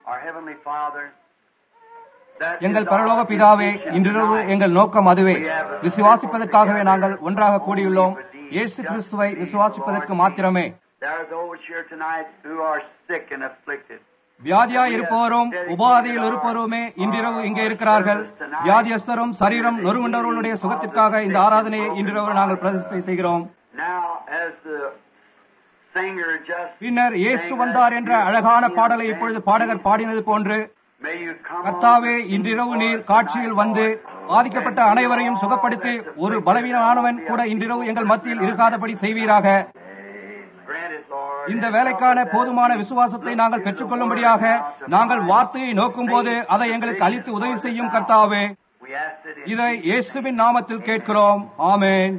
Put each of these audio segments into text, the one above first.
Our Heavenly Father, that எங்கள் is பரலோக our பிதாவே mission இன்றிரவு tonight. எங்கள் நோக்கம் அதுவே விசுவாசிப்பதற்காகவே நாங்கள் ஒன்றாக கூடியுள்ளோம் இயேசு கிறிஸ்துவை விசுவாசிப்பதற்கு மாத்திரமே There are those here tonight who are sick and afflicted. வியாதியாய் இருப்பவரும் உபாதையில் இருப்பவருமே இன்றிரவு இங்கே இருக்கிறார்கள் வியாதியஸ்தரும் சரீரம் நொறுங்குண்டவர்களுடைய சுகத்திற்காக இந்த ஆராதனையை இன்றிரவு நாங்கள் பிரதிஷ்டை செய்கிறோம் Now, as the singer just பின்னர் இயேசு வந்தார் என்ற அழகான பாடலை இப்பொழுது பாடகர் பாடினது போன்று may you come கர்த்தாவே இன்றிரவு நீர் காட்சியில் வந்து பாதிக்கப்பட்ட அனைவரையும் சுகப்படுத்தி ஒரு பலவீனமானவன் கூட இன்றிரவு எங்கள் மத்தியில் இருக்காதபடி செய்வீராக grant it, Lord. இந்த வேலைக்கான போதுமான விசுவாசத்தை நாங்கள் பெற்றுக்கொள்ளும்படியாக நாங்கள் வார்த்தையை நோக்கும் போது அதை எங்களுக்கு அளித்து உதவி செய்யும் கர்த்தாவே We ask it in இதை இயேசுவின் நாமத்தில் கேட்கிறோம் ஆமென்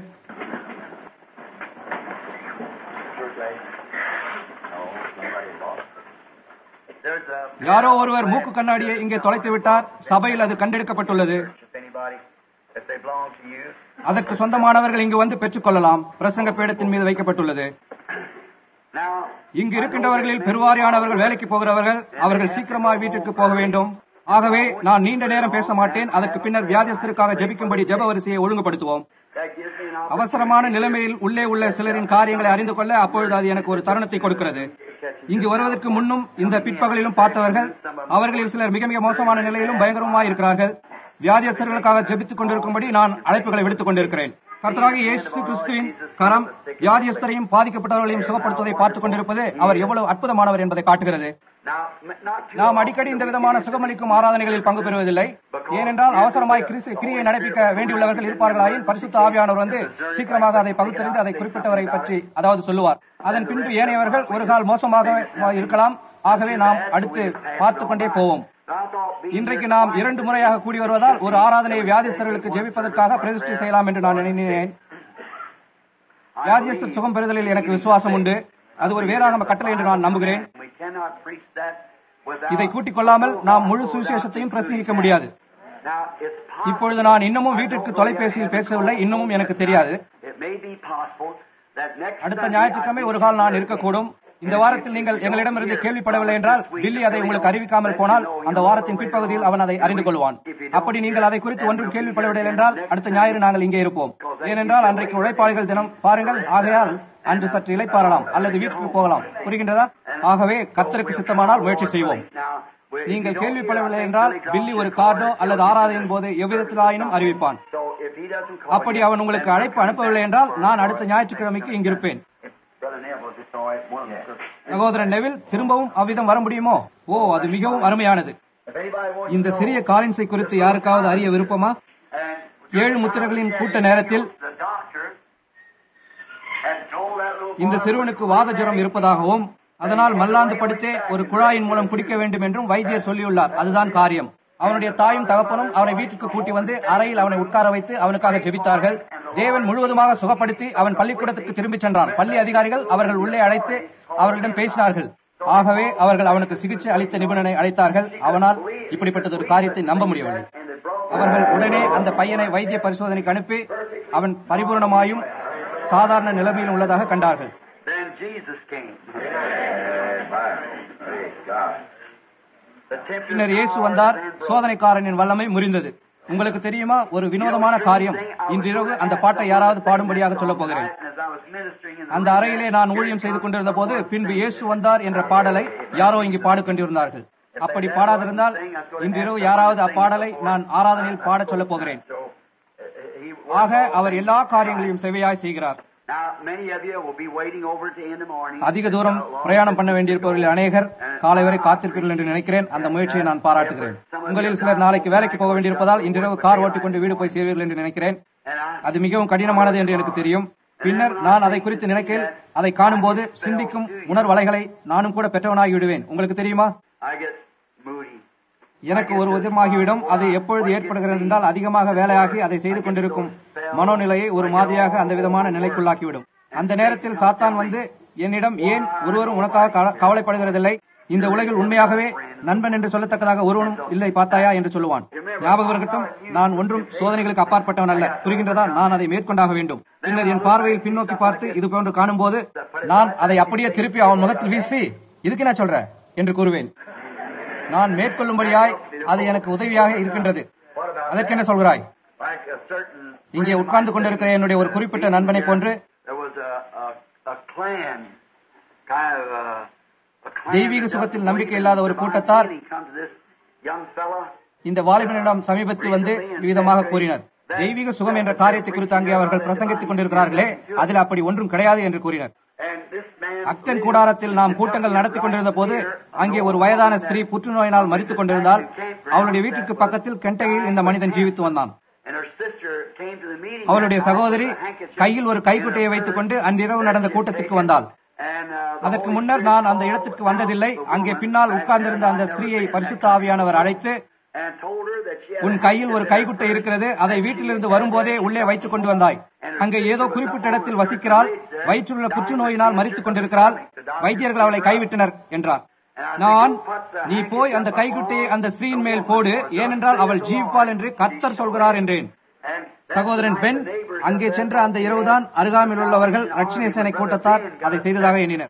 There's a யாரோ ஒருவர் மூக்கு கண்ணாடியை இங்கே தொலைத்து விட்டார் சபையில் அது கண்டெடுக்கப்பட்டுள்ளது if anybody, if they belong to you. அதற்கு சொந்தமானவர்கள் இங்கு வந்து பெற்றுக்கொள்ளலாம் பிரசங்க பீடத்தின் மீது வைக்கப்பட்டுள்ளது Now, இங்கு இருக்கின்றவர்களில் பெருவாரியானவர்கள் வேலைக்கு போகிறவர்கள் அவர்கள் சீக்கிரமாய் வீட்டிற்கு போக வேண்டும் ஆகவே நான் நீண்ட நேரம் பேச மாட்டேன் அதற்கு பின்னர் வியாதியஸ்தருக்காக ஜெபிக்கும்படி ஜெப வரிசையை ஒழுங்குபடுத்துவோம் that gives me an அவசரமான நிலைமையில் உள்ளே உள்ள சிலரின் காரியங்களை அறிந்து கொள்ள அப்பொழுது அது எனக்கு ஒரு தருணத்தை கொடுக்கிறது இங்கு வருவதற்கு முன்னும் இந்த பிற்பகலிலும் பார்த்தவர்கள் அவர்களில் சிலர் மிக மிக மோசமான நிலையிலும் பயங்கரமாய் இருக்கிறார்கள் வியாதியஸ்தர்களுக்காக ஜெபித்துக் கொண்டிருக்கும்படி நான் அழைப்புகளை விடுத்துக் கொண்டிருக்கிறேன் கர்த்தராகிய இயேசு கிறிஸ்துவின் கரம் வியாதியஸ்தரையும் பாதிக்கப்பட்டவர்களையும் சுகப்படுத்துவதை பார்த்துக் கொண்டிருப்பது அவர் எவ்வளவு அற்புதமானவர் என்பதை காட்டுகிறது Now, m- not too நாம் அடிக்கடி இந்த விதமான சுகமளிக்கும் ஆராதனைகளில் பங்கு பெறுவதில்லை ஏனென்றால் அவசரமாய் கிறிஸ்து கிரியை நடப்பிக்க வேண்டியுள்ளவர்கள் இருப்பார்களாயின் பரிசுத்த ஆவியானவர் வந்து சீக்கிரமாக அதை பகுத்தறிந்து அதை குறிப்பிட்டவரை பற்றி அதாவது சொல்லுவார் அதன் பின்பு ஏனையவர்கள் ஒரு கால் மோசமாக இருக்கலாம் ஆகவே நாம் அடுத்து பார்த்துக் கொண்டே போவோம் I thought being இன்றைக்கு நாம் இரண்டு முறையாக கூடி வருவதால் ஒரு ஆராதனை வியாதிஸ்தர்களுக்கு ஜெபிப்பதற்காக பிரதிஷ்டை செய்யலாம் என்று நான் எண்ணினேன் வியாதியஸ்தர் சுகம் பெறுதலில் எனக்கு விசுவாசம் உண்டு அது ஒரு வேதாகம கட்டளை என்று நான் நம்புகிறேன் we cannot preach that without. இதை கூட்டிக் கொள்ளாமல் நாம் முழு சுவிசேஷத்தையும் பிரசங்கிக்க முடியாது Now, it's possible. இப்பொழுது நான் இன்னமும் வீட்டிற்கு தொலைபேசியில் பேசவில்லை இன்னமும் எனக்கு தெரியாது It may be possible that next அடுத்த Sunday ஞாயிற்றுக்கிழமை ஒரு கால் நான் இருக்கக்கூடும் இந்த வாரத்தில் நீங்கள் எங்களிடமிருந்து கேள்விப்படவில்லை என்றால் பில்லி அதை உங்களுக்கு அறிவிக்காமல் போனால் அந்த வாரத்தின் பிற்பகுதியில் அவன் அதை அறிந்து கொள்வான் அப்படி நீங்கள் அதை குறித்து ஒன்றும் கேள்விப்படவில்லை என்றால் அடுத்த ஞாயிறு நாங்கள் இங்கே இருப்போம் ஏனென்றால் அன்றைக்கு உழைப்பாளிகள் தினம் பாருங்கள் ஆகையால் அன்று சற்று இளைப்பாறலாம் அல்லது வீட்டுக்கு போகலாம் புரிகின்றதா ஆகவே கர்த்தருக்கு சித்தமானால் முயற்சி செய்வோம் Now, we- if you நீங்கள் don't கேள்விப்படவில்லை hear என்றால் anything, பில்லி ஒரு Billy கார்டோ calls அல்லது ஆராதனையின் போது எவ்விதத்திலாயினும் அறிவிப்பான் So, if he doesn't call அப்படி you, அவன் உங்களுக்கு அழைப்பு அனுப்பவில்லை என்றால் நான் அடுத்த ஞாயிற்றுக்கிழமைக்கு இங்கிருப்பேன் Brother Neville, just all right, one of them. சகோதரன் நெவில் திரும்பவும் அவ்விதம் வர முடியுமோ ஓ அது மிகவும் அருமையானது If anybody wants இந்த சிறிய காலின்ஸை குறித்து யாருக்காவது அறிய விருப்பமா and ஏழு முத்திரைகளின் கூட்ட நேரத்தில் the doctor had told that little இந்த சிறுவனுக்கு வாத ஜுரம் இருப்பதாகவும் அதனால் மல்லாந்து படுத்தே ஒரு குழாயின் மூலம் குடிக்க வேண்டும் என்றும் வைத்தியர் சொல்லியுள்ளார் அதுதான் காரியம் அவனுடைய தாயும் தகப்பனும் அவனை வீட்டுக்கு கூட்டி வந்து அறையில் அவனை உட்கார வைத்து அவனுக்காக ஜெபித்தார்கள் தேவன் முழுவதுமாக சுகப்படுத்தி அவன் பள்ளிக்கூடத்துக்கு திரும்பிச் சென்றான் பள்ளி அதிகாரிகள் அவர்கள் உள்ளே அழைத்து அவர்களிடம் பேசினார்கள் ஆகவே அவர்கள் அவனுக்கு சிகிச்சை அளித்த நிபுணனை அழைத்தார்கள் அவனால் இப்படிப்பட்டது ஒரு காரியத்தை நம்ப முடியவில்லை and they brought அவர்கள் உடனே அந்த பையனை வைத்திய பரிசோதனைக்கு அனுப்பி அவன் பரிபூர்ணமாயும் சாதாரண நிலைமையில் உள்ளதாக கண்டார்கள் Then Jesus came. The tempter பின்னர் இயேசு வந்தார் சோதனைக்காரனின் வல்லமை முறிந்தது உங்களுக்கு தெரியுமா ஒரு வினோதமான காரியம் இன்றிரவு அந்த பாட்டை யாராவது பாடும்படியாக சொல்லப் போகிறேன் As I was ministering in the அந்த அறையிலே நான் ஊழியம் செய்து கொண்டிருந்த போது பின்பு இயேசு வந்தார் என்ற பாடலை யாரோ இங்கு பாடிக்கொண்டிருந்தார்கள் அப்படி பாடாதிருந்தால் இன்றிரவு யாராவது அப்பாடலை நான் ஆராதனையில் பாடச் சொல்லப் போகிறேன் So, uh, he, ஆக அவர் எல்லா காரியங்களையும் செவையாய் செய்கிறார் now many of you will be waiting over to in the morning. அதிக தூரம் பிரயாணம் பண்ண வேண்டியிருப்பவர்கள் அநேகர் காலை வரை காத்திருப்பீர்கள் என்று நினைக்கிறேன் அந்த முயற்சியை நான் பாராட்டுகிறேன் உங்களில் சிலர் நாளைக்கு வேலைக்கு போக வேண்டியிருப்பதால் இன்றிரவு கார் ஓட்டிக்கொண்டு வீடு போய் சேர்வீர்கள் என்று நினைக்கிறேன் And I, அது மிகவும் கடினமானது என்று எனக்கு தெரியும் பின்னர் நான் அதை குறித்து நினைக்கையில் அதை காணும்போது சிந்திக்கும் உணர்வலைகளை நானும் கூட பெற்றவனாகி விடுவேன் உங்களுக்கு தெரியுமா I get moody. எனக்கு ஒரு விதமாகிவிடும் அது எப்பொழுது ஏற்படுகிறது என்றால் அதிகமாக வேலையாகி அதை செய்து கொண்டிருக்கும் மனோநிலையை ஒரு மாதிரியாக அந்த விதமான நிலைக்குள்ளாக்கிவிடும் அந்த நேரத்தில் சாத்தான் வந்து என்னிடம் ஏன் ஒருவரும் உனக்காக கவ- கவலைப்படுகிறதில்லை இந்த உலகில் உண்மையாகவே நண்பன் என்று சொல்லத்தக்கதாக ஒருவனும் இல்லை பார்த்தாயா என்று சொல்லுவான் ஞாபகம் இருக்கட்டும் நான் ஒன்றும் சோதனைகளுக்கு அப்பாற்பட்டவன் அல்ல புரிகின்றதா நான் அதை மேற்கொண்டாக வேண்டும் பின்னர் என் பார்வையில் பின்னோக்கி பார்த்து இது போன்று காணும்போது நான் அதை அப்படியே திருப்பி அவன் முகத்தில் வீசி இதுக்கு நான் சொல்ற என்று கூறுவேன் நான் மேற்கொள்ளும்படியாய் அது எனக்கு உதவியாக இருக்கின்றது What about அதற்கு என்ன சொல்கிறாய் like a certain இங்கே உட்கார்ந்து கொண்டிருக்கிற என்னுடைய ஒரு குறிப்பிட்ட நண்பனை போன்று there was a a, a clan kind of a, a clan தெய்வீக that சுகத்தில் doesn't நம்பிக்கை believe in இல்லாத ஒரு divine கூட்டத்தார் healing come to this young fella இந்த வாலிபனிடம் சமீபத்தில் வந்து விதமாக கூறினர் தெய்வீக சுகம் என்ற காரியத்தை குறித்து அங்கே அவர்கள் பிரசங்கித்துக் கொண்டிருக்கிறார்களே அதில் அப்படி ஒன்றும் கிடையாது என்று கூறினர் and this man அக்டன் கூடாரத்தில் நாம் கூட்டங்கள் நடத்தி கொண்டிருந்த போது அங்கே ஒரு வயதான ஸ்திரீ புற்றுநோயினால் மரித்துக் கொண்டிருந்தால் அவளுடைய வீட்டிற்கு பக்கத்தில் கெண்டகையில் இந்த மனிதன் ஜீவித்து வந்தான் and her sister came to the meeting அவளுடைய that night சகோதரி with a handkerchief கையில் ஒரு கைக்குட்டையை வைத்துக் கொண்டு அன்றிரவு நடந்த கூட்டத்திற்கு வந்தால் and uh, the அதற்கு Holy முன்னர் Spirit நான் அந்த called இடத்திற்கு out வந்ததில்லை the அங்கே woman பின்னால் and உட்கார்ந்திருந்த அந்த I never ஸ்திரீயை seen பரிசுத்த that ஆவியானவர் அழைத்து and told her that she had உன் a கையில் ஒரு handkerchief கைக்குட்டை இருக்கிறது அதை வீட்டிலிருந்து வரும்போதே உள்ளே வைத்துக் கொண்டு வந்தாய் அங்கே ஏதோ குறிப்பிட்ட இடத்தில் வசிக்கிறாள் வயிற்றுள்ள புற்றுநோயினால் மரித்துக் கொண்டிருக்கிறாள் வைத்தியர்கள் அவளை கைவிட்டனர் என்றார் நான் நீ போய் அந்த கைக்குட்டையை அந்த ஸ்திரீயின் மேல் போடு ஏனென்றால் அவள் ஜீவிப்பாள் என்று கர்த்தர் சொல்கிறார் என்றேன் and சகோதரன் பெண் அங்கே சென்ற அந்த இரவுதான் அருகாமையில் உள்ளவர்கள் ரட்சணை சேனை கூட்டத்தார் அதை செய்ததாக எண்ணினர்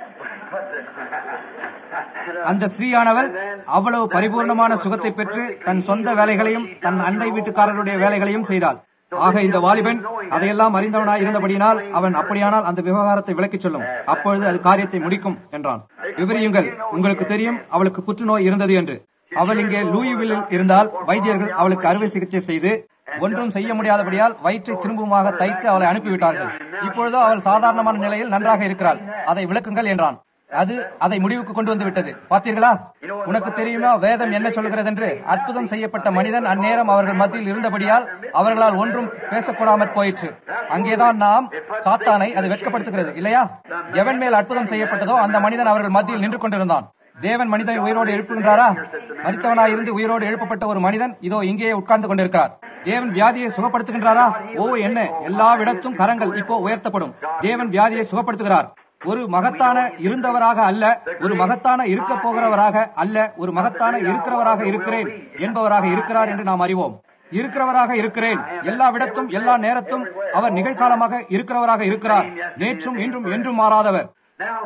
அந்த ஸ்ரீயானவள் அவ்வளவு பரிபூர்ணமான சுகத்தை பெற்று தன் சொந்த வேலைகளையும் தன் அண்டை வீட்டுக்காரருடைய வேலைகளையும் செய்தாள் ஆக இந்த வாலிபன் அதையெல்லாம் அறிந்தவனாய் இருந்தபடியினால் அவன் அப்படியானால் அந்த விவகாரத்தை விளக்கிச் சொல்லும் அப்பொழுது அது காரியத்தை முடிக்கும் என்றான் விவரியுங்கள் உங்களுக்கு தெரியும் அவளுக்கு புற்றுநோய் இருந்தது என்று அவள் இங்கே லூயிவில்லில் இருந்தால் வைத்தியர்கள் அவளுக்கு அறுவை சிகிச்சை செய்து ஒன்றும் செய்ய முடியாதபடியால் வயிற்றை திரும்புமாக தைத்து அவளை அனுப்பிவிட்டார்கள் இப்பொழுதோ அவள் சாதாரணமான நிலையில் நன்றாக இருக்கிறாள் அதை விளக்குங்கள் என்றான் அது அதை முடிவுக்கு கொண்டு வந்து விட்டது பார்த்தீர்களா உனக்கு தெரியுமா வேதம் என்ன சொல்கிறது என்று அற்புதம் செய்யப்பட்ட மனிதன் அந்நேரம் அவர்கள் மத்தியில் இருந்தபடியால் அவர்களால் ஒன்றும் பேசக்கூடாமற் போயிற்று அங்கேதான் நாம் சாத்தானை அது வெட்கப்படுத்துகிறது இல்லையா எவன் மேல் அற்புதம் செய்யப்பட்டதோ அந்த மனிதன் அவர்கள் மத்தியில் நின்று கொண்டிருந்தான் தேவன் மனிதனை உயிரோடு எழுப்புகின்றாரா மரித்தவனாய் இருந்து உயிரோடு எழுப்பப்பட்ட ஒரு மனிதன் இதோ இங்கே உட்கார்ந்து கொண்டிருக்கிறார் தேவன் வியாதியை சுகப்படுத்துகின்றாரா ஓ என்ன எல்லாவிடத்தும் கரங்கள் இப்போ உயர்த்தப்படும் தேவன் வியாதியை சுகப்படுத்துகிறார் ஒரு மகத்தான இருந்தவராக அல்ல ஒரு மகத்தான இருக்க போகிறவராக அல்ல ஒரு மகத்தான இருக்கிறவராக இருக்கிறேன் என்பவராக இருக்கிறார் என்று நாம் அறிவோம் இருக்கிறவராக இருக்கிறேன் எல்லா விடத்தும் எல்லா நேரத்தும் அவர் நிகழ்காலமாக இருக்கிறவராக இருக்கிறார் நேற்றும் இன்றும் என்றும் மாறாதவர் now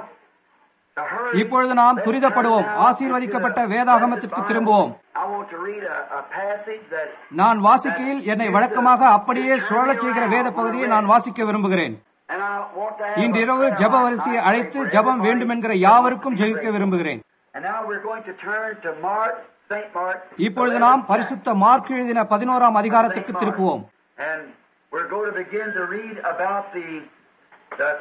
to hurry இப்பொழுது நாம் துரிதப்படுவோம் ஆசீர்வதிக்கப்பட்ட வேதாகமத்திற்கு திரும்புவோம் I want to read a, a passage that நான் வாசிக்கையில் என்னை வழக்கமாக அப்படியே சுழலச் செய்கிற வேத பகுதியை நான் வாசிக்க விரும்புகிறேன் and I want to have இன்றிரவு a ஜெப வரிசையை அழைத்து ஜெபம் வேண்டுமென்கிற யாவருக்கும் ஜெயிக்க விரும்புகிறேன் And now we're going to turn to Mark, St. Mark. இப்பொழுது நாம் பரிசுத்த மார்க் எழுதின பதினோராம் அதிகாரத்துக்கு திருப்புவோம் And we're going to begin to read about the, the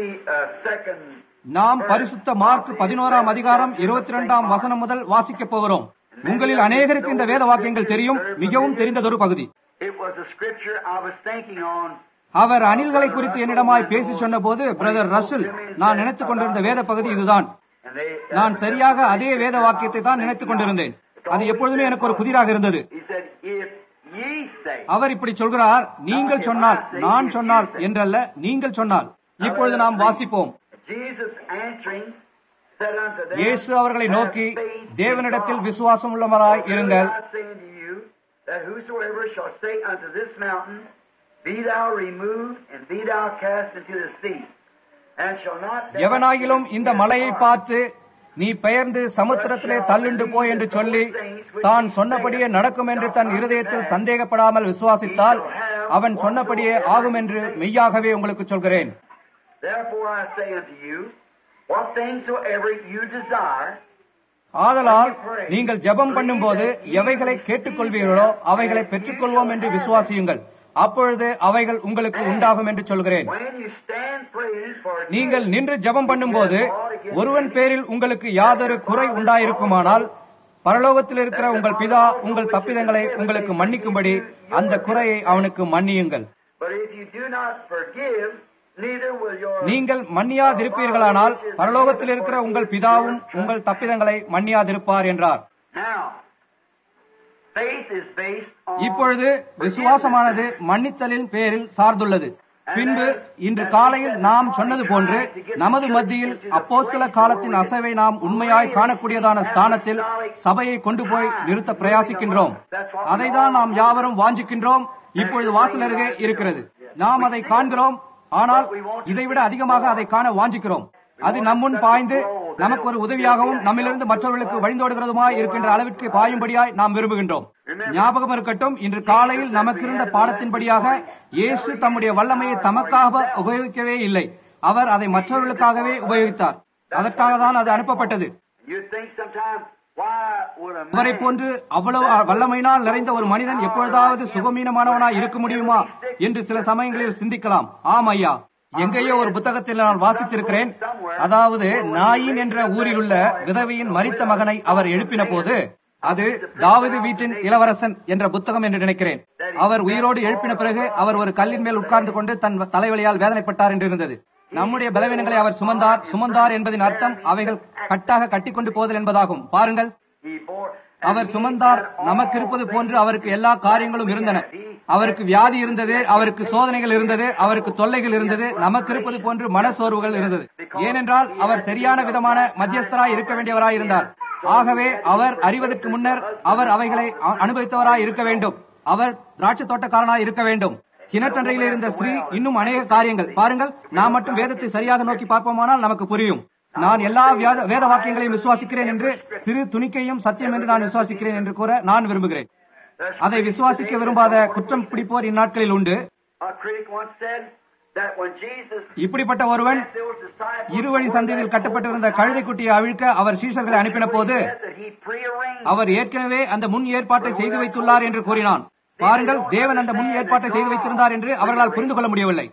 22nd. நாம் பரிசுத்த மார்க் பதினோராம் அதிகாரம் இருபத்தி இரண்டாம் வசனம் முதல் வாசிக்கப் போகிறோம் உங்களில் அநேகருக்கு இந்த வேத வாக்கியங்கள் தெரியும் மிகவும் தெரிந்ததொரு பகுதி It was a scripture I was thinking on. அவர் அணில்களை குறித்து என்னிடமாய் பேசி சொன்னபோது பிரதர் ரசல் நான் நினைத்துக் கொண்டிருந்த வேத பகுதி இதுதான் And they, நான் சரியாக அதே வேத வாக்கியத்தை தான் நினைத்துக் கொண்டிருந்தேன் அது எப்பொழுதுமே எனக்கு ஒரு புதிராக இருந்தது he said, If ye say, அவர் இப்படி சொல்கிறார் நீங்கள் சொன்னால் நான் சொன்னால் என்றல்ல நீங்கள் சொன்னால் இப்பொழுது நாம் வாசிப்போம் Jesus answering said unto them, இயேசு அவர்களை நோக்கி "Have faith in தேவனிடத்தில் God." விசுவாசம் உள்ளவராய் இருங்கள் I say unto you, that whosoever shall say unto this mountain, Be thou removed, and be thou cast into the sea, and shall not doubt எவனாகிலும் இந்த மலையை பார்த்து நீ பெயர்ந்து சமுத்திரத்திலே தள்ளுண்டு போய் என்று சொல்லி தான் சொன்னபடியே நடக்கும் என்று தன் இருதயத்தில் சந்தேகப்படாமல் விசுவாசித்தால் அவன் சொன்னபடியே ஆகும் என்று மெய்யாகவே உங்களுக்கு சொல்கிறேன் Therefore I say unto you, what things soever you desire, ஆதலால் நீங்கள் ஜெபம் பண்ணும்போது எவைகளை கேட்டுக்கொள்வீர்களோ அவைகளை பெற்றுக்கொள்வோம் என்று விசுவாசியுங்கள் அப்பொழுது அவைகள் உங்களுக்கு உண்டாகும் என்று சொல்கிறேன் when you stand praying for நீங்கள் நின்று ஜெபம் பண்ணும்போது ஒருவன் பேரில் உங்களுக்கு யாதொரு குறை உண்டாயிருக்குமானால் பரலோகத்தில் இருக்கிற உங்கள் பிதா உங்கள் தப்பிதங்களை உங்களுக்கு மன்னிக்கும்படி அந்த குறையை அவனுக்கு மன்னியுங்கள் But if you do not forgive, neither will your நீங்கள் மன்னியாதிருப்பீர்களானால் பரலோகத்தில் இருக்கிற உங்கள் பிதாவும் உங்கள் தப்பிதங்களை மன்னியாதிருப்பார் என்றார் Now, faith is based on இப்பொழுது விசுவாசமானது மன்னித்தலின் பேரில் சார்ந்துள்ளது பின்பு இன்று காலையில் நாம் சொன்னது போன்று நமது மத்தியில் அப்போஸ்தல காலத்தின் அசைவை நாம் உண்மையாய் காணக்கூடியதான ஸ்தானத்தில் சபையை கொண்டு போய் நிறுத்த பிரயாசிக்கின்றோம் அதைதான் நாம் யாவரும் வாஞ்சிக்கின்றோம் இப்பொழுது வாசல் அருகே இருக்கிறது நாம் அதை காண்கிறோம் ஆனால் இதைவிட அதிகமாக அதை காண வாஞ்சிக்கிறோம் அது நம்முன் பாய்ந்து நமக்கு ஒரு உதவியாகவும் நம்மிலிருந்து மற்றவர்களுக்கு வழிந்தோடுகிறதுமாய் இருக்கின்ற அளவிற்கு பாயும்படியாய் நாம் விரும்புகின்றோம் ஞாபகம் இருக்கட்டும் இன்று காலையில் நமக்கு இருந்த பாடத்தின்படியாக இயேசு தம்முடைய வல்லமையை தமக்காக உபயோகிக்கவே இல்லை அவர் அதை மற்றவர்களுக்காகவே உபயோகித்தார் அதற்காக தான் அது அனுப்பப்பட்டது You think sometime, why would a அவரை man போன்று அவ்வளவு வல்லமையினால் நிறைந்த ஒரு மனிதன் எப்பொழுதாவது சுகமீனமானவனாய் இருக்க முடியுமா என்று சில சமயங்களில் சிந்திக்கலாம் ஆம் ஐயா எங்கேயோ ஒரு புத்தகத்தில் நான் வாசித்திருக்கிறேன் அதாவது நாயின் என்ற ஊரில் உள்ள விதவையின் மரித்த மகனை அவர் எழுப்பின போது அது தாவீது வீட்டின் இளவரசன் என்ற புத்தகம் என்று நினைக்கிறேன் அவர் உயிரோடு எழுப்பின பிறகு அவர் ஒரு கல்லின் மேல் உட்கார்ந்து கொண்டு தன் தலைவலியால் வேதனைப்பட்டார் என்று இருந்தது நம்முடைய பலவீனங்களை அவர் சுமந்தார் சுமந்தார் என்பதின் அர்த்தம் அவைகள் கட்டாக கட்டிக்கொண்டு போதல் என்பதாகும் பாருங்கள் he bore அவர் சுமந்தார் நமக்கு இருப்பது போன்று அவருக்கு எல்லா காரியங்களும் இருந்தன அவருக்கு வியாதி இருந்தது அவருக்கு சோதனைகள் இருந்தது அவருக்கு தொல்லைகள் இருந்தது நமக்கு இருப்பது போன்று மனசோர்வுகள் இருந்தது ஏனென்றால் அவர் சரியான விதமான மத்தியஸ்தராய் இருக்க வேண்டியவராய் இருந்தார் ஆகவே அவர் அறிவதற்கு முன்னர் அவர் அவைகளை அ- அனுபவித்தவராய் இருக்க வேண்டும் அவர் திராட்சை தோட்டக்காரனாய் இருக்க வேண்டும் கிணற்றன்றையில் இருந்த ஸ்ரீ இன்னும் அநேக காரியங்கள் பாருங்கள் நாம் மட்டும் வேதத்தை சரியாக நோக்கி பார்ப்போமானால் நமக்கு புரியும் நான் எல்லா வியாத- வேத வாக்கியங்களையும் விசுவாசிக்கிறேன் என்று திரு துணிக்கையும் சத்தியம் என்று நான் விசுவாசிக்கிறேன் என்று கூற நான் விரும்புகிறேன் அதை விசுவாசிக்க விரும்பாத குற்றம் பிடிப்போர் இந்நாட்களில் உண்டு A critic once said that when Jesus இப்படிப்பட்ட ஒருவன் sent those disciples இருவழி சந்தையில் கட்டப்பட்டிருந்த கழுதைக்குட்டியை அவிழ்க்க அவர் சீஷர்களை அனுப்பின போது said that he prearranged அவர் ஏற்கனவே அந்த முன் ஏற்பாட்டை செய்து வைத்துள்ளார் என்று கூறினான் பாருங்கள் தேவன் அந்த முன் ஏற்பாட்டை செய்து வைத்திருந்தார் என்று அவர்களால் புரிந்து கொள்ள முடியவில்லை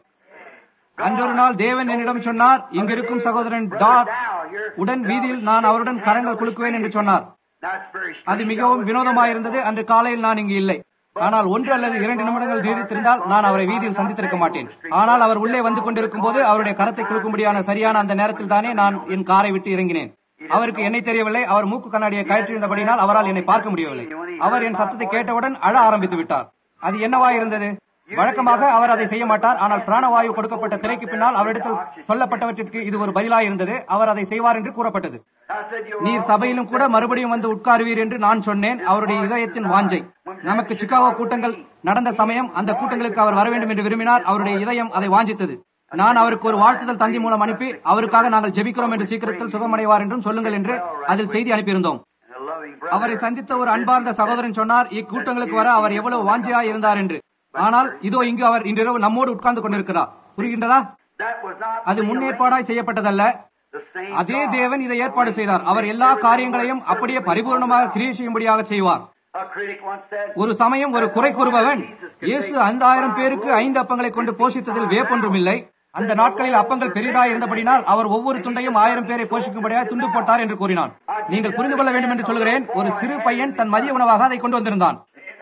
அன்றொரு நாள் தேவன் என்னிடம் சொன்னார் இங்கிருக்கும் சகோதரன் டாட் உடன் வீதியில் நான் அவருடன் கரங்கள் குலுக்குவேன் என்று சொன்னார் That's very அது மிகவும் வினோதமாயிருந்தது அன்று காலையில் நான் இங்கு இல்லை ஆனால் ஒன்று அல்லது இரண்டு நிமிடங்கள் நீடித்திருந்தால் நான் அவரை வீதியில் சந்தித்திருக்க மாட்டேன் ஆனால் அவர் உள்ளே வந்து கொண்டிருக்கும் போது அவருடைய கரத்தை குலுக்கும்படியான சரியான அந்த நேரத்தில் தானே நான் என் காரை விட்டு இறங்கினேன் அவருக்கு என்னை தெரியவில்லை அவர் மூக்கு கண்ணாடியை கழற்றியிருந்தபடினால் அவரால் என்னை பார்க்க முடியவில்லை அவர் என் சத்தத்தை கேட்டவுடன் அழ ஆரம்பித்து விட்டார் அது என்னவாயிருந்தது வழக்கமாக அவர் அதை செய்ய மாட்டார் ஆனால் பிராணவாயு கொடுக்கப்பட்ட திரைக்கு பின்னால் அவரிடத்தில் சொல்லப்பட்டவற்றிற்கு இது ஒரு பதிலாக இருந்தது அவர் அதை செய்வார் என்று கூறப்பட்டது I said you நீர் சபையிலும் கூட மறுபடியும் வந்து உட்காருவீர் என்று நான் சொன்னேன் அவருடைய இதயத்தின் வாஞ்சை நமக்கு சிகாகோ கூட்டங்கள் நடந்த சமயம் அந்த கூட்டங்களுக்கு அவர் வர வேண்டும் என்று விரும்பினார் அவருடைய இதயம் அதை வாஞ்சித்தது நான் அவருக்கு ஒரு வாழ்த்துதல் தந்தி மூலம் அனுப்பி அவருக்காக நாங்கள் ஜெபிக்கிறோம் என்று சீக்கிரத்தில் சுகமடைவார் என்றும் சொல்லுங்கள் என்று அதில் செய்தி அனுப்பியிருந்தோம் a loving brother. அவரை சந்தித்த ஒரு அன்பார்ந்த சகோதரன் சொன்னார் இக்கூட்டங்களுக்கு வர அவர் எவ்வளவு வாஞ்சியாய் இருந்தார் என்று ஆனால் இதோ இங்கு அவர் இன்றிரவு நம்மோடு உட்கார்ந்து கொண்டிருக்கிறார் புரிகின்றதா That was not அது முன்னேற்பாடாய் செய்யப்பட்டதல்ல the same அதே தேவன் இதை ஏற்பாடு செய்தார் அவர் எல்லா காரியங்களையும் அப்படியே பரிபூர்ணமாக கிரியை செய்யும்படியாக செய்வார் A critic once said ஒரு சமயம் ஒரு குறை கூறுபவன் இயேசு அந்த ஆயிரம் பேருக்கு ஐந்து அப்பங்களை கொண்டு போஷித்ததில் வேப்பொன்றும் இல்லை அந்த நாட்களில் அப்பங்கள் பெரிதாய் இருந்தபடினால் அவர் ஒவ்வொரு துண்டையும் ஆயிரம் பேரை போஷிக்கும்படியாக துண்டு போட்டார் என்று கூறினான் நீங்கள் புரிந்து கொள்ள வேண்டும் என்று சொல்கிறேன் ஒரு சிறு பையன் தன் மதிய உணவாக அதை கொண்டு வந்திருந்தான்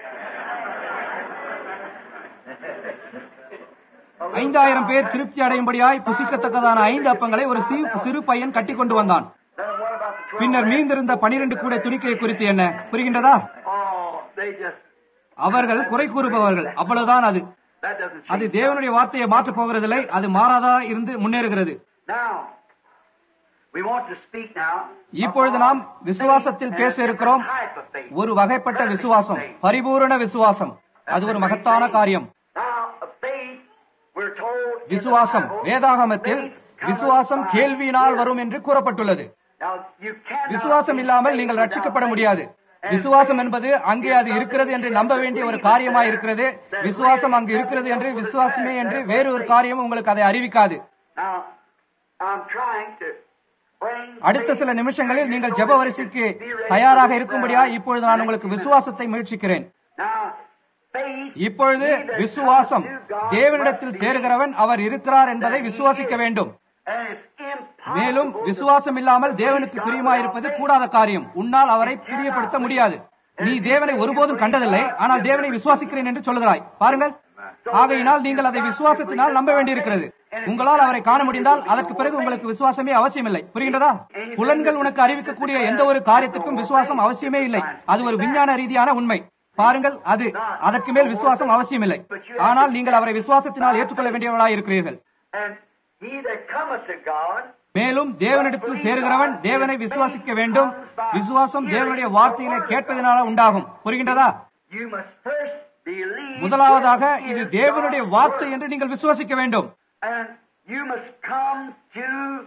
ஐந்தாயிரம் பேர் திருப்தி அடையும்படியாய் புசிக்கத்தக்கதான ஐந்து அப்பங்களை ஒரு சிறு சிறு பையன் கட்டி கொண்டு வந்தான் then what about the twelve? பின்னர் மீந்திருந்த பனிரெண்டு கூட துணிக்கை குறித்து என்ன புரிகின்றதா Oh, they just அவர்கள் குறை கூறுபவர்கள் அவ்வளவுதான் அது that doesn't அது change. தேவனுடைய வார்த்தையை மாற்றப் போகிறதில்லை அது மாறாதா இருந்து முன்னேறுகிறது Now we want to speak now. இப்பொழுது நாம் விசுவாசத்தில் பேச இருக்கிறோம் Type of faith. ஒரு வகைப்பட்ட விசுவாசம் பரிபூரண விசுவாசம் அது ஒரு மகத்தான காரியம் Now, a faith, we're told. in the விசுவாசம் Bible, வேதாகமத்தில் faith cometh விசுவாசம் by கேள்வியினால் hearing. வரும் என்று கூறப்பட்டுள்ளது Now, you cannot விசுவாசம் இல்லாமல் நீங்கள் ரட்சிக்கப்பட முடியாது விசுவாசம் என்பது அங்கே அது இருக்கிறது என்று நம்ப வேண்டிய ஒரு காரியமாய் இருக்கிறது விசுவாசம் அங்கு இருக்கிறது என்று விசுவாசமே என்று வேறு ஒரு காரியம் உங்களுக்கு அதை அறிவிக்காது Now, I'm trying to bring அடுத்த சில நிமிஷங்களில் நீங்கள் ஜெப வரிசைக்கு தயாராக இருக்கும்படியா இப்பொழுது நான் உங்களுக்கு விசுவாசத்தை முயற்சிக்கிறேன் Now, faith இப்பொழுது விசுவாசம் தேவனிடத்தில் சேருகிறவன் அவர் இருக்கிறார் என்பதை விசுவாசிக்க வேண்டும் and it's impossible மேலும் விசுவாசம் இல்லாமல் தேவனுக்கு பிரியமாயிருப்பது கூடாத காரியம் உன்னால் அவரை பிரியப்படுத்த முடியாது நீ தேவனை ஒருபோதும் கண்டதில்லை ஆனால் தேவனை விசுவாசிக்கிறேன் என்று சொல்லுகிறாய் பாருங்கள் ஆகையினால் நீங்கள் அதை விசுவாசத்தினால் நம்ப வேண்டியிருக்கிறது உங்களால் அவரை காண முடிந்தால் அதற்கு பிறகு உங்களுக்கு விசுவாசமே அவசியமில்லை புரிகின்றதா புலன்கள் உனக்கு அறிவிக்கக்கூடிய எந்த ஒரு காரியத்துக்கும் விசுவாசம் அவசியமே இல்லை அது ஒரு விஞ்ஞான ரீதியான உண்மை பாருங்கள் அது அதற்கு மேல் விசுவாசம் அவசியமில்லை ஆனால் நீங்கள் அவரை விசுவாசத்தினால் ஏற்றுக்கொள்ள வேண்டியவர்களாய் இருக்கிறீர்கள் And he that cometh to God மேலும் தேவனிடத்தில் சேருகிறவன் தேவனை விசுவாசிக்க வேண்டும் விசுவாசம் தேவனுடைய வார்த்தைகளை கேட்பதனால உண்டாகும் புரிகின்றதா you must first believe முதலாவதாக இது தேவனுடைய வார்த்தை என்று நீங்கள் விசுவாசிக்க வேண்டும் and you must come to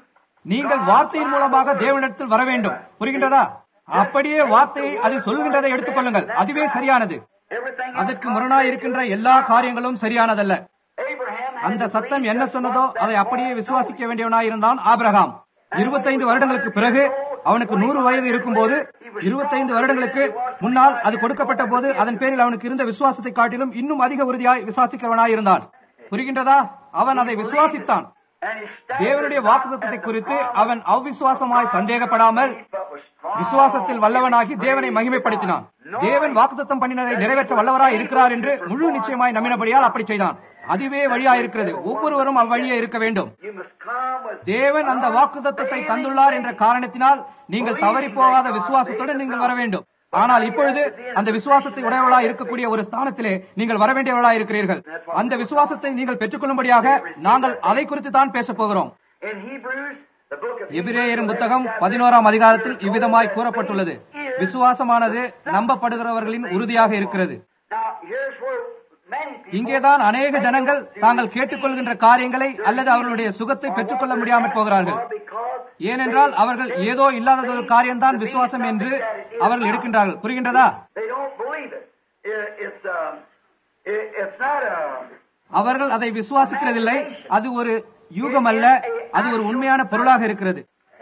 நீங்கள் வார்த்தையின் மூலமாக தேவனிடத்தில் வர வேண்டும் புரிகின்றதா அப்படியே வார்த்தையை அது சொல்கின்றதை எடுத்துக்கொள்ளுங்கள் அதுவே சரியானது Everything அதற்கு முரணாய் இருக்கின்ற எல்லா காரியங்களும் சரியானதல்ல Abraham had அந்த சத்தம் என்ன சொன்னதோ அதை அப்படியே விசுவாசிக்க வேண்டியவனாயிருந்தான் ஆபிரகாம் இருபத்தைந்து வருடங்களுக்கு பிறகு அவனுக்கு நூறு வயது இருக்கும்போது இருபத்தைந்து வருடங்களுக்கு முன்னால் அது கொடுக்கப்பட்ட போது அதன் பேரில் அவனுக்கு இருந்த விசுவாசத்தை காட்டிலும் இன்னும் அதிக உறுதியாய் விசுவாசிக்கிறவனாயிருந்தான் புரிகின்றதா அவன் அதை விசுவாசித்தான் and he staggered தேவனுடைய வாக்குத்தத்தை குறித்து அவன் அவ்விசுவாசமாய் சந்தேகப்படாமல் but was strong. விசுவாசத்தில் வல்லவனாகி தேவனை மகிமைப்படுத்தினான் தேவன் வாக்குத்தத்தம் பண்ணினதை நிறைவேற்ற வல்லவராய் இருக்கிறார் என்று முழு நிச்சயமாய் நம்பினபடியால் அப்படி செய்தான் அதுவே வழியா இருக்கிறது ஒவ்வொருவரும் அவ்வழியே இருக்க வேண்டும் You must come with தேவன் அந்த வாக்குத்தத்தத்தை தந்துள்ளார் என்ற காரணத்தினால் நீங்கள் தவறி போகாத விசுவாசத்துடன் நீங்கள் வர வேண்டும் ஆனால் இப்பொழுது அந்த விசுவாசத்தை உடையவளா இருக்கக்கூடிய ஒரு ஸ்தானத்திலே நீங்கள் வர வேண்டியவளா இருக்கிறீர்கள் அந்த விசுவாசத்தை நீங்கள் பெற்றுக்கொள்ளும்படியாக நாங்கள் அதை குறித்து தான் பேசப் போகிறோம் in Hebrews, the book of எபிரேயரின் புத்தகம் பதினோராம் அதிகாரத்தில் இவ்விதமாய் கூறப்பட்டுள்ளது விசுவாசமானது நம்பப்படுகிறவர்களின் உறுதியாக இருக்கிறது Now, here's where many people இங்கேதான் அநேக ஜனங்கள் தாங்கள் கேட்டுக்கொள்கின்ற காரியங்களை அல்லது அவர்களுடைய சுகத்தை பெற்றுக்கொள்ள முடியாமல் போகிறார்கள் are because ஏனென்றால் அவர்கள் ஏதோ இல்லாதது ஒரு காரியம்தான் விசுவாசம் என்று அவர்கள் எடுக்கின்றார்கள் புரிகின்றதா they don't believe it. It- It's um, it- it's not a அவர்கள் அதை விசுவாசிக்கிறதில்லை அது ஒரு யூகம் அல்ல அது ஒரு உண்மையான பொருளாக இருக்கிறது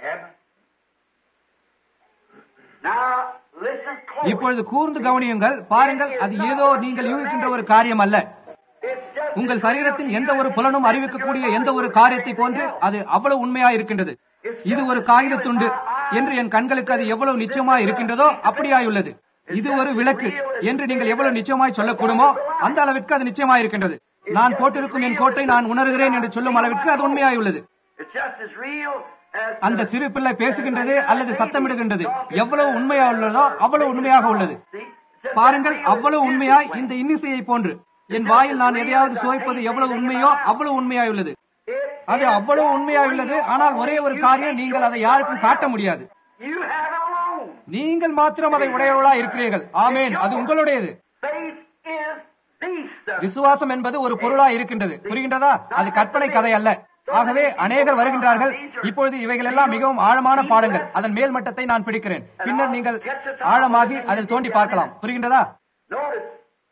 Now, listen close. இப்பொழுது கூர்ந்து கவனியுங்கள் பாருங்கள் அது ஏதோ நீங்கள் யூகிக்கின்ற ஒரு காரியம் அல்ல It's just உங்கள் சரீரத்தின் எந்த ஒரு புலனும் அறிவிக்கக்கூடிய எந்த ஒரு காரியத்தை போன்று அது அவ்வளவு உண்மையாய் இருக்கின்றது இது ஒரு காகித துண்டு என்று என் கண்களுக்கு அது எவ்வளவு நிச்சயமாய் இருக்கின்றதோ அப்படியாயுள்ளது இது ஒரு விளக்கு என்று நீங்கள் எவ்வளவு நிச்சயமாய் சொல்லக்கூடுமோ அந்த அளவிற்கு அது நிச்சயமாய் இருக்கின்றது நான் போட்டிருக்கும் என் கோட்டை நான் உணர்கிறேன் என்று சொல்லும் அளவிற்கு அது உண்மையாயுள்ளது it's just as real as அந்த சிறு பிள்ளை பேசுகின்றது அல்லது சத்தமிடுகின்றது எவ்வளவு உண்மையா உள்ளதோ அவ்வளவு உண்மையாக உள்ளது see, just பாருங்கள் அவ்வளவு உண்மையாய் இந்த இன்னிசையை போன்று என் வாயில் நான் எதையாவது சுவைப்பது எவ்வளவு உண்மையோ அவ்வளவு உண்மையாய் உள்ளது it, அது அவ்வளவு உண்மையாய் உள்ளது ஆனால் ஒரே ஒரு காரியம் நீங்கள் அதை யாருக்கும் காட்ட முடியாது you have it alone. நீங்கள் மாத்திரம் அதை உடையவர்களா இருக்கிறீர்கள் ஆமேன் அது உங்களுடையது Faith is the stuff. விசுவாசம் என்பது ஒரு பொருளா இருக்கின்றது புரிகின்றதா அது கற்பனை கதை அல்ல ஆகவே அநேகர் வருகின்றார்கள் இப்பொழுது இவைகள் எல்லாம் மிகவும் ஆழமான பாடங்கள் அதன் மேல் மட்டத்தை நான் பிடிக்கிறேன் பின்னர் நீங்கள் ஆழமாகி அதில் தோண்டி பார்க்கலாம் புரிகின்றதா Notice,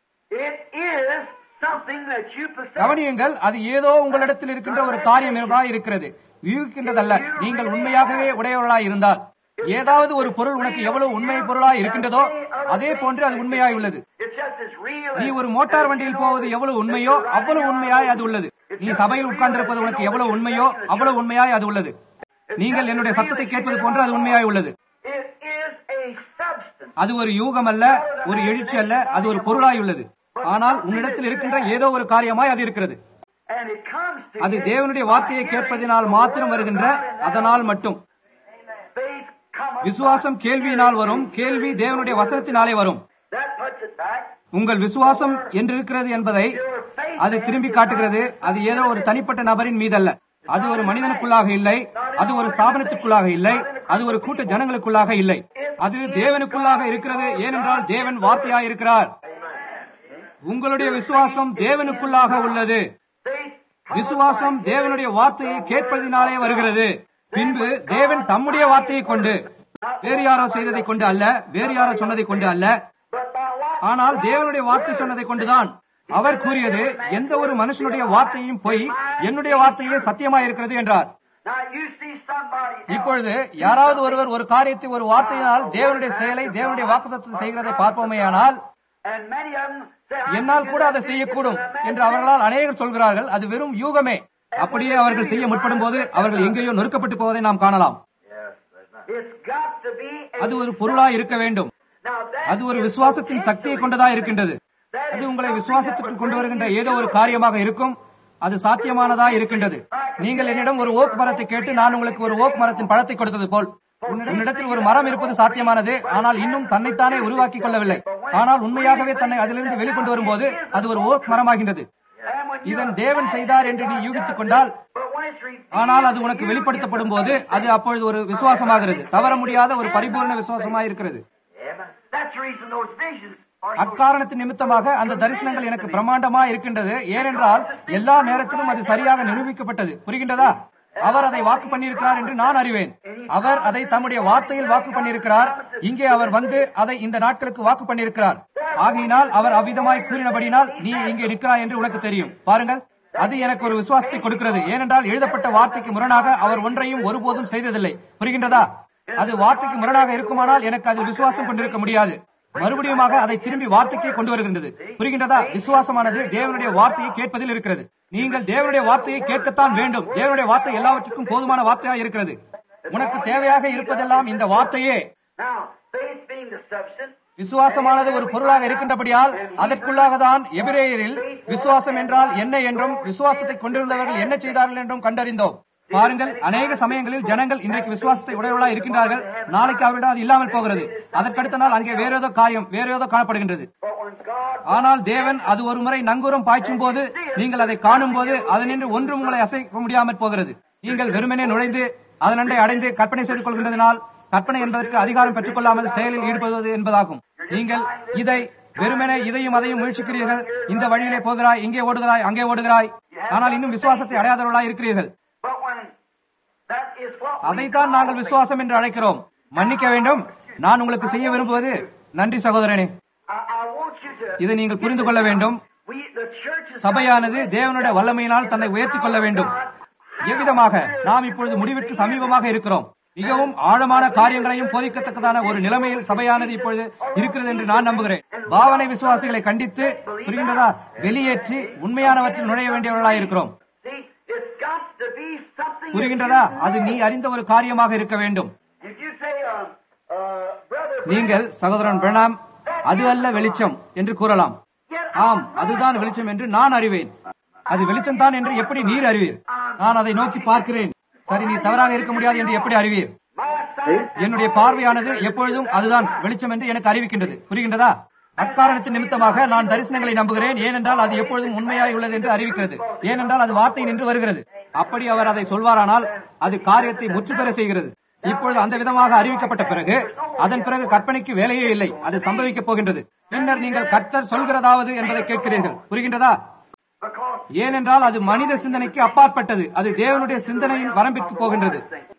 it is something that you possess. கவனியுங்கள் அது ஏதோ உங்களிடத்தில் இருக்கின்ற ஒரு காரியம் என்பதாய் இருக்கிறது யூகிக்கின்றதல்ல நீங்கள் உண்மையாகவே உடையவர்களாய் இருந்தால் ஏதாவது ஒரு பொருள் உனக்கு எவ்வளவு உண்மை பொருளாய் இருக்கின்றதோ அதே போன்று அது உண்மையாய் உள்ளது It's just as real நீ as ஒரு மோட்டார் வண்டியில் போவது எவ்வளவு உண்மையோ அவ்வளவு உண்மையாய் அது உள்ளது நீ சபையில் உட்கார்ந்திருப்பது உனக்கு எவ்வளவு உண்மையோ அவ்வளவு உண்மையாய் அது உள்ளது நீங்கள் என்னுடைய சத்தத்தை கேட்பது போன்று அது உண்மையாய் உள்ளது it is a substance. அது ஒரு யூகம் அல்ல ஒரு எழுச்சி அல்ல அது ஒரு பொருளாய் உள்ளது ஆனால் உன்னிடத்தில் இருக்கின்ற ஏதோ ஒரு காரியமாய் அது இருக்கிறது And it comes to அது you தேவனுடைய வார்த்தையை கேட்பதினால் மாத்திரம் வருகின்ற அதனால் மட்டும் faith cometh. விசுவாசம் கேள்வியினால் வரும் கேள்வி தேவனுடைய வசனத்தினாலே வரும் That puts it back. உங்கள் விசுவாசம் என்று இருக்கிறது என்பதை அது திரும்பி காட்டுகிறது அது ஏதோ ஒரு தனிப்பட்ட நபரின் மீதல்ல அது ஒரு மனிதனுக்குள்ளாக இல்லை அது ஒரு ஸ்தாபனத்திற்குள்ளாக இல்லை அது ஒரு கூட்ட ஜனங்களுக்குள்ளாக இல்லை அது தேவனுக்குள்ளாக இருக்கிறது ஏனென்றால் தேவன் வார்த்தையாய் இருக்கிறார் உங்களுடைய விசுவாசம் தேவனுக்குள்ளாக உள்ளது Faith விசுவாசம் தேவனுடைய வார்த்தையை கேட்பதினாலே வருகிறது பின்பு தேவன் தம்முடைய வார்த்தையை கொண்டு வேறு யாரோ செய்ததை கொண்டு அல்ல வேறு யாரோ சொன்னதை கொண்டு அல்ல but by what? ஆனால் தேவனுடைய வார்த்தை சொன்னதை கொண்டுதான் அவர் கூறியது எந்த ஒரு மனுஷனுடைய வார்த்தையும் போய் என்னுடைய வார்த்தையே சத்தியமாய் இருக்கிறது என்றார் Now you see somebody else. இப்பொழுது யாராவது ஒருவர் ஒரு காரியத்தை ஒரு வார்த்தையினால் தேவனுடைய செயலை தேவனுடைய வாக்குத்தத்தை செய்கிறதை பார்ப்போமேயானால் And many of them say, "I என்னால் can கூட do அதை that செய்யக்கூடும் because of என்று அவர்களால் அநேகர் சொல்கிறார்கள் அது வெறும் யூகமே அப்படியே அவர்கள் செய்ய முற்படும் போது அவர்கள் எங்கேயோ நொறுக்கப்பட்டு போவதை நாம் காணலாம் It's got to be a அது ஒரு பொருளாய் இருக்க வேண்டும் Now that அது ஒரு விசுவாசத்தின் சக்தியை கொண்டதா இருக்கின்றது அது உங்களை விசுவாசத்திற்கு கொண்டு வருகின்ற ஏதோ ஒரு காரியமாக இருக்கும் அது சாத்தியமானதா இருக்கின்றது நீங்கள் என்னிடம் ஒரு ஓக் மரத்தை கேட்டு நான் உங்களுக்கு ஒரு ஓக் மரத்தின் பழத்தை கொடுத்தது போல் உன்னிடத்தில் ஒரு மரம் இருப்பது சாத்தியமானது ஆனால் இன்னும் தன்னைத்தானே உருவாக்கி கொள்ளவில்லை ஆனால் உண்மையாகவே தன்னை அதிலிருந்து வெளிக்கொண்டு வரும்போது அது ஒரு ஓக் மரமாகின்றது and when you இதன் தேவன் செய்தார் என்று நீ யூகித்துக் கொண்டால் but when it's revealed, ஆனால் அது உனக்கு வெளிப்படுத்தப்படும் போது அது அப்பொழுது ஒரு விசுவாசமாகிறது தவற முடியாத ஒரு பரிபூர்ண விசுவாசமாக இருக்கிறது that's the reason those visions are so அக்காரணத்தின் நிமித்தமாக அந்த தரிசனங்கள் எனக்கு பிரம்மாண்டமா இருக்கின்றது ஏனென்றால் எல்லா நேரத்திலும் அது சரியாக நிரூபிக்கப்பட்டது புரிகின்றதா அவர் அதை வாக்கு பண்ணியிருக்கிறார் என்று நான் அறிவேன் அவர் அதை தம்முடைய வார்த்தையில் வாக்கு பண்ணியிருக்கிறார் இங்கே அவர் வந்து அதை இந்த நாட்களுக்கு வாக்கு பண்ணியிருக்கிறார் ஆகையினால் அவர் அவ்விதமாய் கூறினபடினால் நீ இங்கே நிற்கிறாய் என்று உனக்கு தெரியும் பாருங்கள் அது எனக்கு ஒரு விசுவாசத்தை கொடுக்கிறது ஏனென்றால் எழுதப்பட்ட வார்த்தைக்கு முரணாக அவர் ஒன்றையும் ஒருபோதும் செய்ததில்லை புரிகின்றதா அது வார்த்தைக்கு முரணாக இருக்குமானால் எனக்கு அதில் விசுவாசம் கொண்டிருக்க முடியாது மறுபடியுமாக அதை திரும்பி வார்த்தைக்கே கொண்டு வருகின்றது புரிகின்றதா விசுவாசமானது தேவனுடைய வார்த்தையை கேட்பதில் இருக்கிறது நீங்கள் தேவனுடைய வார்த்தையை கேட்கத்தான் வேண்டும் தேவனுடைய வார்த்தை எல்லாவற்றுக்கும் போதுமான வார்த்தையாக இருக்கிறது உனக்கு தேவையாக இருப்பதெல்லாம் இந்த வார்த்தையே Now, faith being the substance, விசுவாசமானது ஒரு பொருளாக இருக்கின்றபடியால் அதற்குள்ளாக தான் எபிரேயரில் விசுவாசம் என்றால் என்ன என்றும் விசுவாசத்தை கொண்டிருந்தவர்கள் என்ன செய்தார்கள் என்றும் கண்டறிந்தோம் பாருங்கள் அநேக சமயங்களில் ஜனங்கள் இன்றைக்கு விசுவாசத்தை உடையவர்களாக இருக்கின்றார்கள் நாளைக்கு அவரிடம் அது இல்லாமல் போகிறது அதற்கடுத்த நாள் அங்கே வேற ஏதோ காயம் வேற ஏதோ காணப்படுகின்றது but when God ஆனால் தேவன் அது ஒரு முறை நங்கூரம் பாய்ச்சும் போது நீங்கள் அதை காணும் போது அதனின்று ஒன்றும் உங்களை அசைக்க முடியாமல் போகிறது நீங்கள் வெறுமனே நுழைந்து அதனண்டை அடைந்து கற்பனை செய்து கொள்கின்றதனால் கற்பனை என்பதற்கு அதிகாரம் பெற்றுக் கொள்ளாமல் செயலில் ஈடுபடுவது என்பதாகும் நீங்கள் இதை வெறுமனே இதையும் அதையும் முயற்சிக்கிறீர்கள் இந்த வழியிலே போகிறாய் இங்கே ஓடுகிறாய் அங்கே ஓடுகிறாய் ஆனால் இன்னும் விசுவாசத்தை அடையாதவர்களாய் இருக்கிறீர்கள் But when that is what we அதைத்தான் நாங்கள் விசுவாசம் என்று அழைக்கிறோம் மன்னிக்க வேண்டும் நான் உங்களுக்கு செய்ய விரும்புவது நன்றி சகோதரனே I, I want you to. இதை நீங்கள் புரிந்து கொள்ள வேண்டும் We, the church is சபையானது தேவனுடைய வல்லமையினால் தன்னை உயர்த்திக் கொள்ள வேண்டும் எவ்விதமாக நாம் இப்பொழுது முடிவிற்கு சமீபமாக இருக்கிறோம் மிகவும் ஆழமான காரியங்களையும் போதிக்கத்தக்கதான ஒரு நிலைமையில் சபையானது இப்பொழுது இருக்கிறது என்று நான் நம்புகிறேன் பாவனை விசுவாசிகளை கண்டித்து புரிகின்றதா வெளியேற்றி உண்மையானவற்றில் நுழைய வேண்டியவர்களாய் இருக்கிறோம் See, it's got to be something. புரிகின்றதா அது நீ அறிந்த ஒரு காரியமாக இருக்க வேண்டும் If you say, uh, uh, brother, நீங்கள் சகோதரன் பிரணாம் அது அல்ல வெளிச்சம் என்று கூறலாம் ஆம் அதுதான் வெளிச்சம் என்று நான் அறிவேன் அது வெளிச்சம்தான் என்று எப்படி நீர் அறிவீர் நான் அதை நோக்கி பார்க்கிறேன் சரி நீ தவறாக இருக்க முடியாது என்று எப்படி அறிவீர் my sight, என்னுடைய பார்வையானது எப்பொழுதும் அதுதான் வெளிச்சம் என்று எனக்கு அறிவிக்கின்றது புரிகின்றதா அக்காரணத்தின் நிமித்தமாக நான் தரிசனங்களை நம்புகிறேன் ஏனென்றால் அது எப்பொழுதும் உண்மையாய் உள்ளது என்று அறிவிக்கிறது ஏனென்றால் அது வார்த்தை நின்று வருகிறது அப்படி அவர் அதை சொல்வாரானால் அது காரியத்தை முற்றுப்பெற செய்கிறது இப்பொழுது அந்த விதமாக அறிவிக்கப்பட்ட பிறகு அதன் பிறகு கற்பனைக்கு வேலையே இல்லை அது சம்பவிக்கப் போகின்றது பின்னர் நீங்கள் கர்த்தர் சொல்கிறதாவது என்பதை கேட்கிறீர்கள் புரிகின்றதா because ஏனென்றால் அது மனித சிந்தனைக்கு அப்பாற்பட்டது அது தேவனுடைய சிந்தனையின் வரம்பிற்கு போகின்றது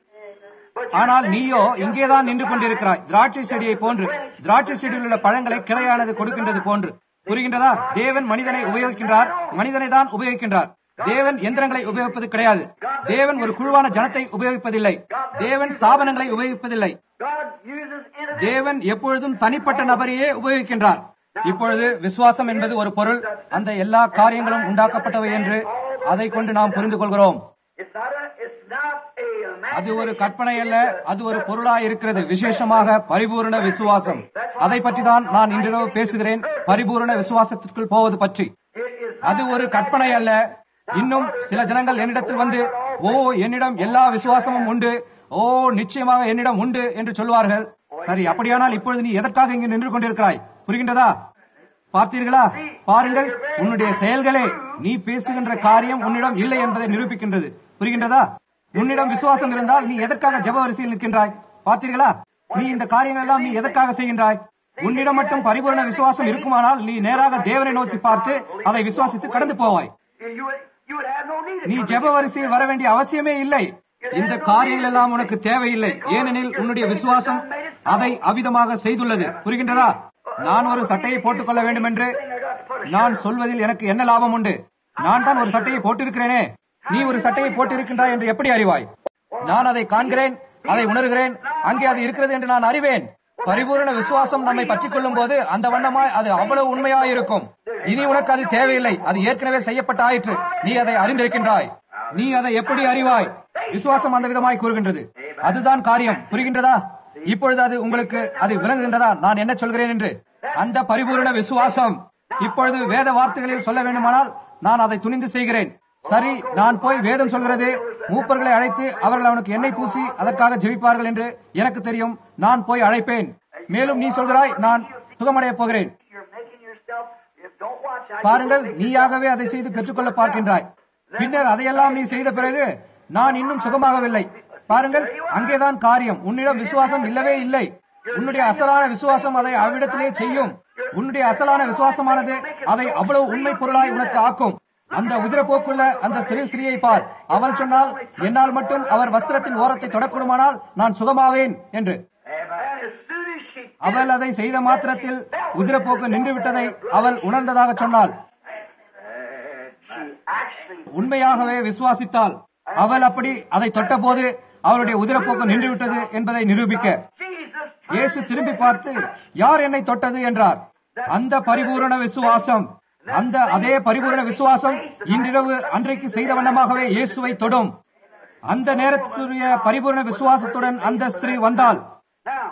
ஆனால் நீயோ இங்கேதான் நின்று கொண்டிருக்கிறாய் திராட்சை செடியை போன்று திராட்சை செடியில் உள்ள பழங்களை கிளையானது கொடுக்கின்றது போன்று புரிகின்றதா தேவன் மனிதனை உபயோகிக்கின்றார் மனிதனை தான் உபயோகிக்கின்றார் தேவன் எந்திரங்களை உபயோகிப்பது கிடையாது தேவன் ஒரு குழுவான ஜனத்தை உபயோகிப்பதில்லை தேவன் ஸ்தாபனங்களை உபயோகிப்பதில்லை God uses individuals. தேவன் எப்பொழுதும் தனிப்பட்ட நபரையே உபயோகிக்கின்றார் இப்பொழுது விசுவாசம் என்பது ஒரு பொருள் அந்த எல்லா காரியங்களும் உண்டாக்கப்பட்டவை என்று அதை கொண்டு நாம் புரிந்து கொள்கிறோம் It's not a, it's not a அது ஒரு கற்பனை அல்ல அது ஒரு பொருளாய் இருக்கிறது விசேஷமாக பரிபூரண விசுவாசம் அதை பற்றி தான் நான் இன்றிரவு பேசுகிறேன் பரிபூரண விசுவாசத்திற்குள் போவது பற்றி it is அது ஒரு கற்பனை அல்ல இன்னும் சில ஜனங்கள் என்னிடத்தில் வந்து ஓ என்னிடம் எல்லா விசுவாசமும் உண்டு ஓ நிச்சயமாக என்னிடம் உண்டு என்று சொல்வார்கள் சரி அப்படியானால் இப்பொழுது நீ எதற்காக இங்கு நின்று கொண்டிருக்கிறாய் புரிகின்றதா பார்த்தீர்களா பாருங்கள் உன்னுடைய செயல்களே நீ பேசுகின்ற காரியம் உன்னிடம் இல்லை என்பதை நிரூபிக்கின்றது புரிகின்றதா உன்னிடம் விசுவாசம் இருந்தால் நீ எதற்காக ஜெப வரிசையில் நிற்கின்றாய் பார்த்தீர்களா நீ இந்த காரியங்கள் எல்லாம் நீ எதற்காக செய்கின்றாய் உன்னிடம் மட்டும் பரிபூரண விசுவாசம் இருக்குமானால் நீ நேராக தேவனை நோக்கி பார்த்து அதை விசுவாசித்து கடந்து போவாய் you would you would have no need of நீ ஜெப வரிசையில் வர வேண்டிய அவசியமே இல்லை இந்த காரியங்கள் எல்லாம் உனக்கு தேவையில்லை ஏனெனில் உன்னுடைய விசுவாசம் அதை அவிதமாக செய்துள்ளது புரிகின்றதா நான் ஒரு சட்டையை போட்டுக் கொள்ள வேண்டும் என்று நான் சொல்வதில் எனக்கு என்ன லாபம் உண்டு நான் தான் ஒரு சட்டையை போட்டிருக்கிறேனே நீ ஒரு சட்டையை போட்டிருக்கின்றாய் என்று எப்படி அறிவாய் நான் அதை காண்கிறேன் அதை உணர்கிறேன் அங்கே அது இருக்கிறது என்று நான் அறிவேன் பரிபூரண விசுவாசம் நம்மை பற்றிக் கொள்ளும் போது அந்த வண்ணமாய் அது அவ்வளவு உண்மையாய் இருக்கும் இனி உனக்கு அது தேவையில்லை அது ஏற்கனவே செய்யப்பட்ட ஆயிற்று நீ அதை அறிந்திருக்கின்றாய் நீ அதை எப்படி அறிவாய் விசுவாசம் அந்த விதமாய் கூறுகின்றது அதுதான் காரியம் புரிகின்றதா இப்பொழுது அது உங்களுக்கு அது விளங்குகின்றதா நான் என்ன சொல்கிறேன் என்று அந்த பரிபூரண விசுவாசம் இப்பொழுது வேத வார்த்தைகளில் சொல்ல வேண்டுமானால் நான் அதை துணிந்து செய்கிறேன் சரி நான் போய் வேதம் சொல்கிறது மூப்பர்களை அழைத்து அவர்கள் அவனுக்கு எண்ணெய் பூசி அதற்காக ஜெபிப்பார்கள் என்று எனக்கு தெரியும் நான் போய் அழைப்பேன் மேலும் நீ சொல்கிறாய் நான் சுகமடைய போகிறேன் You're making yourself. If don't watch out. பாருங்கள் நீயாகவே அதை செய்து பெற்றுக்கொள்ள பார்க்கின்றாய் பின்னர் அதையெல்லாம் நீ செய்த பிறகு நான் இன்னும் சுகமாகவில்லை பாருங்கள் அங்கேதான் காரியம் உன்னிடம் விசுவாசம் இல்லவே இல்லை உன்னுடைய அசலான விசுவாசம் அதை அவ்விடத்திலே செய்யும் உன்னுடைய அசலான விசுவாசமானது அதை அவ்வளவு உண்மை பொருளாய் உனக்கு ஆக்கும் அந்த உதிரப்போக்குள்ள அந்த சிறு ஸ்திரியை பார் அவள் சொன்னால் என்னால் மட்டும் அவர் வஸ்திரத்தின் ஓரத்தை தொடக்கூடுமானால் நான் சுகமாவேன் என்று And as soon as she அவள் அதை செய்த மாத்திரத்தில் உதிரப்போக்கு நின்று விட்டதை அவள் உணர்ந்ததாக சொன்னாள் she actually உண்மையாகவே விசுவாசித்தாள் அவள் அப்படி அதை தொட்டபோது அவளுடைய உதிரப்போக்கு நின்று விட்டது என்பதை நிரூபிக்க Jesus இயேசு திரும்பி பார்த்து யார் என்னை தொட்டது என்றார் அந்த பரிபூரண விசுவாசம் அந்த அதே பரிபூரண விசுவாசம் இன்றிரவு அன்றைக்கு செய்த வண்ணமாகவே இயேசுவை தொடும் அந்த நேரத்துடைய பரிபூரண விசுவாசத்துடன் அந்த ஸ்திரீ வந்தாள் now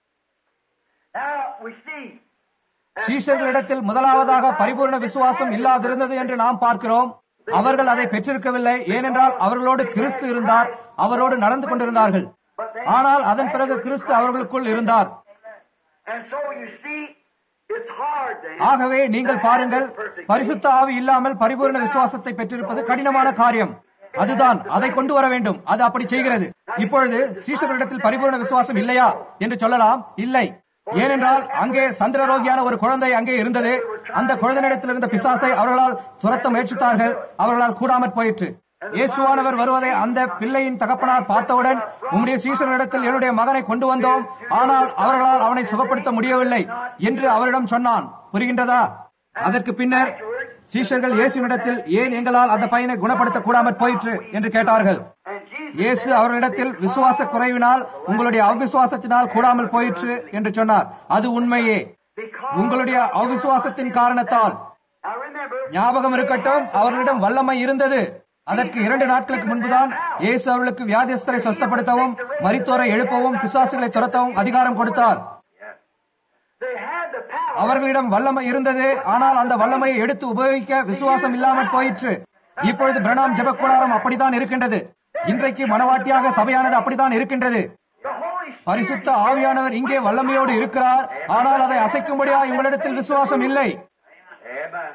now we see சீஷர்களிடத்தில் முதலாவதாக பரிபூர்ண விசுவாசம் இல்லாதிருந்தது என்று நாம் பார்க்கிறோம் அவர்கள் அதை பெற்றிருக்கவில்லை ஏனென்றால் அவர்களோடு கிறிஸ்து இருந்தார் அவரோடு நடந்து கொண்டிருந்தார்கள் ஆனால் அதன் பிறகு கிறிஸ்து அவர்களுக்குள் இருந்தார் and so you see it's hard then ஆகவே நீங்கள் பாருங்கள் பரிசுத்த ஆவி இல்லாமல் பரிபூர்ண விசுவாசத்தை பெற்றிருப்பது கடினமான காரியம் அதுதான் அதை கொண்டு வர வேண்டும் அது அப்படி செய்கிறது இப்பொழுது சீஷர்களிடத்தில் பரிபூர்ண விசுவாசம் இல்லையா என்று சொல்லலாம் இல்லை ஏனென்றால் அங்கே சந்திரரோகியான ஒரு குழந்தை அங்கே இருந்தது அந்த குழந்தையிடத்தில் இருந்த பிசாசை அவர்களால் துரத்த முயற்சித்தார்கள் அவர்களால் கூடாமற் போயிற்று இயேசுவானவர் வருவதை அந்த பிள்ளையின் தகப்பனார் பார்த்தவுடன் உம்முடைய சீசனிடத்தில் என்னுடைய மகனை கொண்டு வந்தோம் ஆனால் அவர்களால் அவனை சுகப்படுத்த முடியவில்லை என்று அவரிடம் சொன்னான் புரிகின்றதா அதற்கு பின்னர் சீஷர்கள் இயேசுவினிடத்தில் ஏன் எங்களால் அந்த பையனை குணப்படுத்த கூடாமற் போயிற்று என்று கேட்டார்கள் and Jesus இயேசு அவர்களிடத்தில் விசுவாச குறைவினால் உங்களுடைய அவிசுவாசத்தினால் கூடாமல் போயிற்று என்று சொன்னார் அது உண்மையே because உங்களுடைய அவிசுவாசத்தின் காரணத்தால் I remember ஞாபகம் இருக்கட்டும் அவர்களிடம் வல்லமை இருந்தது அதற்கு இரண்டு நாட்களுக்கு முன்புதான் இயேசு அவர்களுக்கு வியாதியஸ்தரை சொஸ்தப்படுத்தவும் மரித்தோரை எழுப்பவும் பிசாசுகளை துரத்தவும் அதிகாரம் கொடுத்தார் they had the power அவர்களிடம் வல்லமை இருந்தது ஆனால் அந்த வல்லமையை எடுத்து உபயோகிக்க விசுவாசம் இல்லாமல் போயிற்று இப்பொழுது பிரணாம் ஜெபக்கூடாரம் அப்படித்தான் இருக்கின்றது இன்றைக்கு மனவாட்டியாக சபையானது அப்படித்தான் இருக்கின்றது the Holy Spirit பரிசுத்த ஆவியானவர் இங்கே வல்லமையோடு இருக்கிறார் ஆனால் அதை அசைக்கும்படியா உங்களிடத்தில் விசுவாசம் இல்லை Amen.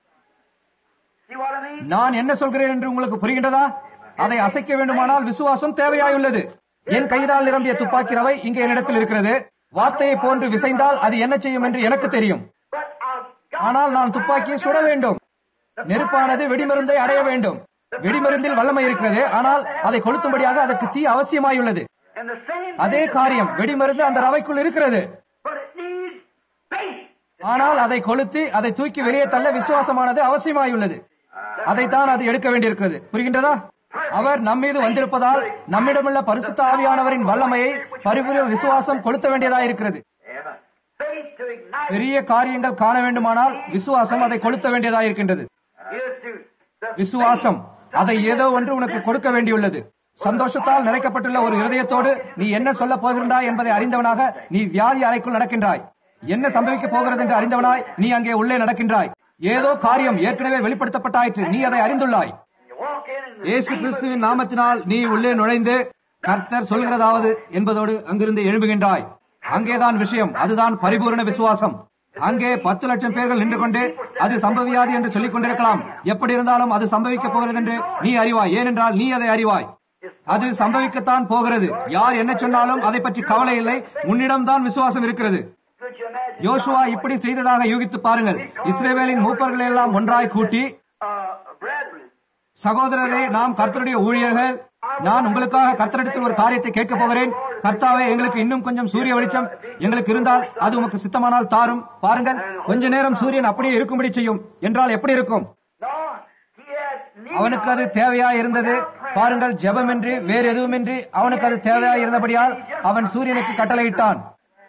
See what I mean? நான் என்ன சொல்கிறேன் என்று உங்களுக்கு புரிகின்றதா அதை அசைக்க வேண்டுமானால் விசுவாசம் தேவையாயுள்ளது என் கையினால் நிரம்பிய துப்பாக்கி ரவை இங்கே என்னிடத்தில் இருக்கிறது வார்த்தையை போன்று விசைந்தால் அது என்ன செய்யும் என்று எனக்கு தெரியும் But I've got ஆனால் நான் துப்பாக்கியை சுட வேண்டும் நெருப்பானது வெடிமருந்தை அடைய வேண்டும் வெடிமருந்தில் வல்லமை இருக்கிறது ஆனால் அதை கொளுத்தும்படியாக அதற்கு தீ அவசியமாயுள்ளது and the same அதே காரியம் வெடிமருந்து அந்த ரவைக்குள் இருக்கிறது but it needs faith. ஆனால் அதை கொளுத்தி அதை தூக்கி வெளியே தள்ள விசுவாசமானது அவசியமாயுள்ளது அதைத்தான் அது எடுக்க வேண்டியிருக்கிறது புரிகின்றதா அவர் நம்மீது வந்திருப்பதால் நம்மிடமுள்ள பரிசுத்த ஆவியானவரின் வல்லமையை பரிபூர்ண விசுவாசம் கொளுத்த வேண்டியதாயிருக்கிறது Amen. Faith to ignite பெரிய காரியங்கள் காண வேண்டுமானால் விசுவாசம் அதை கொளுத்த வேண்டியதாயிருக்கின்றது is to the விசுவாசம் அதை ஏதோ ஒன்று உனக்கு கொடுக்க வேண்டியுள்ளது சந்தோஷத்தால் நிறைக்கப்பட்டுள்ள ஒரு இருதயத்தோடு நீ என்ன சொல்ல போகின்றாய் என்பதை அறிந்தவனாக நீ வியாதி அறைக்குள் நடக்கின்றாய் என்ன சம்பவிக்க போகிறது என்று அறிந்தவனாய் நீ அங்கே உள்ளே நடக்கின்றாய் ஏதோ காரியம் ஏற்கனவே வெளிப்படுத்தப்பட்டாயிற்று நீ அதை அறிந்துள்ளாய் you walk in and இயேசு கிறிஸ்துவின் நாமத்தினால் நீ உள்ளே நுழைந்து கர்த்தர் சொல்கிறதாவது என்பதோடு அங்கிருந்து எழும்புகின்றாய் அங்கேதான் விஷயம் அதுதான் பரிபூரண விசுவாசம் அங்கே பத்து லட்சம் பேர்கள் நின்று கொண்டு அது சம்பவியாது என்று சொல்லிக் கொண்டிருக்கலாம் எப்படி இருந்தாலும் அது சம்பவிக்க போகிறது என்று நீ அறிவாய் ஏனென்றால் நீ அதை அறிவாய் அது சம்பவிக்கத்தான் போகிறது யார் என்ன சொன்னாலும் அதை பற்றி கவலை இல்லை உன்னிடம்தான் விசுவாசம் இருக்கிறது could you imagine யோசுவா இப்படி செய்ததாக யூகித்து பாருங்கள் இஸ்ரேவேலின் மூப்பர்களை எல்லாம் ஒன்றாய் கூட்டி uh, brethren சகோதரரே நாம் கர்த்தருடைய ஊழியர்கள் நான் உங்களுக்காக கர்த்தரிடத்தில் ஒரு காரியத்தை கேட்கப் போகிறேன் கர்த்தாவே எங்களுக்கு இன்னும் கொஞ்சம் சூரிய வெளிச்சம் எங்களுக்கு இருந்தால் அது உமக்கு சித்தமானால் தாரும் பாருங்கள் கொஞ்ச நேரம் சூரியன் அப்படியே இருக்கும்படி செய்யும் என்றால் எப்படி இருக்கும் no he had need அவனுக்கு அது தேவையா இருந்தது பாருங்கள் ஜெபமின்றி வேறு எதுவுமின்றி அவனுக்கு அது தேவையா இருந்தபடியால் அவன் சூரியனுக்கு கட்டளையிட்டான்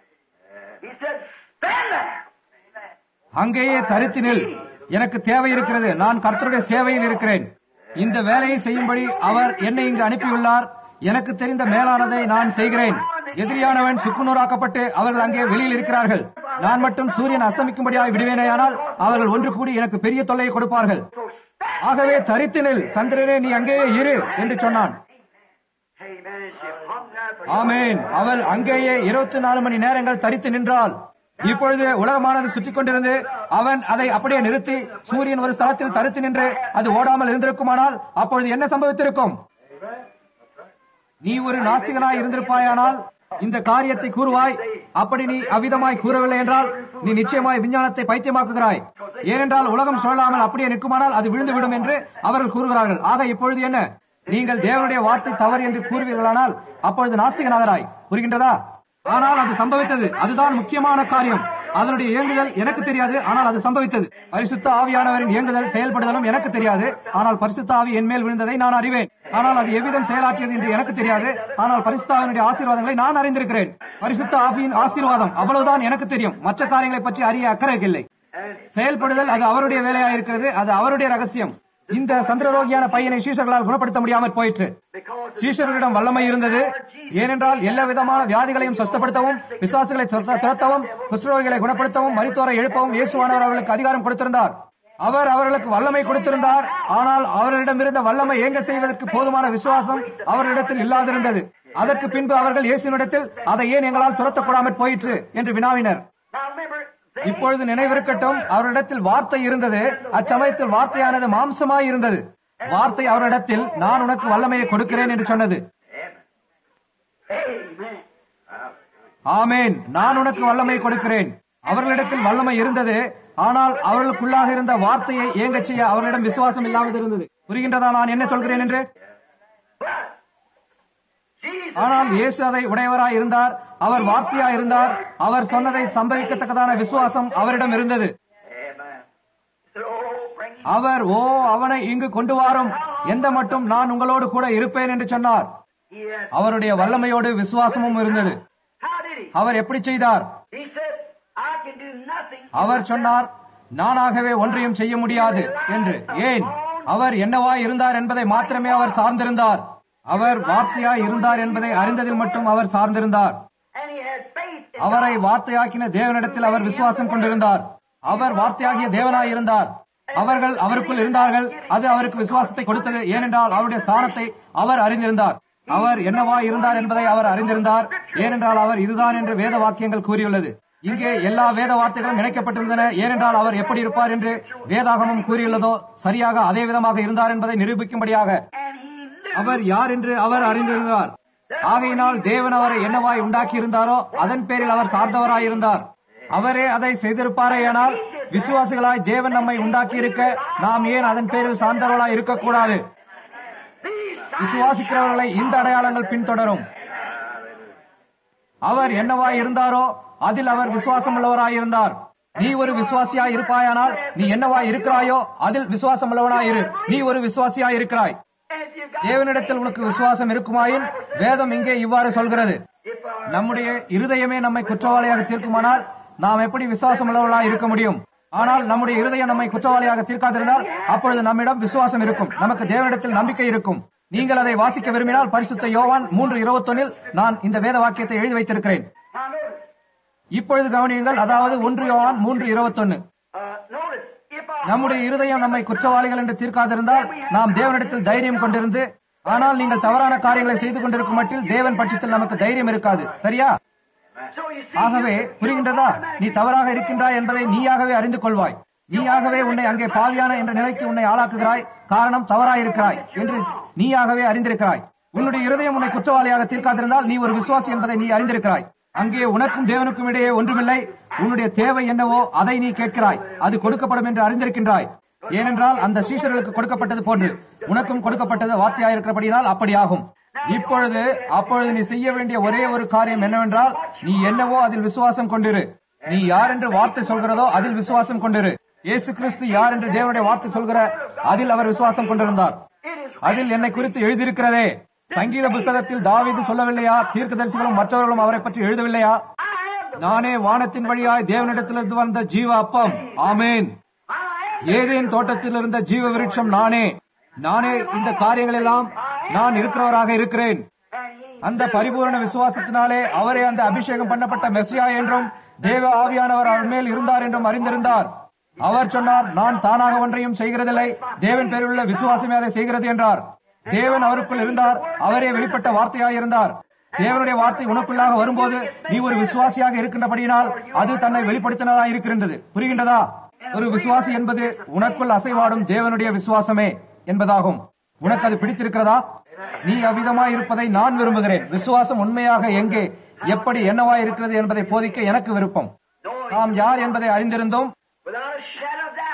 he said stand there அங்கேயே தரித்து நில் எனக்கு தேவை இருக்கிறது நான் கர்த்தருடைய சேவையில் இருக்கிறேன் இந்த வேலையை செய்யும்படி அவர் என்னை இங்கு அனுப்பியுள்ளார் எனக்கு தெரிந்த மேலானதை நான் செய்கிறேன் எதிரியானவன் சுக்குநூறாக்கப்பட்டு அவர்கள் அங்கே வெளியில் இருக்கிறார்கள் நான் மட்டும் சூரியன் அஸ்தமிக்கும்படியாய் விடுவேனேயானால் அவர்கள் ஒன்று கூடி எனக்கு பெரிய தொல்லையை கொடுப்பார்கள் ஆகவே தரித்து நில் சந்திரனே நீ அங்கேயே இரு என்று சொன்னான் amen she hung there for ஆமேன் அவள் அங்கேயே இருபத்தி நாலு மணி நேரங்கள் தரித்து நின்றாள் இப்பொழுது உலகமானது சுற்றிக் கொண்டிருந்து அவன் அதை அப்படியே நிறுத்தி சூரியன் ஒரு ஸ்தலத்தில் தரித்து நின்று அது ஓடாமல் இருந்திருக்குமானால் அப்பொழுது என்ன சம்பவித்திருக்கும் நீ ஒரு நாஸ்திகனாய் இருந்திருப்பாயானால் இந்த காரியத்தை கூறுவாய் அப்படி நீ அவ்விதமாய் கூறவில்லை என்றால் நீ நிச்சயமாய் விஞ்ஞானத்தை பைத்தியமாக்குகிறாய் because ஏனென்றால் உலகம் சுழலாமல் அப்படியே நிற்குமானால் அது விழுந்து விடும் என்று அவர்கள் கூறுகிறார்கள் ஆக இப்பொழுது என்ன நீங்கள் தேவனுடைய வார்த்தை தவறு என்று கூறுவீர்களானால் அப்பொழுது நாஸ்திகனாகராய் புரிகின்றதா ஆனால் அது சம்பவித்தது அதுதான் முக்கியமான காரியம் அதனுடைய இயங்குதல் எனக்கு தெரியாது ஆனால் அது சம்பவித்தது பரிசுத்த ஆவியானவரின் இயங்குதல் செயல்படுதலும் எனக்கு தெரியாது ஆனால் பரிசுத்த ஆவி என் மேல் விழுந்ததை நான் அறிவேன் ஆனால் அது எவ்விதம் செயலாற்றியது என்று எனக்கு தெரியாது ஆனால் பரிசுத்த ஆவியினுடைய ஆசீர்வாதங்களை நான் அறிந்திருக்கிறேன் பரிசுத்த ஆவியின் ஆசீர்வாதம் அவ்வளவுதான் எனக்கு தெரியும் மற்ற காரியங்களை பற்றி அறிய அக்கறை இல்லை செயல்படுதல் அது அவருடைய வேலையாக இருக்கிறது அது அவருடைய ரகசியம் இந்த சந்திரரோகியான பையனை சீஷர்களால் குணப்படுத்த முடியாமல் போயிற்று சீஷர்களிடம் வல்லமை இருந்தது ஏனென்றால் எல்லா விதமான வியாதிகளையும் சுஸ்தப்படுத்தவும் பிசாசுகளை துரத்த- துரத்தவும் குஷ்டரோகிகளை குணப்படுத்தவும் மரித்தோரை எழுப்பவும் இயேசுவானவர் அவர்களுக்கு அதிகாரம் கொடுத்திருந்தார் அவர் அவர்களுக்கு வல்லமை கொடுத்திருந்தார் ஆனால் அவர்களிடமிருந்த வல்லமை ஏங்க செய்வதற்கு போதுமான விசுவாசம் அவர்களிடத்தில் இல்லாதிருந்தது அதற்கு பின்பு அவர்கள் இயேசுவினிடத்தில் அதை ஏன் எங்களால் துரத்தக்கூடாமற் போயிற்று என்று வினாவினர் Now remember, they இப்பொழுது நினைவிருக்கட்டும் அவரிடத்தில் வார்த்தை இருந்தது அச்சமயத்தில் வார்த்தையானது மாம்சமாய் இருந்தது வார்த்தை அவரிடத்தில் நான் உனக்கு வல்லமையை கொடுக்கிறேன் என்று சொன்னது Amen. ஆமேன் நான் உனக்கு வல்லமை கொடுக்கிறேன் அவர்களிடத்தில் வல்லமை இருந்தது ஆனால் அவர்களுக்குள்ளாக இருந்த வார்த்தையை ஏங்கச் செய்ய அவர்களிடம் விசுவாசம் இல்லாமல் இருந்தது புரிகின்றதா நான் என்ன சொல்கிறேன் என்று But Jesus ஆனால் இயேசு அதை உடையவராய் இருந்தார் அவர் வார்த்தையாய் இருந்தார் அவர் சொன்னதை சம்பவிக்கத்தக்கதான விசுவாசம் அவரிடம் இருந்தது Amen. Said, Oh, bring him. அவர் ஓ அவனை இங்கு கொண்டு வாரும் எந்த மட்டும் நான் உங்களோடு கூட இருப்பேன் என்று சொன்னார் He had, அவருடைய வல்லமையோடு விசுவாசமும் இருந்தது how did he? அவர் எப்படி செய்தார் He said, I can do nothing. அவர் சொன்னார் நானாகவே ஒன்றையும் செய்ய முடியாது என்று ஏன் அவர் என்னவாய் இருந்தார் என்பதை மாத்திரமே அவர் சார்ந்திருந்தார் அவர் வார்த்தையாய் இருந்தார் என்பதை அறிந்ததில் மட்டும் அவர் சார்ந்திருந்தார் And he had faith in அவரை வார்த்தையாக்கின தேவனிடத்தில் அவர் விசுவாசம் கொண்டிருந்தார் அவர் வார்த்தையாகிய தேவனாய் இருந்தார் அவர்கள் அவருக்குள் இருந்தார்கள் அது அவருக்கு விசுவாசத்தை கொடுத்தது ஏனென்றால் அவருடைய ஸ்தானத்தை அவர் அறிந்திருந்தார் அவர் என்னவா இருந்தார் என்பதை அவர் அறிந்திருந்தார் ஏனென்றால் அவர் இதுதான் என்று வேத வாக்கியங்கள் கூறியுள்ளது இங்கே எல்லா வேத வார்த்தைகளும் இணைக்கப்பட்டிருந்தன ஏனென்றால் அவர் எப்படி இருப்பார் என்று வேதாகமம் கூறியுள்ளதோ சரியாக அதே விதமாக இருந்தார் என்பதை நிரூபிக்கும்படியாக And he knew அவர் யார் என்று அவர் அறிந்திருந்தார் ஆகையினால் தேவன் அவரை என்னவாய் உண்டாக்கி இருந்தாரோ அதன் பேரில் அவர் சார்ந்தவராய் இருந்தார் அவரே அதை செய்திருப்பாரேயானால் விசுவாசிகளாய் தேவன் நம்மை உண்டாக்கி இருக்க நாம் ஏன் அதன் பேரில் சார்ந்தவர்களாய் இருக்கக்கூடாது விசுவாசிக்கிறவர்களை இந்த அடையாளங்கள் பின்தொடரும் அவர் என்னவாய் இருந்தாரோ அதில் அவர் விசுவாசம் உள்ளவராய் இருந்தார் நீ ஒரு விசுவாசியாய் இருப்பாயானால் நீ என்னவாய் இருக்கிறாயோ அதில் விசுவாசம் உள்ளவனாய் இரு நீ ஒரு விசுவாசியாய் இருக்கிறாய் And if you got தேவனிடத்தில் உனக்கு விசுவாசம் இருக்குமாயின் வேதம் இங்கே இவ்வாறு சொல்கிறது if uh, நம்முடைய இருதயமே நம்மை குற்றவாளியாக தீர்க்குமானால் நாம் எப்படி விசுவாசம் உள்ளவர்களாக இருக்க முடியும் ஆனால் நம்முடைய இருதயம் நம்மை குற்றவாளியாக தீர்க்காதிருந்தால் அப்பொழுது நம்மிடம் விசுவாசம் இருக்கும் நமக்கு தேவனிடத்தில் நம்பிக்கை இருக்கும் நீங்கள் அதை வாசிக்க விரும்பினால் பரிசுத்த யோவான் மூன்று இருபத்தொன்னில் நான் இந்த வேத வாக்கியத்தை எழுதி வைத்திருக்கிறேன் now notice, இப்பொழுது கவனியுங்கள் அதாவது ஒன்று யோவான் மூன்று இருபத்தொன்னு uh, notice, if I நம்முடைய இருதயம் நம்மை குற்றவாளிகள் என்று தீர்க்காதிருந்தால் நாம் தேவனிடத்தில் தைரியம் கொண்டிருந்து ஆனால் நீங்கள் தவறான காரியங்களை செய்து கொண்டிருக்கும் மட்டில் தேவன் பட்சத்தில் நமக்கு தைரியம் இருக்காது சரியா so you see, ஆகவே புரிகின்றதா நீ தவறாக இருக்கின்றாய் என்பதை நீயாகவே அறிந்து கொள்வாய் நீயாகவே உன்னை அங்கே பாவியான என்ற நிலைக்கு உன்னை ஆளாக்குகிறாய் காரணம் தவறாயிருக்கிறாய் என்று நீயாகவே அறிந்திருக்கிறாய் உன்னுடைய இருதயம் உன்னை குற்றவாளியாக தீர்க்காதிருந்தால் நீ ஒரு விசுவாசி என்பதை நீ அறிந்திருக்கிறாய் அங்கே உனக்கும் தேவனுக்கும் இடையே ஒன்றுமில்லை உன்னுடைய தேவை என்னவோ அதை நீ கேட்கிறாய் அது கொடுக்கப்படும் என்று அறிந்திருக்கின்றாய் ஏனென்றால் அந்த சீஷர்களுக்கு கொடுக்கப்பட்டது போன்று உனக்கும் கொடுக்கப்பட்டது வார்த்தையாயிருக்கிறபடியால் அப்படியாகும் இப்பொழுது அப்பொழுது நீ செய்ய வேண்டிய ஒரே ஒரு காரியம் என்னவென்றால் நீ என்னவோ அதில் விசுவாசம் கொண்டிரு நீ யார் என்று வார்த்தை சொல்கிறதோ அதில் விசுவாசம் கொண்டிரு இயேசு கிறிஸ்து யார் என்று தேவனுடைய வார்த்தை சொல்கிற அதில் அவர் விசுவாசம் கொண்டிருந்தார் அதில் என்னை குறித்து எழுதியிருக்கிறதே சங்கீத புஸ்தகத்தில் தாவீது சொல்லவில்லையா தீர்க்கதரிசிகளும் மற்றவர்களும் அவரை பற்றி எழுதவில்லையா I am the, நானே வானத்தின் வழியாய் தேவனிடத்திலிருந்து வந்த ஜீவ அப்பம் ஆமேன் I am ஏதேன் தோட்டத்தில் இருந்த ஜீவ விருட்சம் நானே நானே இந்த காரியங்கள் எல்லாம் நான் இருக்கிறவராக இருக்கிறேன் and he அந்த பரிபூரண விசுவாசத்தினாலே அவரே அந்த அபிஷேகம் பண்ணப்பட்ட மெஸ்ஸியா என்றும் தேவ ஆவியானவர் அவர் மேல் இருந்தார் என்றும் அறிந்திருந்தார் அவர் சொன்னார் நான் தானாக ஒன்றையும் செய்கிறதில்லை தேவன் பேருள்ள விசுவாசமே அதை செய்கிறது என்றார் தேவன் அவருக்குள் இருந்தார் அவரே வெளிப்பட்ட வார்த்தையாக இருந்தார் தேவனுடைய வார்த்தை உனக்குள்ளாக வரும்போது நீ ஒரு விசுவாசியாக இருக்கின்றபடியினால் அது தன்னை வெளிப்படுத்தினதா இருக்கின்றது புரிகின்றதா ஒரு விசுவாசி என்பது உனக்குள் அசைவாடும் தேவனுடைய விசுவாசமே என்பதாகும் உனக்கு அது பிடித்திருக்கிறதா நீ அவ்விதமாய் இருப்பதை நான் விரும்புகிறேன் விசுவாசம் உண்மையாக எங்கே எப்படி என்னவாய் இருக்கிறது என்பதை போதிக்க எனக்கு விருப்பம் நாம் யார் என்பதை அறிந்திருந்தோம் without a shadow of doubt.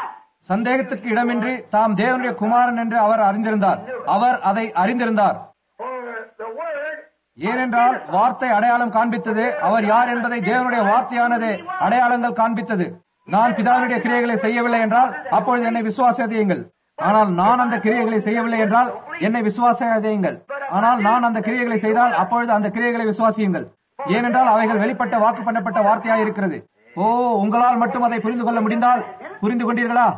சந்தேகத்திற்கு இடமின்றி தாம் தேவனுடைய குமாரன் என்று அவர் அறிந்திருந்தார் அவர் அதை அறிந்திருந்தார் For the word ஏனென்றால் வார்த்தை அடையாளம் காண்பித்தது அவர் யார் என்பதை தேவனுடைய வார்த்தையானது அடையாளங்கள் காண்பித்தது நான் பிதாவினுடைய கிரியைகளை செய்யவில்லை என்றால் அப்பொழுது என்னை விசுவாசியுங்கள் ஆனால் நான் அந்த கிரியைகளை செய்யவில்லை என்றால் என்னை விசுவாசியுங்கள் ஆனால் நான் அந்த கிரியைகளை செய்தால் அப்பொழுது அந்த கிரியைகளை விசுவாசியுங்கள் ஏனென்றால் அவைகள் வெளிப்பட்ட வாக்கு பண்ணப்பட்ட வார்த்தையாய் இருக்கிறது ஓ உங்களால் மட்டும் அதை புரிந்து கொள்ள முடிந்தால் புரிந்து கொண்டீர்களா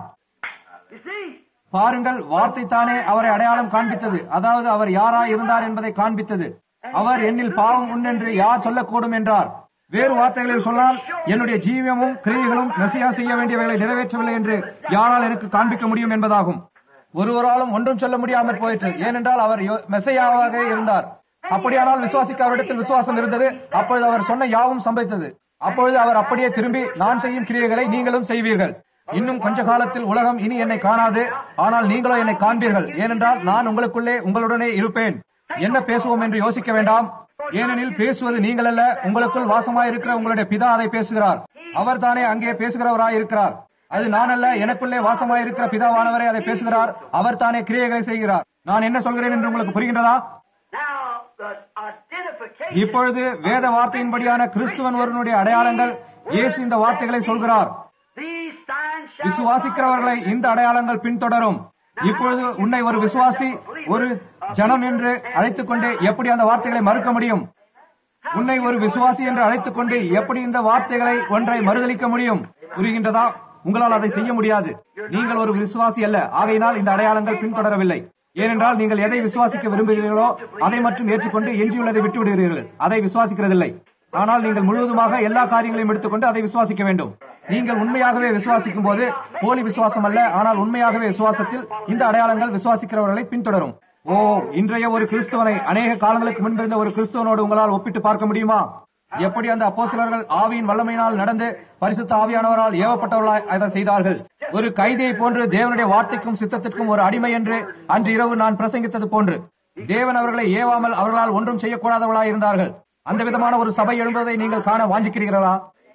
You see, பாருங்கள் வார்த்தை தானே அவரை அடையாளம் காண்பித்தது அதாவது அவர் யாராய் இருந்தார் என்பதை காண்பித்தது அவர் என்னில் பாவம் உண்டென்று யார் சொல்லக்கூடும் என்றார் வேறு வார்த்தைகளில் சொன்னால் என்னுடைய ஜீவியமும் கிரியைகளும் மெசையா செய்ய வேண்டியவைகளை நிறைவேற்றவில்லை என்று யாரால் எனக்கு காண்பிக்க முடியும் என்பதாகும் ஒருவராலும் ஒன்றும் சொல்ல முடியாமல் போயிற்று ஏனென்றால் அவர் யோ- மெசையாவாக இருந்தார் அப்படியானால் விசுவாசிக்க அவரிடத்தில் விசுவாசம் இருந்தது அப்பொழுது அவர் சொன்ன யாவும் சம்பவித்தது அப்பொழுது அவர் அப்படியே திரும்பி நான் செய்யும் கிரியைகளை நீங்களும் செய்வீர்கள் இன்னும் கொஞ்ச காலத்தில் உலகம் இனி என்னை காணாது ஆனால் நீங்களோ என்னை காண்பீர்கள் ஏனென்றால் நான் உங்களுக்குள்ளே உங்களுடனே இருப்பேன் என்ன பேசுவோம் என்று யோசிக்க வேண்டாம் ஏனெனில் பேசுவது நீங்கள் அல்ல உங்களுக்குள் வாசமாயிருக்கிற உங்களுடைய பிதா அதை பேசுகிறார் அவர் தானே அங்கே பேசுகிறவராய் இருக்கிறார் அது நான் அல்ல எனக்குள்ளே வாசமாயிருக்கிற பிதாவானவரே அதை பேசுகிறார் அவர் தானே கிரியைகளை செய்கிறார் நான் என்ன சொல்கிறேன் என்று உங்களுக்கு புரிகின்றதா now the identification இப்பொழுது வேத வார்த்தையின்படியான கிறிஸ்துவன் ஒருவனுடைய அடையாளங்கள் இயேசு இந்த வார்த்தைகளை சொல்கிறார் these signs shall விசுவாசிக்கிறவர்களை இந்த அடையாளங்கள் பின்தொடரும் இப்பொழுது உன்னை ஒரு விசுவாசி ஒரு ஜனம் என்று அழைத்துக் கொண்டு எப்படி அந்த வார்த்தைகளை மறுக்க முடியும் உன்னை ஒரு விசுவாசி என்று அழைத்துக் கொண்டு எப்படி இந்த வார்த்தைகளை ஒன்றை மறுதலிக்க முடியும் புரிகின்றதா உங்களால் அதை செய்ய முடியாது நீங்கள் ஒரு விசுவாசி அல்ல ஆகையினால் இந்த அடையாளங்கள் பின்தொடரவில்லை ஏனென்றால் நீங்கள் எதை விசுவாசிக்க விரும்புகிறீர்களோ அதை மட்டும் ஏற்றுக்கொண்டு எஞ்சியுள்ளதை விட்டு விடுகிறீர்கள் அதை விசுவாசிக்கிறதில்லை ஆனால் நீங்கள் முழுவதுமாக எல்லா காரியங்களையும் எடுத்துக்கொண்டு அதை விசுவாசிக்க வேண்டும் நீங்கள் உண்மையாகவே விசுவாசிக்கும் போது போலி விசுவாசம் அல்ல ஆனால் உண்மையாகவே விசுவாசத்தில் இந்த அடையாளங்கள் விசுவாசிக்கிறவர்களை பின்தொடரும் ஓ இன்றைய ஒரு கிறிஸ்துவனை அநேக காலங்களுக்கு முன்பிருந்த ஒரு கிறிஸ்துவனோடு உங்களால் ஒப்பிட்டு பார்க்க முடியுமா எப்படி அந்த அப்போஸ்தலர்கள் ஆவியின் வல்லமையினால் நடந்து பரிசுத்த ஆவியானவரால் ஏவப்பட்டவர்களாய் அதை செய்தார்கள் ஒரு கைதியை போன்று தேவனுடைய வார்த்தைக்கும் சித்தத்திற்கும் ஒரு அடிமை என்று அன்று இரவு நான் பிரசங்கித்தது போன்று தேவன் அவர்களை ஏவாமல் அவர்களால் ஒன்றும் செய்யக்கூடாதவர்களாய் இருந்தார்கள் அந்த விதமான ஒரு சபை எழும்புவதை நீங்கள் காண வாஞ்சிக்கிறீர்களா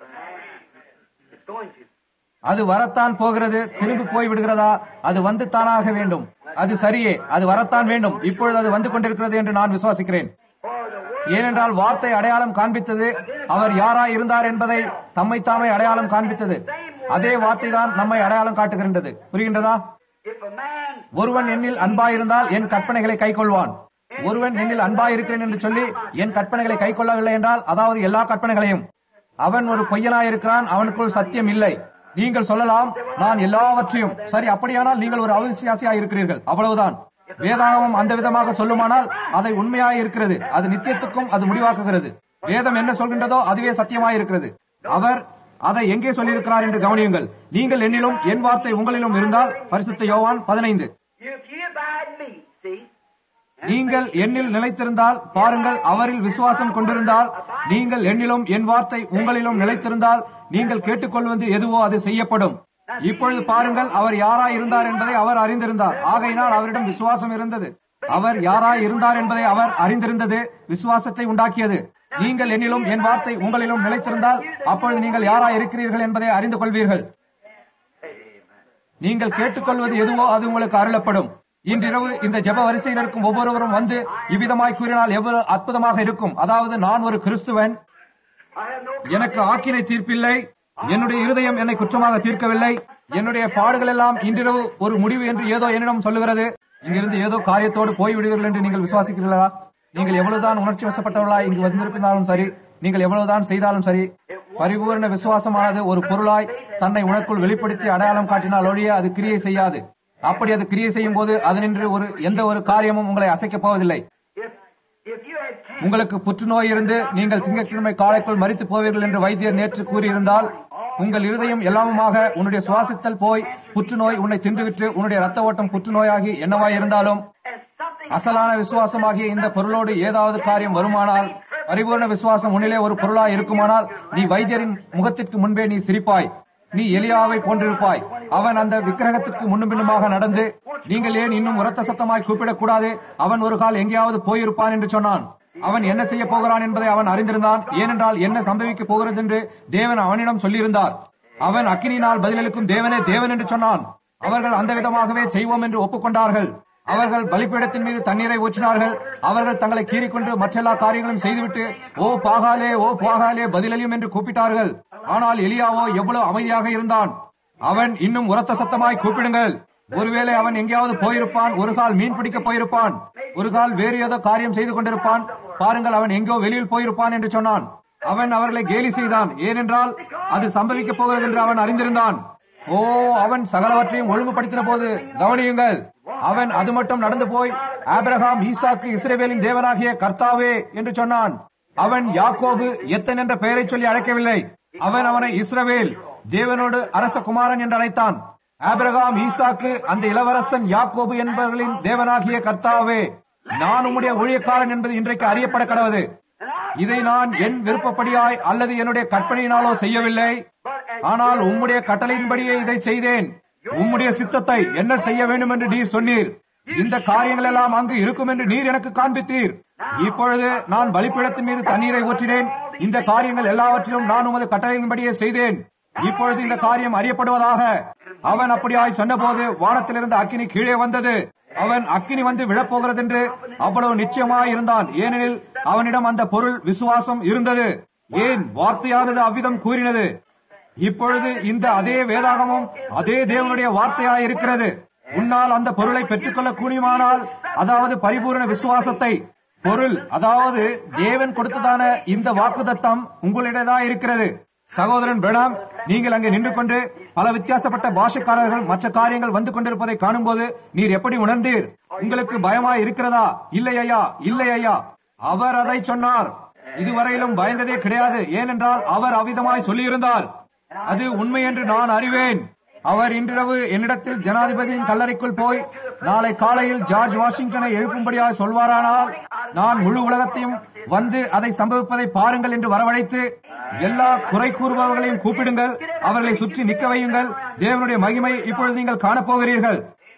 it's going to. அது வரத்தான் போகிறது திரும்பி போய் விடுகிறதா அது வந்து தானாக வேண்டும் அது சரியே அது வரத்தான் வேண்டும் இப்பொழுது அது வந்து கொண்டிருக்கிறது என்று நான் விசுவாசிக்கிறேன் For the word ஏனென்றால் வார்த்தை அடையாளம் காண்பித்தது அவர் யாராய் இருந்தார் என்பதை தம்மை தாமே அடையாளம் காண்பித்தது அதே வார்த்தை தான் நம்மை அடையாளம் காட்டுகின்றது புரிகின்றதா if a man ஒருவன் என்னில் அன்பாயிருந்தால் என் கற்பனைகளை கைக்கொள்வான் ஒருவன் என்னில் அன்பாயிருக்கிறேன் என்று சொல்லி என் கற்பனைகளை கைக்கொள்ளவில்லை என்றால் அதாவது எல்லா கற்பனைகளையும் அவன் ஒரு பொய்யனாயிருக்கிறான் அவனுக்குள் சத்தியம் இல்லை நீங்கள் சொல்லலாம் நான் எல்லாவற்றையும் சரி அப்படியானால் நீங்கள் ஒரு அவிசுவாசியாய் இருக்கிறீர்கள் அவ்வளவுதான் வேதாகமம் அந்த விதமாக சொல்லுமானால் அதை உண்மையாய் இருக்கிறது அது நித்தியத்துக்கும் அது முடிவாக்குகிறது வேதம் என்ன சொல்கின்றதோ அதுவே சத்தியமாய் இருக்கிறது அவர் அதை எங்கே சொல்லியிருக்கிறார் என்று கவனியுங்கள் நீங்கள் என்னிலும் என் வார்த்தை உங்களிலும் இருந்தால் பரிசுத்த யோவான் பதினைந்து if you abide in me, see, நீங்கள் என்னில் நிலைத்திருந்தால் பாருங்கள் அவரில் விசுவாசம் கொண்டிருந்தால் நீங்கள் என்னிலும் என் வார்த்தை உங்களிலும் நிலைத்திருந்தால் நீங்கள் கேட்டுக்கொள்வது எதுவோ அது செய்யப்படும் இப்பொழுது பாருங்கள் அவர் யாராய் இருந்தார் என்பதை அவர் அறிந்திருந்தார் ஆகையினால் அவரிடம் விசுவாசம் இருந்தது அவர் யாராய் இருந்தார் என்பதை அவர் அறிந்திருந்தது விசுவாசத்தை உண்டாக்கியது நீங்கள் என்னிலும் என் வார்த்தை உங்களிலும் நிலைத்திருந்தால் அப்பொழுது நீங்கள் யாராய் இருக்கிறீர்கள் என்பதை அறிந்து கொள்வீர்கள் நீங்கள் கேட்டுக்கொள்வது எதுவோ அது உங்களுக்கு அருளப்படும் இன்றிரவு இந்த ஜெப வரிசையில் இருக்கும் ஒவ்வொருவரும் வந்து இவ்விதமாய் கூறினால் எவ்வளவு அற்புதமாக இருக்கும் அதாவது நான் ஒரு கிறிஸ்துவன் I have no எனக்கு ஆக்கினை தீர்ப்பில்லை என்னுடைய இருதயம் என்னை குற்றமாக தீர்க்கவில்லை என்னுடைய பாடுகள் எல்லாம் இன்றிரவு ஒரு முடிவு என்று ஏதோ என்னிடம் சொல்லுகிறது இங்கிருந்து ஏதோ காரியத்தோடு போய்விடுவீர்கள் என்று நீங்கள் விசுவாசிக்கிறீர்களா நீங்கள் எவ்வளவுதான் உணர்ச்சி வசப்பட்டவர்களா இங்கு வந்திருந்தாலும் சரி நீங்கள் எவ்வளவுதான் செய்தாலும் சரி பரிபூரண விசுவாசமானது ஒரு பொருளாய் தன்னை உனக்குள் வெளிப்படுத்தி அடையாளம் காட்டினால் ஒழிய அது கிரியை செய்யாது அப்படி அது கிரியை செய்யும் போது அதனின்று ஒரு எந்த ஒரு காரியமும் உங்களை அசைக்கப் போவதில்லை if if you had cancer, உங்களுக்கு புற்றுநோய் இருந்து நீங்கள் திங்கட்கிழமை காலைக்குள் மரித்து போவீர்கள் என்று வைத்தியர் நேற்று கூறியிருந்தால் உங்கள் இருதயம் எல்லாமுமாக உன்னுடைய சுவாசித்தல் போய் புற்றுநோய் உன்னை தின்றுவிட்டு உன்னுடைய ரத்த ஓட்டம் புற்றுநோயாகி என்னவாய் இருந்தாலும் and something அசலான விசுவாசமாகிய இந்த பொருளோடு ஏதாவது காரியம் வருமானால் பரிபூர்ண விசுவாசம் உன்னிலே ஒரு பொருளாய் இருக்குமானால் நீ வைத்தியரின் முகத்திற்கு முன்பே நீ சிரிப்பாய் நீ எலியாவை போன்றிருப்பாய் அவன் அந்த விக்கிரகத்திற்கு முன்னும் பின்னுமாக நடந்து நீங்கள் ஏன் இன்னும் உரத்த சத்தமாய் கூப்பிடக் கூடாது அவன் ஒரு கால் எங்கேயாவது போயிருப்பான் என்று சொன்னான் அவன் என்ன செய்ய போகிறான் என்பதை அவன் அறிந்திருந்தான் ஏனென்றால் என்ன சம்பவிக்கப் போகிறது என்று தேவன் அவனிடம் சொல்லியிருந்தார் அவன் அக்கினியினால் பதிலளிக்கும் தேவனே தேவன் என்று சொன்னான் அவர்கள் அந்த விதமாகவே செய்வோம் என்று ஒப்புக்கொண்டார்கள் அவர்கள் பலிப்பீடத்தின் மீது தண்ணீரை ஊற்றினார்கள் அவர்கள் தங்களை கீறிக்கொண்டு மற்றெல்லா காரியங்களும் செய்துவிட்டு ஓ பாகாலே ஓ பாகாலே பதிலளியும் என்று கூப்பிட்டார்கள் ஆனால் எலியாவோ எவ்வளவு அமைதியாக இருந்தான் அவன் இன்னும் உரத்த சத்தமாய் கூப்பிடுங்கள் ஒருவேளை அவன் எங்கேயாவது போயிருப்பான் ஒரு கால் மீன் பிடிக்க போயிருப்பான் ஒரு கால் வேறு ஏதோ காரியம் செய்து கொண்டிருப்பான் பாருங்கள் அவன் எங்கோ வெளியில் போயிருப்பான் என்று சொன்னான் அவன் அவர்களை கேலி செய்தான் ஏனென்றால் அது சம்பவிக்கப் போகிறது என்று அவன் அறிந்திருந்தான் ஓ அவன் சகலவற்றையும் ஒழுங்குபடுத்தின போது கவனியுங்கள் அவன் அது மட்டும் நடந்து போய் ஆபிரகாம் ஈசாக்கு இஸ்ரேவேலின் தேவனாகிய கர்த்தாவே என்று சொன்னான் அவன் யாக்கோபு எத்தன் என்ற பெயரை சொல்லி அழைக்கவில்லை அவன் அவனை இஸ்ரவேல் தேவனோடு அரச குமாரன் என்று அழைத்தான் ஆபிரகாம் ஈசாக்கு அந்த இளவரசன் யாக்கோபு என்பவர்களின் தேவனாகிய கர்த்தாவே நான் உம்முடைய ஊழியக்காரன் என்பது இன்றைக்கு அறியப்பட கடவுது இதை நான் என் விருப்பப்படியாய் அல்லது என்னுடைய கற்பனையினாலோ செய்யவில்லை ஆனால் உம்முடைய கட்டளையின்படியே இதை செய்தேன் உம்முடைய சித்தத்தை என்ன செய்ய வேண்டும் என்று நீர் சொன்னீர் இந்த காரியங்கள் எல்லாம் அங்கு இருக்கும் என்று நீர் எனக்கு காண்பித்தீர் இப்பொழுது நான் பலிப்பீடத்தின் மீது தண்ணீரை ஊற்றினேன் இந்த காரியங்கள் எல்லாவற்றிலும் நான் உமது கட்டளையின்படியே செய்தேன் இப்பொழுது இந்த காரியம் அறியப்படுவதாக அவன் அப்படியாய் சொன்னபோது வானத்திலிருந்து அக்கினி கீழே வந்தது அவன் அக்கினி வந்து விழப்போகிறது என்று அவ்வளவு நிச்சயமாய் இருந்தான் ஏனெனில் அவனிடம் அந்த பொருள் விசுவாசம் இருந்தது ஏன் வார்த்தையானது அவ்விதம் கூறினது இப்பொழுது இந்த அதே வேதாகமும் அதே தேவனுடைய வார்த்தையாய் இருக்கிறது உன்னால் அந்த பொருளை பெற்றுக்கொள்ள கூடியமானால் அதாவது பரிபூரண விசுவாசத்தை பொருள் அதாவது தேவன் கொடுத்ததான இந்த வாக்குதத்தம் உங்களிடதா இருக்கிறது சகோதரன் பிரணாம் நீங்கள் அங்கே நின்று கொண்டு பல வித்தியாசப்பட்ட பாஷைக்காரர்கள் மற்ற காரியங்கள் வந்து கொண்டிருப்பதை காணும்போது நீர் எப்படி உணர்ந்தீர் உங்களுக்கு பயமாய் இருக்கிறதா இல்லை ஐயா இல்லை ஐயா அவர் அதை சொன்னார் இதுவரையிலும் பயந்ததே கிடையாது ஏனென்றால் அவர் அவ்விதமாய் சொல்லியிருந்தார் அது உண்மை என்று நான் அறிவேன் அவர் இன்றிரவு என்னிடத்தில் ஜனாதிபதியின் கல்லறைக்குள் போய் நாளை காலையில் ஜார்ஜ் வாஷிங்டனை எழுப்பும்படியாக சொல்வாரானால் நான் முழு உலகத்தையும் வந்து அதை சம்பவிப்பதை பாருங்கள் என்று வரவழைத்து எல்லா குறை கூறுபவர்களையும் கூப்பிடுங்கள் அவர்களை சுற்றி நிற்க வையுங்கள் தேவனுடைய மகிமை இப்பொழுது நீங்கள் காணப்போகிறீர்கள்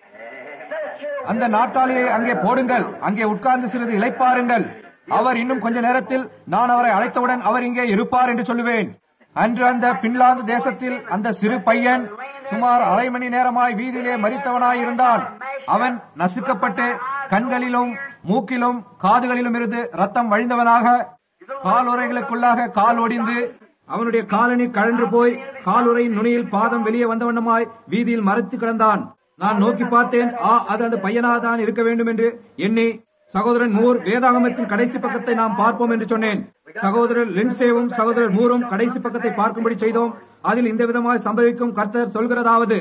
அந்த நாட்டாளியை அங்கே போடுங்கள் அங்கே உட்கார்ந்து சிறிது இளைப்பாருங்கள் அவர் இன்னும் கொஞ்ச நேரத்தில் நான் அவரை அழைத்தவுடன் அவர் இங்கே இருப்பார் என்று சொல்லுவேன் அன்று அந்த பின்லாந்து தேசத்தில் அந்த சிறு பையன் சுமார் அரை மணி நேரமாய் வீதியிலே மறித்தவனாய் இருந்தான் அவன் நசுக்கப்பட்டு கண்களிலும் மூக்கிலும் காதுகளிலும் இருந்து ரத்தம் வழிந்தவனாக காலுறைகளுக்குள்ளாக கால் ஒடிந்து அவனுடைய காலனி கழன்று போய் காலுறையின் நுனியில் பாதம் வெளியே வந்தவண்ணமாய் வீதியில் மறைத்து கிடந்தான் நான் நோக்கி பார்த்தேன் ஆ அது அந்த பையனாதான் இருக்க வேண்டும் என்று எண்ணி சகோதரன் மூர் வேதாகமத்தின் கடைசி பக்கத்தை நாம் பார்ப்போம் என்று சொன்னேன் சகோதரர் லின்சேவும் சகோதரர் மூரும் கடைசி பக்கத்தை பார்க்கும்படி செய்தோம் அதில் இந்த விதமாய் சம்பவிக்கும் கர்த்தர் சொல்கிறதாவது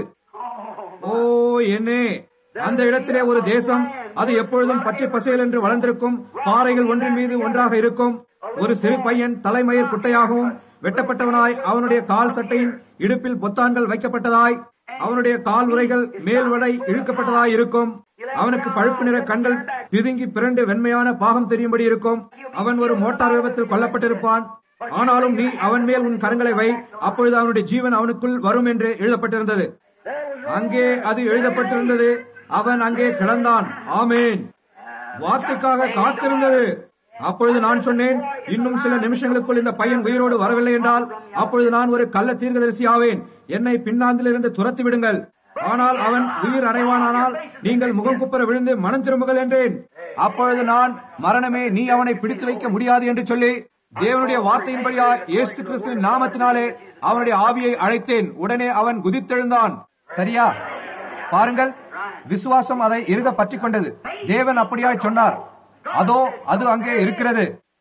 ஓ என்னே அந்த இடத்திலே ஒரு தேசம் அது எப்பொழுதும் பச்சை பசேல் என்று வளர்ந்திருக்கும் பாறைகள் ஒன்றின் மீது ஒன்றாக இருக்கும் ஒரு சிறு பையன் தலைமயிர் குட்டையாகவும் வெட்டப்பட்டவனாய் அவனுடைய கால் சட்டையின் இடுப்பில் பொத்தான்கள் வைக்கப்பட்டதாய் அவனுடைய கால் உரைகள் மேல் வடை இழுக்கப்பட்டதாய் இருக்கும் அவனுக்கு பழுப்பு நிற கண்கள் பிதுங்கி பிறண்டு வெண்மையான பாகம் தெரியும்படி இருக்கும் அவன் ஒரு மோட்டார் விபத்தில் கொல்லப்பட்டிருப்பான் ஆனாலும் நீ அவன் மேல் உன் கரங்களை வை அப்பொழுது அவனுடைய ஜீவன் அவனுக்குள் வரும் என்று எழுதப்பட்டிருந்தது அங்கே அது எழுதப்பட்டிருந்தது அவன் அங்கே கிடந்தான் ஆமேன் வார்த்தைக்காக காத்திருந்தது அப்பொழுது நான் சொன்னேன் இன்னும் சில நிமிஷங்களுக்குள் இந்த பையன் உயிரோடு வரவில்லை என்றால் அப்பொழுது நான் ஒரு கள்ள தீர்க்கதரிசி ஆவேன் என்னை பின்னாந்திலிருந்து துரத்தி விடுங்கள் ஆனால் அவன் உயிர் அடைவானானால் நீங்கள் முகம் குப்புற விழுந்து மனம் திரும்புங்கள் என்றேன் அப்பொழுது நான் மரணமே நீ அவனை பிடித்து வைக்க முடியாது என்று சொல்லி தேவனுடைய வார்த்தையின்படியா இயேசு கிறிஸ்துவின் நாமத்தினாலே அவனுடைய ஆவியை அழைத்தேன் உடனே அவன் குதித்தெழுந்தான் சரியா பாருங்கள் விசுவாசம் அதை இறுக பற்றி கொண்டது தேவன் அப்படியாய் சொன்னார் அதோ அது அங்கே இருக்கிறது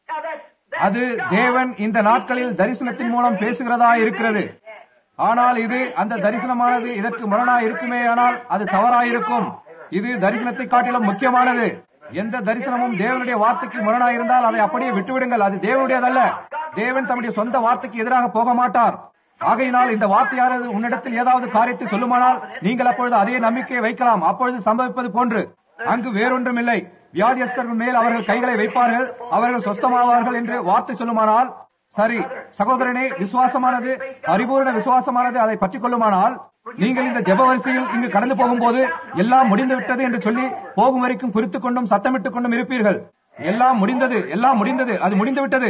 அது தேவன் இந்த நாட்களில் தரிசனத்தின் மூலம் பேசுகிறதா இருக்கிறது ஆனால் இது அந்த தரிசனமானது இதற்கு முரணா இருக்குமே ஆனால் அது தவறாயிருக்கும் இது தரிசனத்தை காட்டிலும் முக்கியமானது எந்த தரிசனமும் தேவனுடைய வார்த்தைக்கு முரணா இருந்தால் அதை அப்படியே விட்டுவிடுங்கள் அது தேவனுடையதல்ல தேவன் தம்முடைய சொந்த வார்த்தைக்கு எதிராக போக மாட்டார் ஆகையினால் இந்த வார்த்தையானது உன்னிடத்தில் ஏதாவது காரியத்தை சொல்லுமானால் நீங்கள் அப்பொழுது அதே நம்பிக்கையை வைக்கலாம் அப்பொழுது சம்பவிப்பது போன்று அங்கு வேறொன்றும் இல்லை வியாதியஸ்தர்கள் மேல் அவர்கள் கைகளை வைப்பார்கள் அவர்கள் சொஸ்தமாவார்கள் என்று வார்த்தை சொல்லுமானால் சரி சகோதரனே விசுவாசமானது பரிபூர்ண விசுவாசமானது அதை பற்றிக் கொள்ளுமானால் நீங்கள் இந்த ஜெப வரிசையில் இங்கு கடந்து போகும்போது எல்லாம் முடிந்து விட்டது என்று சொல்லி போகும் வரைக்கும் குறித்துக் கொண்டும் சத்தமிட்டுக் கொண்டும் இருப்பீர்கள் எல்லாம் முடிந்தது எல்லாம் முடிந்தது அது முடிந்து விட்டது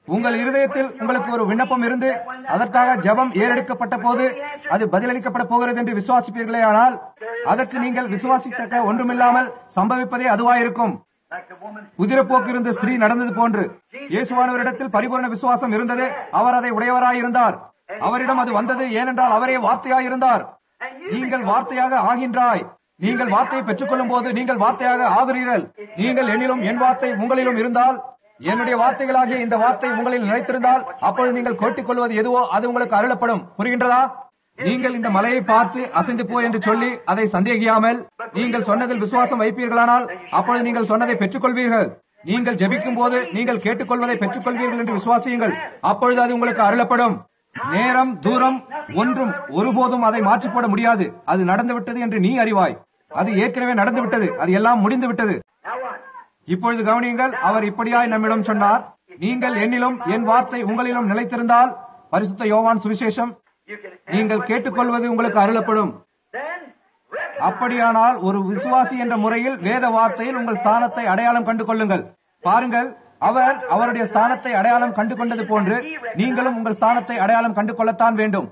உங்கள் இருதயத்தில் உங்களுக்கு ஒரு விண்ணப்பம் இருந்து அதற்காக ஜெபம் ஏறெடுக்கப்பட்ட போது அது பதிலளிக்கப்பட போகிறது என்று விசுவாசிப்பீர்களே ஆனால் அதற்கு நீங்கள் விசுவாசித்தக்க ஒன்றுமில்லாமல் சம்பவிப்பதே அதுவாயிருக்கும் Like the woman. குதிரைப்போக்கு இருந்த ஸ்திரீ நடந்தது போன்று இயேசுவானவரிடத்தில் பரிபூர்ண விசுவாசம் இருந்தது அவர் அதை உடையவராயிருந்தார் அவரிடம் அது வந்தது ஏனென்றால் அவரே வார்த்தையாயிருந்தார் நீங்கள் வார்த்தையாக ஆகின்றாய் நீங்கள் வார்த்தையை பெற்றுக்கொள்ளும் போது நீங்கள் வார்த்தையாக ஆகிறீர்கள் நீங்கள் என்னிலும் என் வார்த்தை உங்களிலும் இருந்தால் என்னுடைய வார்த்தைகளாகிய இந்த வார்த்தை உங்களில் நிலைத்திருந்தால் அப்பொழுது நீங்கள் கோட்டிக் கொள்வது எதுவோ அது உங்களுக்கு அருளப்படும் புரிகின்றதா நீங்கள் இந்த மலையை பார்த்து அசைந்து போ என்று சொல்லி அதை சந்தேகியாமல் நீங்கள் சொன்னதில் விசுவாசம் வைப்பீர்களானால் அப்பொழுது நீங்கள் சொன்னதை பெற்றுக்கொள்வீர்கள் நீங்கள் ஜெபிக்கும் போது நீங்கள் கேட்டுக்கொள்வதை பெற்றுக்கொள்வீர்கள் என்று விசுவாசியுங்கள் அப்பொழுது அது உங்களுக்கு அருளப்படும் நேரம் தூரம் ஒன்றும் ஒருபோதும் அதை மாற்றிப் போட முடியாது அது நடந்துவிட்டது என்று நீ அறிவாய் அது ஏற்கனவே நடந்துவிட்டது அது எல்லாம் முடிந்து விட்டது Now what? இப்பொழுது கவனியுங்கள் அவர் இப்படியாய் நம்மிடம் சொன்னார் நீங்கள் என்னிலும் என் வார்த்தை உங்களிலும் நிலைத்திருந்தால் பரிசுத்த யோவான் சுவிசேஷம் You can நீங்கள் கேட்டுக்கொள்வது உங்களுக்கு அருளப்படும் then recognize அப்படியானால் ஒரு விசுவாசி என்ற முறையில் வேத வார்த்தையில் உங்கள் ஸ்தானத்தை அடையாளம் கண்டு கொள்ளுங்கள் பாருங்கள் அவர் அவருடைய ஸ்தானத்தை அடையாளம் கண்டு கொண்டது போன்று நீங்களும் உங்கள் ஸ்தானத்தை அடையாளம் கண்டு கொள்ளத்தான் வேண்டும்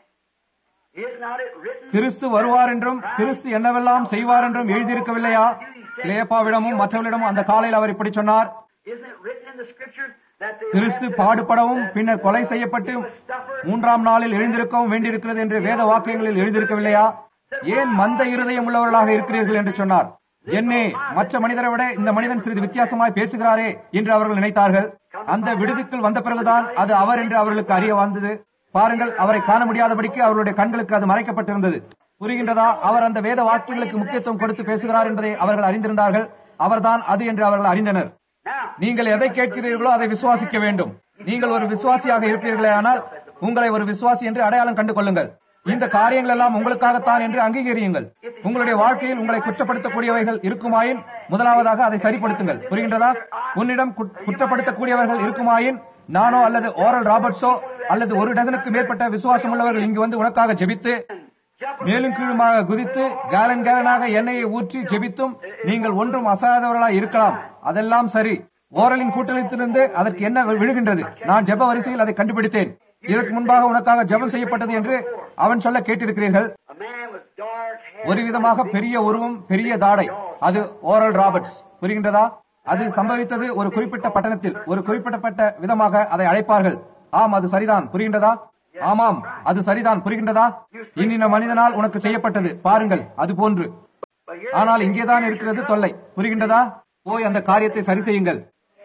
is not it written கிறிஸ்து வருவார் என்றும் கிறிஸ்து என்னவெல்லாம் செய்வார் என்றும் எழுதியிருக்கவில்லையா கிளேப்பாவிடமும் மற்றவர்களிடமும் அந்த காலையில் அவர் இப்படி சொன்னார் isn't it written in the scriptures that they கிறிஸ்து பாடுபடவும் பின்னர் கொலை செய்யப்பட்டு மூன்றாம் நாளில் எழுந்திருக்கவும் வேண்டியிருக்கிறது என்று வேத வாக்கியங்களில் எழுதியிருக்கவில்லையா ஏன் மந்த இருதயம் உள்ளவர்களாக இருக்கிறீர்கள் என்று சொன்னார் என்னே மற்ற மனிதரை விட இந்த மனிதன் சிறிது வித்தியாசமாய் பேசுகிறாரே என்று அவர்கள் நினைத்தார்கள் அந்த விடுதிக்குள் வந்த பிறகுதான் அது அவர் என்று அவர்களுக்கு அறிய வந்தது பாருங்கள் அவரை காண முடியாதபடிக்கு அவர்களுடைய கண்களுக்கு அது மறைக்கப்பட்டிருந்தது புரிகின்றதா அவர் அந்த வேத வாக்கியங்களுக்கு முக்கியத்துவம் கொடுத்து பேசுகிறார் என்பதை அவர்கள் அறிந்திருந்தார்கள் அவர்தான் அது என்று அவர்கள் அறிந்தனர் now நீங்கள் எதை கேட்கிறீர்களோ அதை விசுவாசிக்க வேண்டும் நீங்கள் ஒரு விசுவாசியாக இருப்பீர்களே ஆனால் உங்களை ஒரு விசுவாசி என்று அடையாளம் கண்டு கொள்ளுங்கள் இந்த காரியங்கள் எல்லாம் உங்களுக்காகத்தான் என்று அங்கீகரியுங்கள் உங்களுடைய வாழ்க்கையில் உங்களை குற்றப்படுத்தக்கூடியவைகள் இருக்குமாயின் முதலாவதாக அதை சரிப்படுத்துங்கள் புரிகின்றதா உன்னிடம் குட்- குற்றப்படுத்தக்கூடியவர்கள் இருக்குமாயின் நானோ அல்லது ஓரல் ராபர்ட்ஸோ அல்லது ஒரு டசனுக்கு மேற்பட்ட விசுவாசம் உள்ளவர்கள் இங்கு வந்து உனக்காக ஜெபித்து மேலும் கீழுமாக குதித்து கேலன் கேலனாக எண்ணெயை ஊற்றி ஜெபித்தும் நீங்கள் ஒன்றும் அசாதவர்களாய் இருக்கலாம் அதெல்லாம் சரி ஓரலின் கூட்டணித்திலிருந்து அதற்கு என்ன விழுகின்றது நான் ஜெப வரிசையில் அதை கண்டுபிடித்தேன் இதற்கு முன்பாக உனக்காக ஜெபம் செய்யப்பட்டது என்று அவன் சொல்ல கேட்டிருக்கிறீர்கள் a man with dark hair ஒரு விதமாக பெரிய உருவம் பெரிய தாடை அது ஓரல் ராபர்ட்ஸ் புரிகின்றதா அது சம்பவித்தது ஒரு குறிப்பிட்ட பட்டணத்தில் ஒரு குறிப்பிடப்பட்ட விதமாக அதை அழைப்பார்கள் ஆம் அது சரிதான் புரிகின்றதா ஆமாம் அது சரிதான் புரிகின்றதா இன்னின மனிதனால் உனக்கு செய்யப்பட்டது பாருங்கள் அது போன்று but here ஆனால் இங்கேதான் இருக்கிறது தொல்லை புரிகின்றதா போய் அந்த காரியத்தை சரி செய்யுங்கள்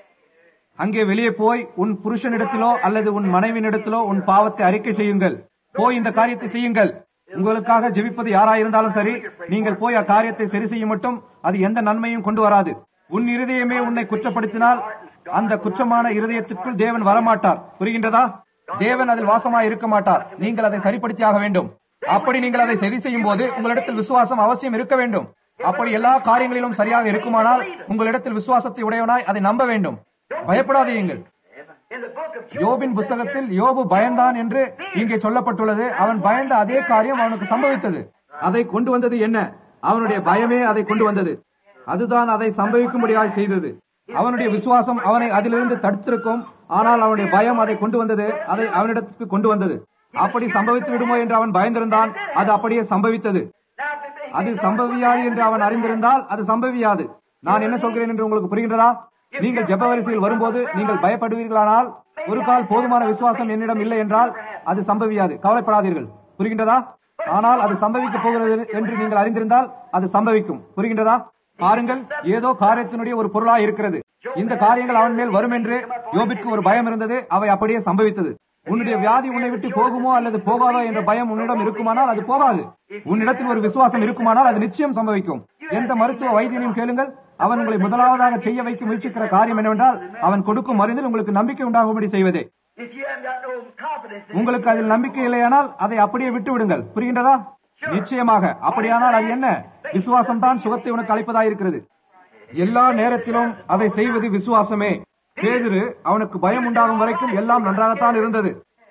அங்கே வெளியே போய் உன் புருஷனிடத்திலோ அல்லது உன் மனைவியினிடத்திலோ உன் பாவத்தை அறிக்கை செய்யுங்கள் போய் இந்த காரியத்தை செய்யுங்கள் உங்களுக்காக ஜெபிப்பது யாராயிருந்தாலும் சரி நீங்கள் போய் அக்காரியத்தை சரி செய்ய மட்டும் அது எந்த நன்மையும் கொண்டு வராது உன் இருதயமே உன்னை குற்றப்படுத்தினால் அந்த குற்றமான இருதயத்திற்குள் தேவன் வரமாட்டார் புரிகின்றதா தேவன் அதில் வாசமாய் இருக்க மாட்டார் நீங்கள் அதை சரிப்படுத்தியாக வேண்டும் அப்படி நீங்கள் அதை சரி செய்யும் போது உங்களிடத்தில் விசுவாசம் அவசியம் இருக்க வேண்டும் அப்படி எல்லா காரியங்களிலும் சரியாக இருக்குமானால் உங்களிடத்தில் விசுவாசத்தை உடையவனாய் அதை நம்ப வேண்டும் பயப்படாதீங்கள் in the book of Job, யோபின் புஸ்தகத்தில் யோபு பயந்தான் என்று இங்கே சொல்லப்பட்டுள்ளது அவன் பயந்த அதே காரியம் அவனுக்கு சம்பவித்தது அதை கொண்டு வந்தது என்ன அவனுடைய பயமே அதை கொண்டு வந்தது அதுதான் அதை சம்பவிக்கும்படியாய் செய்தது அவனுடைய விசுவாசம் அவனை அதிலிருந்து தடுத்திருக்கும் ஆனால் அவனுடைய பயம் அதை கொண்டு வந்தது அதை அவனிடத்துக்கு கொண்டு வந்தது அப்படி சம்பவித்து விடுமோ என்று அவன் பயந்திருந்தான் அது அப்படியே சம்பவித்தது now if they அது சம்பவியாது என்று அவன் அறிந்திருந்தால் அது சம்பவியாது நான் என்ன சொல்கிறேன் என்று உங்களுக்கு புரிகின்றதா நீங்கள் ஜெப வரிசையில் வரும்போது நீங்கள் பயப்படுவீர்களானால் ஒரு கால் போதுமான விசுவாசம் என்னிடம் இல்லை என்றால் அது சம்பவியாது கவலைப்படாதீர்கள் புரிகின்றதா ஆனால் அது சம்பவிக்க போகிறது என்று நீங்கள் அறிந்திருந்தால் அது சம்பவிக்கும் புரிகின்றதா பாருங்கள் ஏதோ காரியத்தினுடைய ஒரு பொருளாய் இருக்கிறது இந்த காரியங்கள் அவன் மேல் வரும் என்று யோபிற்கு ஒரு பயம் இருந்தது அவை அப்படியே சம்பவித்தது உன்னுடைய வியாதி உன்னை விட்டு போகுமோ அல்லது போகாதோ என்ற பயம் உன்னிடம் இருக்குமானால் அது போகாது உன்னிடத்தில் ஒரு விசுவாசம் இருக்குமானால் அது நிச்சயம் சம்பவிக்கும் எந்த மருத்துவ வைத்தியனையும் கேளுங்கள் அவன் உங்களை முதலாவதாக செய்ய வைக்க முயற்சிக்கிற காரியம் என்னவென்றால் அவன் கொடுக்கும் மருந்தில் உங்களுக்கு நம்பிக்கை உண்டாகும்படி செய்வதே if you haven't got no confidence in உங்களுக்கு அதில் நம்பிக்கை இல்லையானால் அதை அப்படியே விட்டு விடுங்கள் புரிகின்றதா நிச்சயமாக அப்படியானால் அது என்ன விசுவாசம் தான் சுகத்தை உனக்கு அளிப்பதாயிருக்கிறது எல்லா நேரத்திலும் அதை செய்வது விசுவாசமே பேதுரு அவனுக்கு பயம் உண்டாகும் வரைக்கும் எல்லாம் நன்றாகத்தான் இருந்தது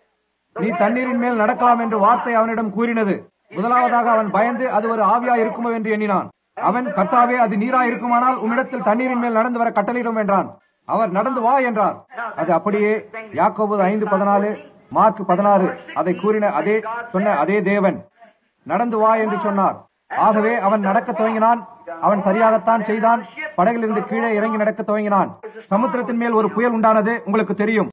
நீ தண்ணீரின் மேல் நடக்கலாம் என்று வார்த்தை அவனிடம் கூறினது முதலாவதாக அவன் பயந்து அது ஒரு ஆவியா இருக்குமோ என்று எண்ணினான் அவன் கர்த்தாவே அது நீரா இருக்குமானால் உன்னிடத்தில் தண்ணீரின் மேல் நடந்து வர கட்டளையிடும் என்றான் அவர் நடந்து வா என்றார் அது அப்படியே யாக்கோபு ஐந்து பதினாலு மார்க் பதினாறு அதை கூறின அதே சொன்ன அதே தேவன் நடந்து வா என்று சொன்னார் ஆகவே அவன் நடக்க துவங்கினான் அவன் சரியாகத்தான் செய்தான் படகிலிருந்து கீழே இறங்கி நடக்க துவங்கினான் சமுத்திரத்தின் மேல் ஒரு புயல் உண்டானது உங்களுக்கு தெரியும்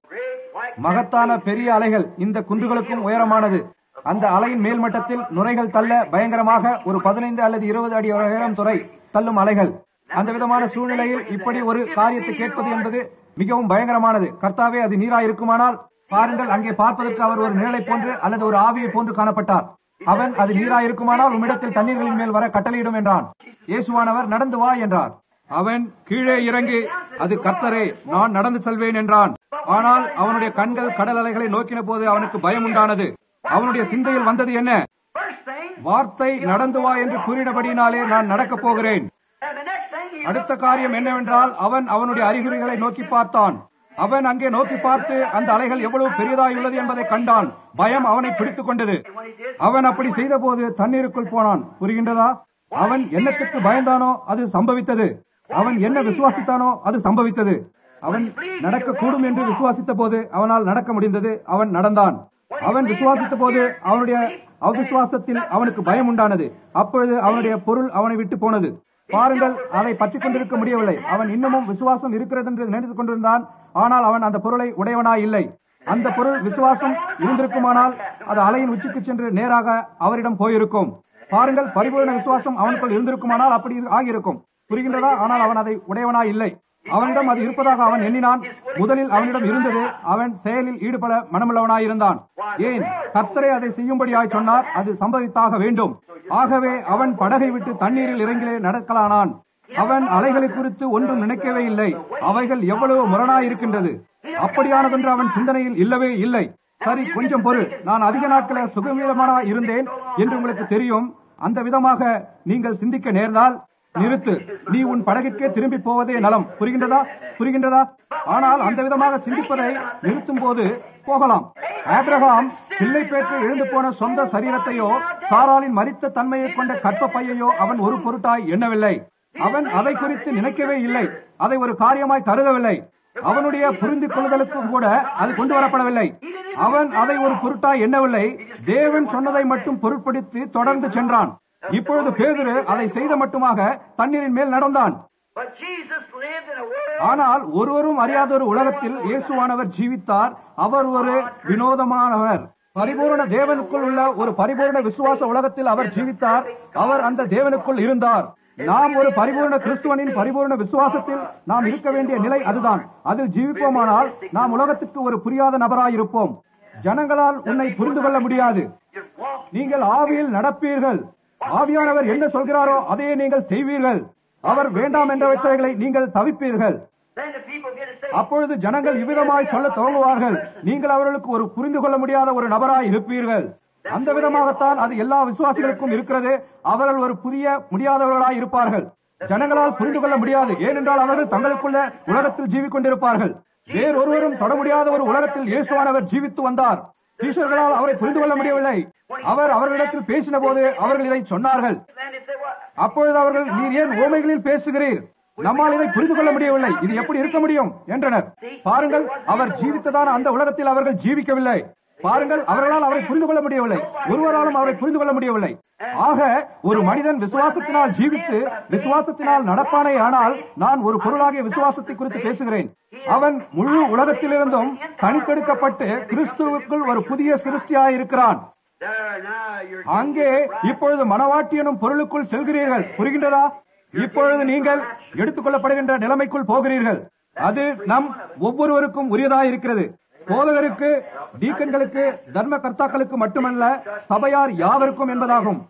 மகத்தான பெரிய அலைகள் இந்த குன்றுகளுக்கும் உயரமானது அந்த அலையின் மேல்மட்டத்தில் நுரைகள் தள்ள பயங்கரமாக ஒரு பதினைந்து அல்லது இருபது அடி உயரம் துறை தள்ளும் அலைகள் அந்த விதமான சூழ்நிலையில் இப்படி ஒரு காரியத்தை கேட்பது என்பது மிகவும் பயங்கரமானது கர்த்தாவே அது நீரா இருக்குமானால் பாருங்கள் அங்கே பார்ப்பதற்கு அவர் ஒரு நிழலை போன்று அல்லது ஒரு ஆவியை போன்று காணப்பட்டார் அவன் அது நீரா இருக்குமானால் உம்மிடத்தில் தண்ணீர்களின் மேல் வர கட்டளையிடும் என்றான் இயேசுவானவர் நடந்து வா என்றார் அவன் கீழே இறங்கி அது கர்த்தரே நான் நடந்து செல்வேன் என்றான் ஆனால் அவனுடைய கண்கள் கடல் அலைகளை நோக்கின போது அவனுக்கு பயம் உண்டானது அவனுடைய சிந்தையில் வந்தது என்ன First thing, வார்த்தை நடந்து வா என்று கூறினபடினாலே நான் நடக்கப் போகிறேன் and the next thing he அடுத்த காரியம் என்னவென்றால் அவன் அவனுடைய அறிகுறிகளை நோக்கி பார்த்தான் அவன் அங்கே நோக்கி பார்த்து அந்த அலைகள் எவ்வளவு பெரியதாய் உள்ளது என்பதை கண்டான் பயம் அவனை பிடித்துக் கொண்டது when he did, அவன் அப்படி செய்தபோது தண்ணீருக்குள் போனான் புரிகின்றதா அவன் என்னத்துக்கு பயந்தானோ அது சம்பவித்தது அவன் என்ன விசுவாசித்தானோ அது சம்பவித்தது அவன் நடக்க கூடும் என்று விசுவாசித்த போது அவனால் நடக்க முடிந்தது அவன் நடந்தான் அவன் விசுவாசித்த போது அவனுடைய அவிசுவாசத்தில் அவனுக்கு பயம் உண்டானது அப்பொழுது அவனுடைய பொருள் அவனை விட்டு போனது பாருங்கள் அதை பற்றிக் கொண்டிருக்க முடியவில்லை அவன் இன்னமும் விசுவாசம் இருக்கிறது என்று நினைத்துக் கொண்டிருந்தான் ஆனால் அவன் அந்த பொருளை உடையவனாய் இல்லை அந்த பொருள் விசுவாசம் இருந்திருக்குமானால் அது அலையின் உச்சிக்கு சென்று நேராக அவரிடம் போயிருக்கும் பாருங்கள் பரிபூர்ண விசுவாசம் அவனுக்குள் இருந்திருக்குமானால் அப்படி ஆகியிருக்கும் புரிகின்றதா ஆனால் அவன் அதை உடையவனாய் இல்லை அவனிடம் அது இருப்பதாக அவன் எண்ணினான் முதலில் அவனிடம் இருந்தது அவன் செயலில் ஈடுபட மனமுள்ளவனாய் இருந்தான் ஏன் கர்த்தரே அதை செய்யும்படியாய் சொன்னார் அது சம்பவித்தாக வேண்டும் ஆகவே அவன் படகை விட்டு தண்ணீரில் இறங்கிலே நடக்கலானான் அவன் அலைகளை குறித்து ஒன்றும் நினைக்கவே இல்லை அவைகள் எவ்வளவு முரணாய் இருக்கின்றது அப்படியானதென்று அவன் சிந்தனையில் இல்லவே இல்லை சரி கொஞ்சம் பொறு நான் அதிக நாட்கள சுகவீதமான இருந்தேன் என்று உங்களுக்கு தெரியும் அந்த விதமாக நீங்கள் சிந்திக்க நேர்ந்தால் நிறுத்து நீ உன் படகிற்கே திரும்பி போவதே நலம் புரிகின்றதா புரிகின்றதா ஆனால் அந்த விதமாக சிந்திப்பதை நிறுத்தும் போது போகலாம் ஆபிரகாம் பிள்ளை பேற்று எழுந்து போன சொந்த சரீரத்தையோ சாராளின் மரித்த தன்மையை கொண்ட கற்ப பையையோ அவன் ஒரு பொருட்டாய் எண்ணவில்லை அவன் அதை குறித்து நினைக்கவே இல்லை அதை ஒரு காரியமாய் கருதவில்லை அவனுடைய புரிந்து கொள்ளுதலுக்கும் கூட அது கொண்டு வரப்படவில்லை அவன் அதை ஒரு பொருட்டாய் எண்ணவில்லை தேவன் சொன்னதை மட்டும் பொருட்படுத்தி தொடர்ந்து சென்றான் இப்பொழுது பேதுரு அதை செய்த மட்டுமாக தண்ணீரின் மேல் நடந்தான் but Jesus lived in a world ஆனால் ஒருவரும் அறியாத ஒரு உலகத்தில் இயேசுவானவர் ஜீவித்தார் அவர் ஒரு வினோதமானவர் பரிபூரண தேவனுக்குள் உள்ள ஒரு பரிபூரண விசுவாச உலகத்தில் அவர் ஜீவித்தார் அவர் அந்த தேவனுக்குள் இருந்தார் நாம் ஒரு பரிபூரண கிறிஸ்துவனின் பரிபூரண விசுவாசத்தில் நாம் இருக்க வேண்டிய நிலை அதுதான் அதில் ஜீவிப்போமானால் நாம் உலகத்துக்கு ஒரு புரியாத நபராய் இருப்போம் ஜனங்களால் உன்னை புரிந்து கொள்ள முடியாது just walk. நீங்கள் ஆவியில் நடப்பீர்கள் ஆவியானவர் என்ன சொல்கிறாரோ அதையே நீங்கள் செய்வீர்கள் அவர் வேண்டாம் என்றவற்றைகளை நீங்கள் தவிப்பீர்கள் Then the people get to say, அப்பொழுது ஜனங்கள் இவ்விதமாய் சொல்ல துவங்குவார்கள் நீங்கள் அவர்களுக்கு ஒரு புரிந்து கொள்ள முடியாத ஒரு நபராய் இருப்பீர்கள் அந்த விதமாகத்தான் அது எல்லா விசுவாசிகளுக்கும் இருக்கிறது அவர்கள் ஒரு புரிய முடியாதவர்களாய் இருப்பார்கள் ஜனங்களால் புரிந்து கொள்ள முடியாது ஏனென்றால் அவர்கள் தங்களுக்குள்ள உலகத்தில் ஜீவிக் கொண்டிருப்பார்கள் வேறொருவரும் தொட முடியாத ஒரு உலகத்தில் இயேசுவானவர் ஜீவித்து வந்தார் சீஷர்களால் அவரை புரிந்து கொள்ள முடியவில்லை அவர் அவர்களிடத்தில் பேசின போது அவர்கள் இதை சொன்னார்கள் then they say, what? அப்பொழுது அவர்கள் நீர் ஏன் ஓமைகளில் பேசுகிறீர் நம்மால் இதை புரிந்து கொள்ள முடியவில்லை இது எப்படி இருக்க முடியும் என்றனர் பாருங்கள் அவர் ஜீவித்ததான அந்த உலகத்தில் அவர்கள் ஜீவிக்கவில்லை பாருங்கள் அவர்களால் அவரை புரிந்து கொள்ள முடியவில்லை ஒருவராலும் அவரை புரிந்து கொள்ள முடியவில்லை ஆக ஒரு மனிதன் விசுவாசத்தினால் ஜீவித்து விசுவாசத்தினால் நடப்பானே ஆனால் நான் ஒரு பொருளாகிய விசுவாசத்தை குறித்து பேசுகிறேன் அவன் முழு உலகத்திலிருந்தும் தனித்தெடுக்கப்பட்டு கிறிஸ்துவுக்குள் ஒரு புதிய சிருஷ்டியாயிருக்கிறான் There, now you're அங்கே இப்பொழுது மனவாட்டி எனும் பொருளுக்குள் செல்கிறீர்கள் புரிகின்றதா இப்பொழுது நீங்கள் எடுத்துக்கொள்ளப்படுகின்ற நிலைமைக்குள் போகிறீர்கள் அது நம் ஒவ்வொருவருக்கும் உரியதாயிருக்கிறது போதகருக்கு டீக்கன்களுக்கு தர்ம கர்த்தாக்களுக்கு மட்டுமல்ல சபையார் யாவருக்கும் என்பதாகும்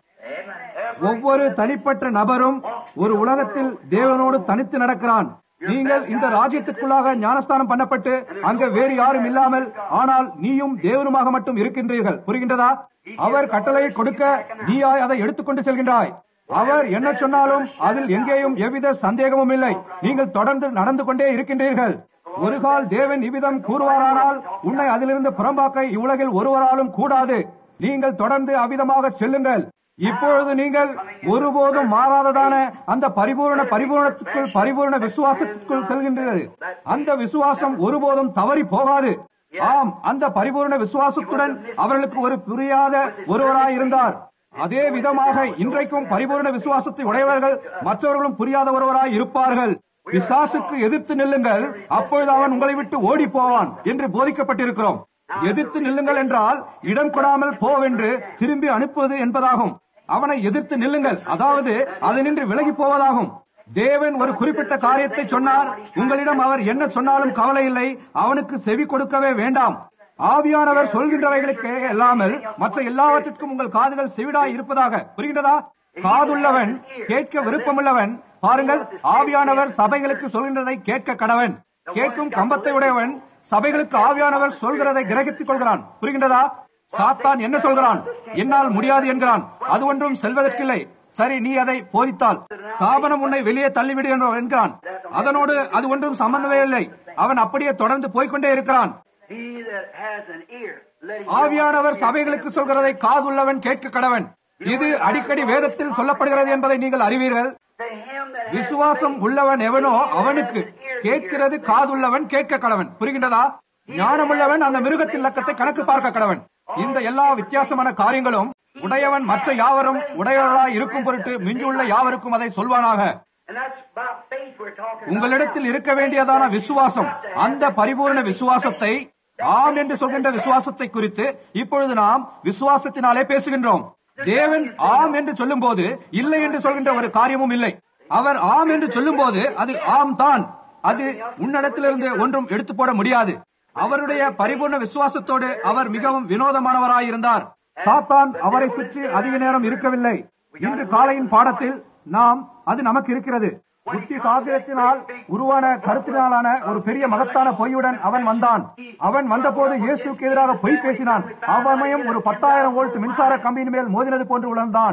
ஒவ்வொரு தனிப்பட்ட நபரும் ஒரு உலகத்தில் தேவனோடு தனித்து நடக்கிறான் நீங்கள் இந்த ராஜ்யத்திற்குள்ளாக ஞானஸ்தானம் பண்ணப்பட்டு அங்க வேறு யாரும் இல்லாமல் ஆனால் நீயும் தேவனுமாக மட்டும் இருக்கின்றீர்கள் புரிகின்றதா அவர் கட்டளையை கொடுக்க நீயாய் அதை எடுத்துக்கொண்டு செல்கின்றாய் அவர் என்ன சொன்னாலும் அதில் எங்கேயும் எவ்வித சந்தேகமும் இல்லை நீங்கள் தொடர்ந்து நடந்து கொண்டே இருக்கின்றீர்கள் ஒரு கால் தேவன் இவ்விதம் கூறுவாரானால் உன்னை அதிலிருந்து புறம்பாக்க இவ்வுலகில் ஒருவராலும் கூடாது நீங்கள் தொடர்ந்து அவ்விதமாக செல்லுங்கள் இப்பொழுது நீங்கள் ஒருபோதும் மாறாததான அந்த பரிபூரண பரிபூரணத்துக்குள் பரிபூரண விசுவாசத்துக்குள் செல்கின்றது அந்த விசுவாசம் ஒருபோதும் தவறி போகாது ஆம் அந்த பரிபூரண விசுவாசத்துடன் அவர்களுக்கு ஒரு புரியாத ஒருவராய் இருந்தார் அதே விதமாக இன்றைக்கும் பரிபூரண விசுவாசத்தை உடையவர்கள் மற்றவர்களும் புரியாத ஒருவராய் இருப்பார்கள் பிசாசுக்கு எதிர்த்து நில்லுங்கள் அப்பொழுது அவன் உங்களை விட்டு ஓடி போவான் என்று போதிக்கப்பட்டிருக்கிறோம் எதிர்த்து நில்லுங்கள் என்றால் இடம் கொடாமல் போவென்று திரும்பி அனுப்புவது என்பதாகும் அவனை எதிர்த்து நில்லுங்கள் அதாவது அதனின்று விலகி போவதாகும் தேவன் ஒரு குறிப்பிட்ட காரியத்தை சொன்னார் உங்களிடம் அவர் என்ன சொன்னாலும் கவலை இல்லை அவனுக்கு செவி கொடுக்கவே வேண்டாம் ஆவியானவர் சொல்கின்றவைகளுக்கு அல்லாமல் மற்ற எல்லாவற்றிற்கும் உங்கள் காதுகள் செவிடாய் இருப்பதாக புரிகின்றதா காதுள்ளவன் கேட்க விருப்பமுள்ளவன் பாருங்கள் ஆவியானவர் சபைகளுக்கு சொல்கின்றதை கேட்க கடவன் கேட்கும் கம்பத்தை உடையவன் சபைகளுக்கு ஆவியானவர் சொல்கிறதை கிரகித்துக் கொள்கிறான் புரிகின்றதா சாத்தான் என்ன சொல்கிறான் என்னால் முடியாது என்கிறான் அது ஒன்றும் செல்வதற்கில்லை சரி நீ அதை போதித்தால் ஸ்தாபனம் உன்னை வெளியே தள்ளிவிடு என்று என்கிறான் அதனோடு அது ஒன்றும் சம்பந்தமே இல்லை அவன் அப்படியே தொடர்ந்து போய்க்கொண்டே இருக்கிறான் He that has an ear, let him ஆவியானவர் சபைகளுக்கு சொல்கிறதை காதுள்ளவன் கேட்க கடவன் இது அடிக்கடி வேதத்தில் சொல்லப்படுகிறது என்பதை நீங்கள் அறிவீர்கள் to him that has விசுவாசம் உள்ளவன் எவனோ அவனுக்கு கேட்கிறது காதுள்ளவன் கேட்க கடவன் புரிகின்றதா ஞானமுள்ளவன் அந்த மிருகத்தின் லக்கத்தை கணக்கு பார்க்க கடவன் இந்த எல்லா வித்தியாசமான காரியங்களும் உடையவன் மற்ற யாவரும் உடையவர்களாய் இருக்கும் பொருட்டு மிஞ்சுள்ள யாவருக்கும் அதை சொல்வானாக And that's about faith we're talking about. உங்களிடத்தில் இருக்க வேண்டியதான விசுவாசம் அந்த பரிபூர்ண விசுவாசத்தை ஆம் என்று சொல்கின்ற விசுவாசத்தை குறித்து இப்பொழுது நாம் விசுவாசத்தினாலே பேசுகின்றோம் தேவன் ஆம் என்று சொல்லும்போது இல்லை என்று சொல்கின்ற ஒரு காரியமும் இல்லை அவர் ஆம் என்று சொல்லும்போது அது ஆம் தான் அது உன்னிடத்திலிருந்து ஒன்றும் எடுத்து போட முடியாது அவருடைய பரிபூர்ண விசுவாசத்தோடு அவர் மிகவும் வினோதமானவராயிருந்தார் சாத்தான் அவரை சுற்றி அதிக நேரம் இருக்கவில்லை இன்று காலையின் பாடத்தில் நாம் அது நமக்கு இருக்கிறது புத்தி சாத்திரத்தினால் உருவான கருத்தினாலான ஒரு பெரிய மகத்தான பொய்யுடன் அவன் வந்தான் அவன் வந்தபோது இயேசுக்கு எதிராக பொய் பேசினான் அவமயம் ஒரு பத்தாயிரம் வோல்ட் மின்சார கம்பியின் மேல் மோதினது போன்று உணர்ந்தான்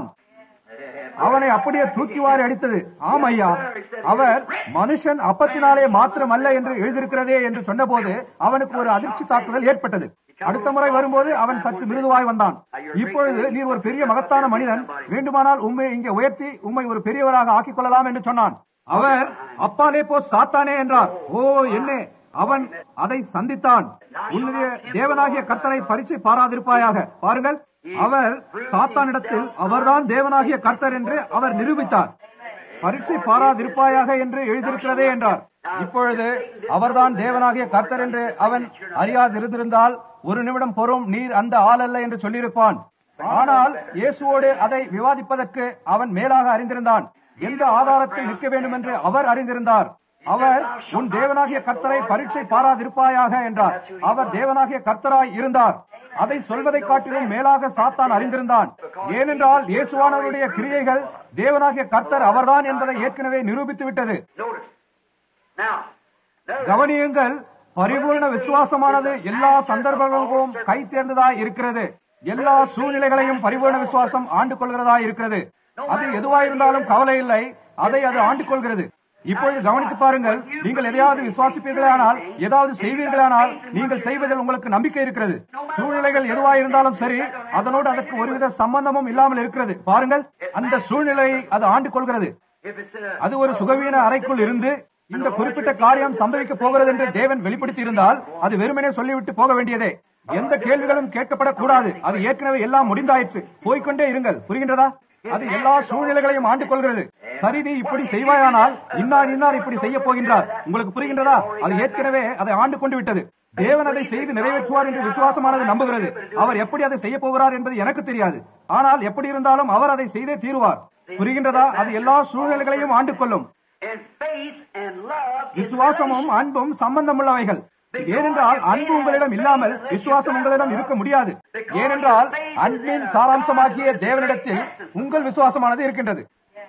அவனை அப்படியே தூக்கி வாரி அடித்தது ஆம் ஐயா அவர் மனுஷன் அப்பத்தினாலே மாத்திரம் அல்ல என்று எழுதியிருக்கிறதே என்று சொன்னபோது அவனுக்கு ஒரு அதிர்ச்சி தாக்குதல் ஏற்பட்டது அடுத்த முறை வரும்போது அவன் சற்று மிருதுவாய் வந்தான் இப்பொழுது நீர் ஒரு பெரிய மகத்தான மனிதன் வேண்டுமானால் உண்மை இங்கே உயர்த்தி உம்மை ஒரு பெரியவராக ஆக்கிக் கொள்ளலாம் என்று சொன்னான் அவர் அப்பாலே போ சாத்தானே என்றார் ஓ என்ன அவன் அதை சந்தித்தான் உன்னுடைய தேவனாகிய கர்த்தரை பரீட்சை பாராதிருப்பாயாக பாருங்கள் அவர் சாத்தானிடத்தில் அவர்தான் தேவனாகிய கர்த்தர் என்று அவர் நிரூபித்தார் பரீட்சை பாராதிருப்பாயாக என்று எழுதியிருக்கிறதே என்றார் இப்பொழுது அவர்தான் தேவனாகிய கர்த்தர் என்று அவன் அறியாதிருந்திருந்தால் ஒரு நிமிடம் பொறும் நீர் அந்த ஆள் அல்ல என்று சொல்லியிருப்பான் ஆனால் இயேசுவோடு அதை விவாதிப்பதற்கு அவன் மேலாக அறிந்திருந்தான் எந்த ஆதாரத்தில் நிற்க வேண்டும் என்று அவர் அறிந்திருந்தார் அவர் உன் தேவனாகிய கர்த்தரை பரீட்சை பாராதிருப்பாயாக என்றார் அவர் தேவனாகிய கர்த்தராய் இருந்தார் அதை சொல்வதை காட்டிலும் மேலாக சாத்தான் அறிந்திருந்தான் ஏனென்றால் இயேசுவானவருடைய கிரியைகள் தேவனாகிய கர்த்தர் அவர்தான் என்பதை ஏற்கனவே நிரூபித்து விட்டது Notice. Now, notice. கவனியுங்கள் பரிபூர்ண விசுவாசமானது எல்லா சந்தர்ப்பங்களுக்கும் கை தேர்ந்ததாய் இருக்கிறது எல்லா சூழ்நிலைகளையும் பரிபூர்ண விசுவாசம் ஆண்டு கொள்கிறதா இருக்கிறது அது எதுவாயிருந்தாலும் கவலை இல்லை அதை அது ஆண்டு கொள்கிறது இப்பொழுது கவனித்து பாருங்கள் நீங்கள் எதையாவது விசுவாசிப்பீர்களானால் ஏதாவது செய்வீர்களானால் நீங்கள் செய்வதில் உங்களுக்கு நம்பிக்கை இருக்கிறது சூழ்நிலைகள் எதுவாயிருந்தாலும் சரி அதனோடு அதற்கு ஒருவித சம்பந்தமும் இல்லாமல் இருக்கிறது பாருங்கள் அந்த சூழ்நிலையை அது ஆண்டு கொள்கிறது If it's in a அது ஒரு சுகவீன அறைக்குள் இருந்து இந்த குறிப்பிட்ட காரியம் சம்பவிக்க போகிறது என்று தேவன் வெளிப்படுத்தி இருந்தால் அது வெறுமனே சொல்லிவிட்டு போக வேண்டியதே எந்த கேள்விகளும் கேட்கப்படக்கூடாது அது ஏற்கனவே எல்லாம் முடிந்தாயிற்று போய்க்கொண்டே இருங்கள் புரிகின்றதா அது எல்லா சூழ்நிலைகளையும் ஆண்டு கொள்கிறது சரி நீ இப்படி செய்வாயானால் இன்னார் இன்னார் இப்படி செய்ய போகின்றார் உங்களுக்கு புரிகின்றதா அது ஏற்கனவே அதை ஆண்டு கொண்டு விட்டது தேவன் அதை செய்து நிறைவேற்றுவார் என்று விசுவாசமானது நம்புகிறது அவர் எப்படி அதை செய்ய போகிறார் என்பது எனக்கு தெரியாது ஆனால் எப்படி இருந்தாலும் அவர் அதை செய்தே தீருவார் புரிகின்றதா அது எல்லா சூழ்நிலைகளையும் ஆண்டு கொள்ளும் and faith and love is விசுவாசமும் அன்பும் சம்பந்தமுள்ளவைகள் ஏனென்றால் அன்பு உங்களிடம் இல்லாமல் விசுவாசம் உங்களிடம் இருக்க முடியாது ஏனென்றால் அன்பின் சாராம்சமாகிய தேவனிடத்தில் உங்கள் விசுவாசமானது இருக்கின்றது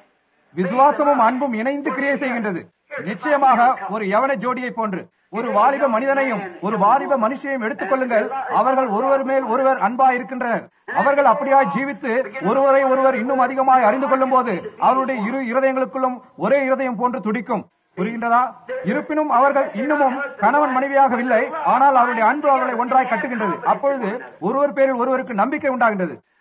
விசுவாசமும் அன்பும் இணைந்து கிரியை செய்கின்றது நிச்சயமாக ஒரு யவன ஜோடியை போன்று ஒரு வாலிப மனிதனையும் ஒரு வாலிப மனுஷையும் எடுத்துக் கொள்ளுங்கள் அவர்கள் ஒருவர் மேல் ஒருவர் அன்பா இருக்கின்றனர் அவர்கள் அப்படியாய் ஜீவித்து ஒருவரை ஒருவர் இன்னும் அதிகமாய் அறிந்து கொள்ளும் போது அவருடைய இரு இருதயங்களுக்குள்ளும் ஒரே இருதயம் போன்று துடிக்கும் புரிகின்றதா இருப்பினும் அவர்கள் இன்னமும் கணவன் மனைவியாகவில்லை ஆனால் அவருடைய அன்பு அவர்களை ஒன்றாய் கட்டுகின்றது அப்பொழுது ஒருவர் பேரில் ஒருவருக்கு நம்பிக்கை உண்டாகின்றது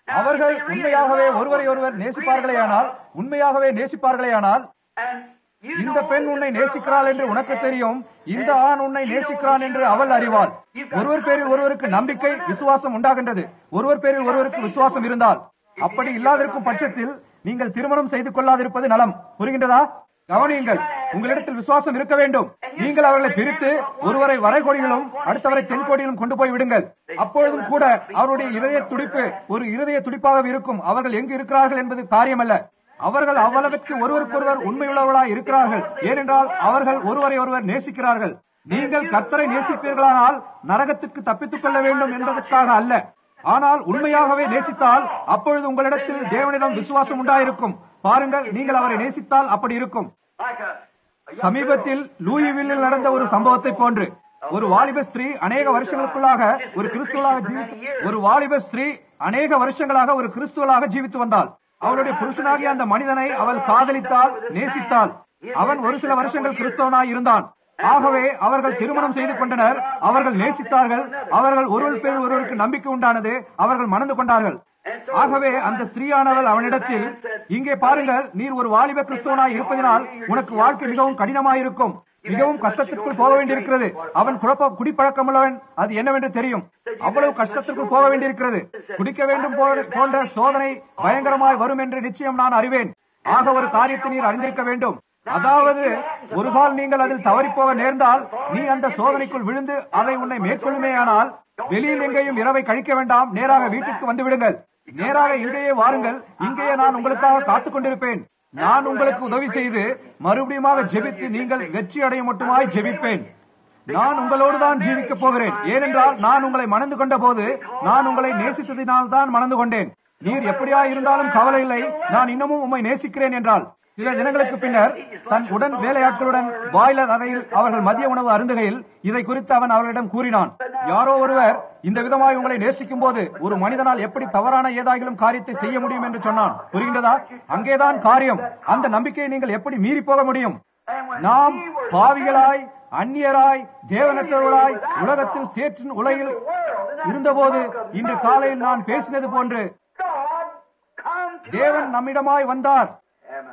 அவர்கள் உண்மையாகவே ஒருவரை ஒருவர் நேசிப்பார்களேயானால் உண்மையாகவே நேசிப்பார்களேயானால் And you இந்த know பெண் உன்னை நேசிக்கிறாள் என்று உனக்கு தெரியும் இந்த ஆண் உன்னை நேசிக்கிறான் என்று அவள் அறிவாள் ஒருவர் பேரில் ஒருவருக்கு நம்பிக்கை விசுவாசம் உண்டாகின்றது ஒருவர் பேரில் ஒருவருக்கு விசுவாசம் இருந்தால் அப்படி இல்லாதிருக்கும் பட்சத்தில் நீங்கள் திருமணம் செய்து கொள்ளாதிருப்பது நலம் புரிகின்றதா கவனியுங்கள் உங்களிடத்தில் விசுவாசம் இருக்க வேண்டும் நீங்கள் அவர்களை பிரித்து ஒருவரை வரைகோடிகளும் அடுத்தவரை தென்கோடியிலும் கொண்டு போய் விடுங்கள் அப்பொழுதும் கூட அவருடைய இருதய துடிப்பு ஒரு இருதய துடிப்பாக இருக்கும் அவர்கள் எங்கு இருக்கிறார்கள் என்பது காரியமல்ல அவர்கள் அவ்வளவிற்கு ஒருவருக்கொருவர் உண்மையுள்ளவர்களாய் இருக்கிறார்கள் ஏனென்றால் அவர்கள் ஒருவரை ஒருவர் நேசிக்கிறார்கள் நீங்கள் கர்த்தரை நேசிப்பீர்களானால் நரகத்திற்கு தப்பித்துக் கொள்ள வேண்டும் என்பதற்காக அல்ல ஆனால் உண்மையாகவே நேசித்தால் அப்பொழுது உங்களிடத்தில் தேவனிடம் விசுவாசம் உண்டாயிருக்கும் பாருங்கள் நீங்கள் அவரை நேசித்தால் அப்படி இருக்கும் like a, a young சமீபத்தில் லூயிவில்லில் நடந்த ஒரு சம்பவத்தை போன்று ஒரு வாலிப ஸ்திரீ அநேக வருஷங்களுக்குள்ளாக ஒரு கிறிஸ்துவலாக ஜீவித்து ஒரு வாலிப ஸ்திரீ அநேக வருஷங்களாக ஒரு கிறிஸ்துவலாக ஜீவித்து வந்தாள் அவளுடைய புருஷனாகிய அந்த மனிதனை அவள் காதலித்தாள் நேசித்தாள் அவன் ஒரு சில வருஷங்கள் கிறிஸ்தவனாய் இருந்தான் ஆகவே அவர்கள் திருமணம் செய்து கொண்டனர் அவர்கள் நேசித்தார்கள் அவர்கள் ஒருவர் பேர் ஒருவருக்கு நம்பிக்கை உண்டானது அவர்கள் மணந்து கொண்டார்கள் ஆகவே அந்த ஸ்திரீயானவள் அவனிடத்தில் இங்கே பாருங்கள் நீர் ஒரு வாலிப கிறிஸ்தவனாய் இருப்பதினால் உனக்கு வாழ்க்கை மிகவும் கடினமாயிருக்கும் மிகவும் கஷ்டத்திற்குள் போக வேண்டியிருக்கிறது அவன் குழப்ப குடிப்பழக்கமுள்ளவன் அது என்னவென்று தெரியும் அவ்வளவு கஷ்டத்திற்குள் போக வேண்டியிருக்கிறது குடிக்க வேண்டும் போ- போன்ற சோதனை பயங்கரமாய் வரும் என்று நிச்சயம் நான் அறிவேன் ஆக ஒரு காரியத்தை நீர் அறிந்திருக்க வேண்டும் அதாவது ஒரு கால் நீங்கள் அதில் தவறிப்போக நேர்ந்தால் நீ அந்த சோதனைக்குள் விழுந்து அதை உன்னை மேற்கொள்ளுமேயானால் வெளியில் எங்கேயும் இரவை கழிக்க வேண்டாம் நேராக வீட்டிற்கு வந்து விடுங்கள் நேராக இங்கேயே வாருங்கள் இங்கேயே நான் உங்களுக்காக காத்துக் கொண்டிருப்பேன் நான் உங்களுக்கு உதவி செய்து மறுபடியுமாக ஜெபித்து நீங்கள் வெற்றி அடைய மட்டுமாய் ஜெபிப்பேன் நான் உங்களோடு தான் ஜீவிக்கப் போகிறேன் ஏனென்றால் நான் உங்களை மணந்து கொண்ட போது நான் உங்களை நேசித்ததினால் தான் மணந்து கொண்டேன் நீர் எப்படியா இருந்தாலும் கவலை இல்லை நான் இன்னமும் உம்மை நேசிக்கிறேன் என்றால் சில தினங்களுக்கு பின்னர் தன் உடன் வேலையாட்களுடன் பாய்லர் அறையில் அவர்கள் மதிய உணவு அருந்துகையில் இதை குறித்து அவன் அவர்களிடம் கூறினான் யாரோ ஒருவர் இந்த விதமாய் உங்களை நேசிக்கும் போது ஒரு மனிதனால் எப்படி தவறான ஏதாகிலும் காரியத்தை செய்ய முடியும் என்று சொன்னான் புரிகின்றதா அங்கேதான் காரியம் அந்த நம்பிக்கையை நீங்கள் எப்படி மீறி போக முடியும் நாம் பாவிகளாய் அந்நியராய் தேவனற்றவர்களாய் உலகத்தில் சேற்றின் உலகில் இருந்தபோது இன்று காலையில் நான் பேசினது போன்று God come to தேவன் நம்மிடமாய் வந்தார் Amen.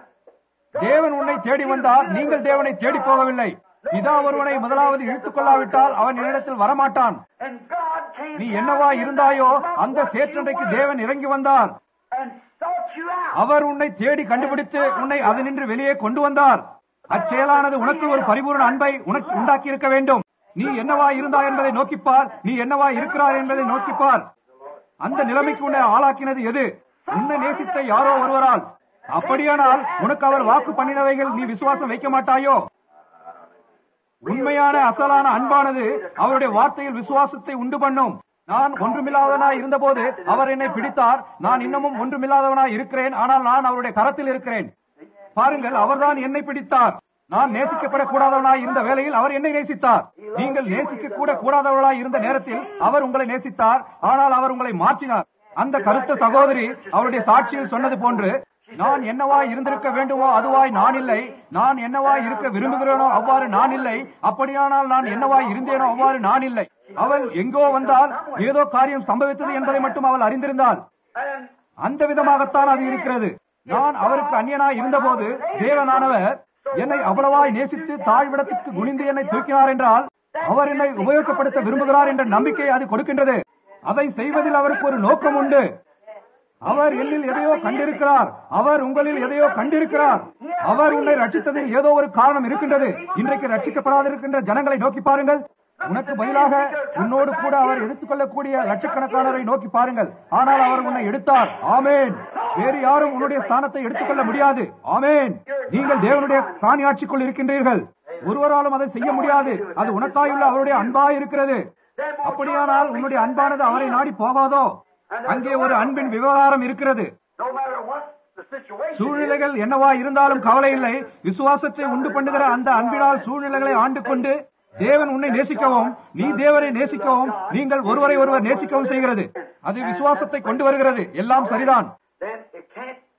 தேவன் உன்னை தேடி வந்தார் நீங்கள் தேவனை தேடி போகவில்லை பிதா ஒருவனை முதலாவது இழுத்துக் கொள்ளாவிட்டால் அவன் என்னிடத்தில் வரமாட்டான் And God came நீ என்னவா இருந்தாயோ அந்த சேற்றண்டைக்கு தேவன் இறங்கி வந்தார் and sought you out. அவர் உன்னை தேடி கண்டுபிடித்து உன்னை அதனின்று வெளியே கொண்டு வந்தார் அச்செயலானது உனக்கு ஒரு பரிபூர்ண அன்பை உனக்கு உண்டாக்கி இருக்க வேண்டும் நீ என்னவா இருந்தாய் என்பதை நோக்கிப்பார் நீ என்னவா இருக்கிறார் என்பதை நோக்கிப்பார் அந்த நிலைமைக்கு உன்னை ஆளாக்கினது எது உன்னை நேசித்த யாரோ ஒருவரால் அப்படியானால் உனக்கு அவர் வாக்கு பண்ணினவைகள் நீ விசுவாசம் வைக்க மாட்டாயோ உண்மையான அசலான அன்பானது அவருடைய வார்த்தையில் விசுவாசத்தை உண்டு பண்ணும் நான் ஒன்றுமில்லாதவனாய் இருந்தபோது அவர் என்னை பிடித்தார் நான் இன்னமும் ஒன்றுமில்லாதவனாய் இருக்கிறேன் ஆனால் நான் அவருடைய கரத்தில் இருக்கிறேன் பாருங்கள் அவர்தான் என்னை பிடித்தார் நான் நேசிக்கப்படக்கூடாதவனாய் இருந்த வேளையில் அவர் என்னை நேசித்தார் நீங்கள் நேசிக்க கூட கூடாதவர்களாய் இருந்த நேரத்தில் அவர் உங்களை நேசித்தார் ஆனால் அவர் உங்களை மாற்றினார் அந்த கருத்த சகோதரி அவருடைய சாட்சியில் சொன்னது போன்று நான் என்னவாய் இருந்திருக்க வேண்டுமோ அதுவாய் நான் இல்லை நான் என்னவாய் இருக்க விரும்புகிறேனோ அவ்வாறு நான் இல்லை அப்படியானால் நான் என்னவாய் இருந்தேனோ அவ்வாறு நான் இல்லை அவள் எங்கோ வந்தால் ஏதோ காரியம் சம்பவித்தது என்பதை மட்டும் அவள் அறிந்திருந்தாள் And அந்த விதமாகத்தான் அது இருக்கிறது நான் அவருக்கு அந்நியனாய் இருந்தபோது தேவனானவர் என்னை அவ்வளவாய் நேசித்து தாழ்விடத்திற்கு குனிந்து என்னை தூக்கினார் என்றால் அவர் என்னை உபயோகப்படுத்த விரும்புகிறார் என்ற நம்பிக்கை அது கொடுக்கின்றது அதை செய்வதில் அவருக்கு ஒரு நோக்கம் உண்டு அவர் என்னில் எதையோ கண்டிருக்கிறார் அவர் உங்களில் எதையோ கண்டிருக்கிறார் அவர் உன்னை ரட்சித்ததில் ஏதோ ஒரு காரணம் இருக்கின்றது இன்றைக்கு ரட்சிக்கப்படாதிருக்கின்ற ஜனங்களை நோக்கி பாருங்கள் உனக்கு பதிலாக உன்னோடு கூட அவர் எடுத்துக்கொள்ளக்கூடிய லட்சக்கணக்கானரை நோக்கி பாருங்கள் ஆனால் அவர் உன்னை எடுத்தார் ஆமேன் வேறு யாரும் உன்னுடைய ஸ்தானத்தை எடுத்துக்கொள்ள முடியாது ஆமேன் நீங்கள் தேவனுடைய காணியாட்சிக்குள் இருக்கின்றீர்கள் ஒருவராலும் அதை செய்ய முடியாது அது உனக்காயுள்ள அவருடைய அன்பாய் இருக்கிறது அப்படியானால் உன்னுடைய அன்பானது அவரை நாடி போகாதோ அங்கே ஒரு அன்பின் விவகாரம் இருக்கிறது no matter what the situation, சூழ்நிலைகள் என்னவா இருந்தாலும் கவலை இல்லை விசுவாசத்தை உண்டு பண்ணுகிற அந்த அன்பினால் சூழ்நிலைகளை ஆண்டு கொண்டு தேவன் உன்னை நேசிக்கவும் நீ தேவனை நேசிக்கவும் நீங்கள் ஒருவரை ஒருவர் நேசிக்கவும் செய்கிறது அது விசுவாசத்தை கொண்டு வருகிறது எல்லாம் சரிதான் then it can't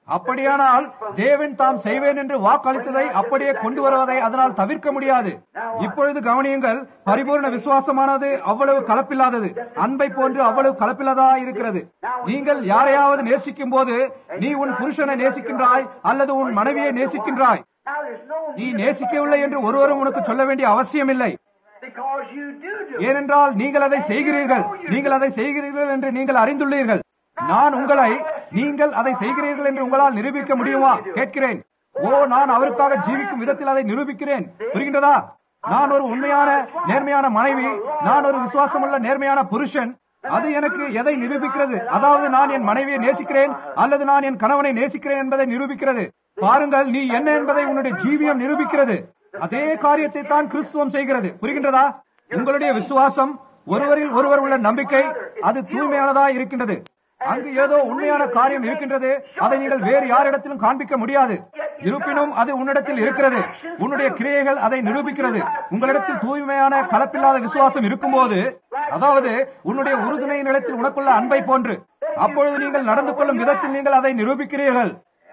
அப்படியானால் தேவன் தாம் செய்வேன் என்று வாக்களித்ததை அப்படியே கொண்டு வருவதை அதனால் தவிர்க்க முடியாது இப்பொழுது கவனியுங்கள் பரிபூர்ண விசுவாசமானது அவ்வளவு கலப்பில்லாதது அன்பை போன்று அவ்வளவு கலப்பில்லாதா இருக்கிறது நீங்கள் யாரையாவது நேசிக்கும் போது நீ உன் புருஷனை நேசிக்கின்றாய் அல்லது உன் மனைவியை நேசிக்கின்றாய் Now there's no நீ நேசிக்கவில்லை என்று ஒருவரும் உனக்கு சொல்ல வேண்டிய அவசியமில்லை because you do do it. ஏனென்றால் நீங்கள் அதை செய்கிறீர்கள் நீங்கள் அதை செய்கிறீர்கள் என்று நீங்கள் அறிந்துள்ளீர்கள் நான் உங்களை நீங்கள் அதை செய்கிறீர்கள் என்று உங்களால் நிரூபிக்க முடியுமா கேட்கிறேன் ஓ நான் அவருக்காக ஜீவிக்கும் விதத்தில் அதை நிரூபிக்கிறேன் புரிகின்றதா நான் ஒரு உண்மையான நேர்மையான மனைவி நான் ஒரு விசுவாசமுள்ள நேர்மையான புருஷன் அது எனக்கு எதை நிரூபிக்கிறது அதாவது நான் என் மனைவியை நேசிக்கிறேன் அல்லது நான் என் கணவனை நேசிக்கிறேன் என்பதை நிரூபிக்கிறது பாருங்கள் நீ என்ன என்பதை உன்னுடைய ஜீவியம் நிரூபிக்கிறது அதே காரியத்தை தான் கிறிஸ்துவம் செய்கிறது புரிகின்றதா உங்களுடைய விசுவாசம் ஒருவரில் ஒருவர் உள்ள நம்பிக்கை அது தூய்மையானதா இருக்கின்றது அங்கு ஏதோ உண்மையான காரியம் இருக்கின்றது அதை நீங்கள் வேறு யாரிடத்திலும் காண்பிக்க முடியாது இருப்பினும் அது உன்னிடத்தில் இருக்கிறது உன்னுடைய கிரியைகள் அதை நிரூபிக்கிறது உங்களிடத்தில் தூய்மையான கலப்பில்லாத விசுவாசம் இருக்கும்போது அதாவது உன்னுடைய உறுதுணை நிலத்தில் உனக்குள்ள அன்பை போன்று அப்பொழுது நீங்கள் நடந்து கொள்ளும் விதத்தில் நீங்கள் அதை நிரூபிக்கிறீர்கள்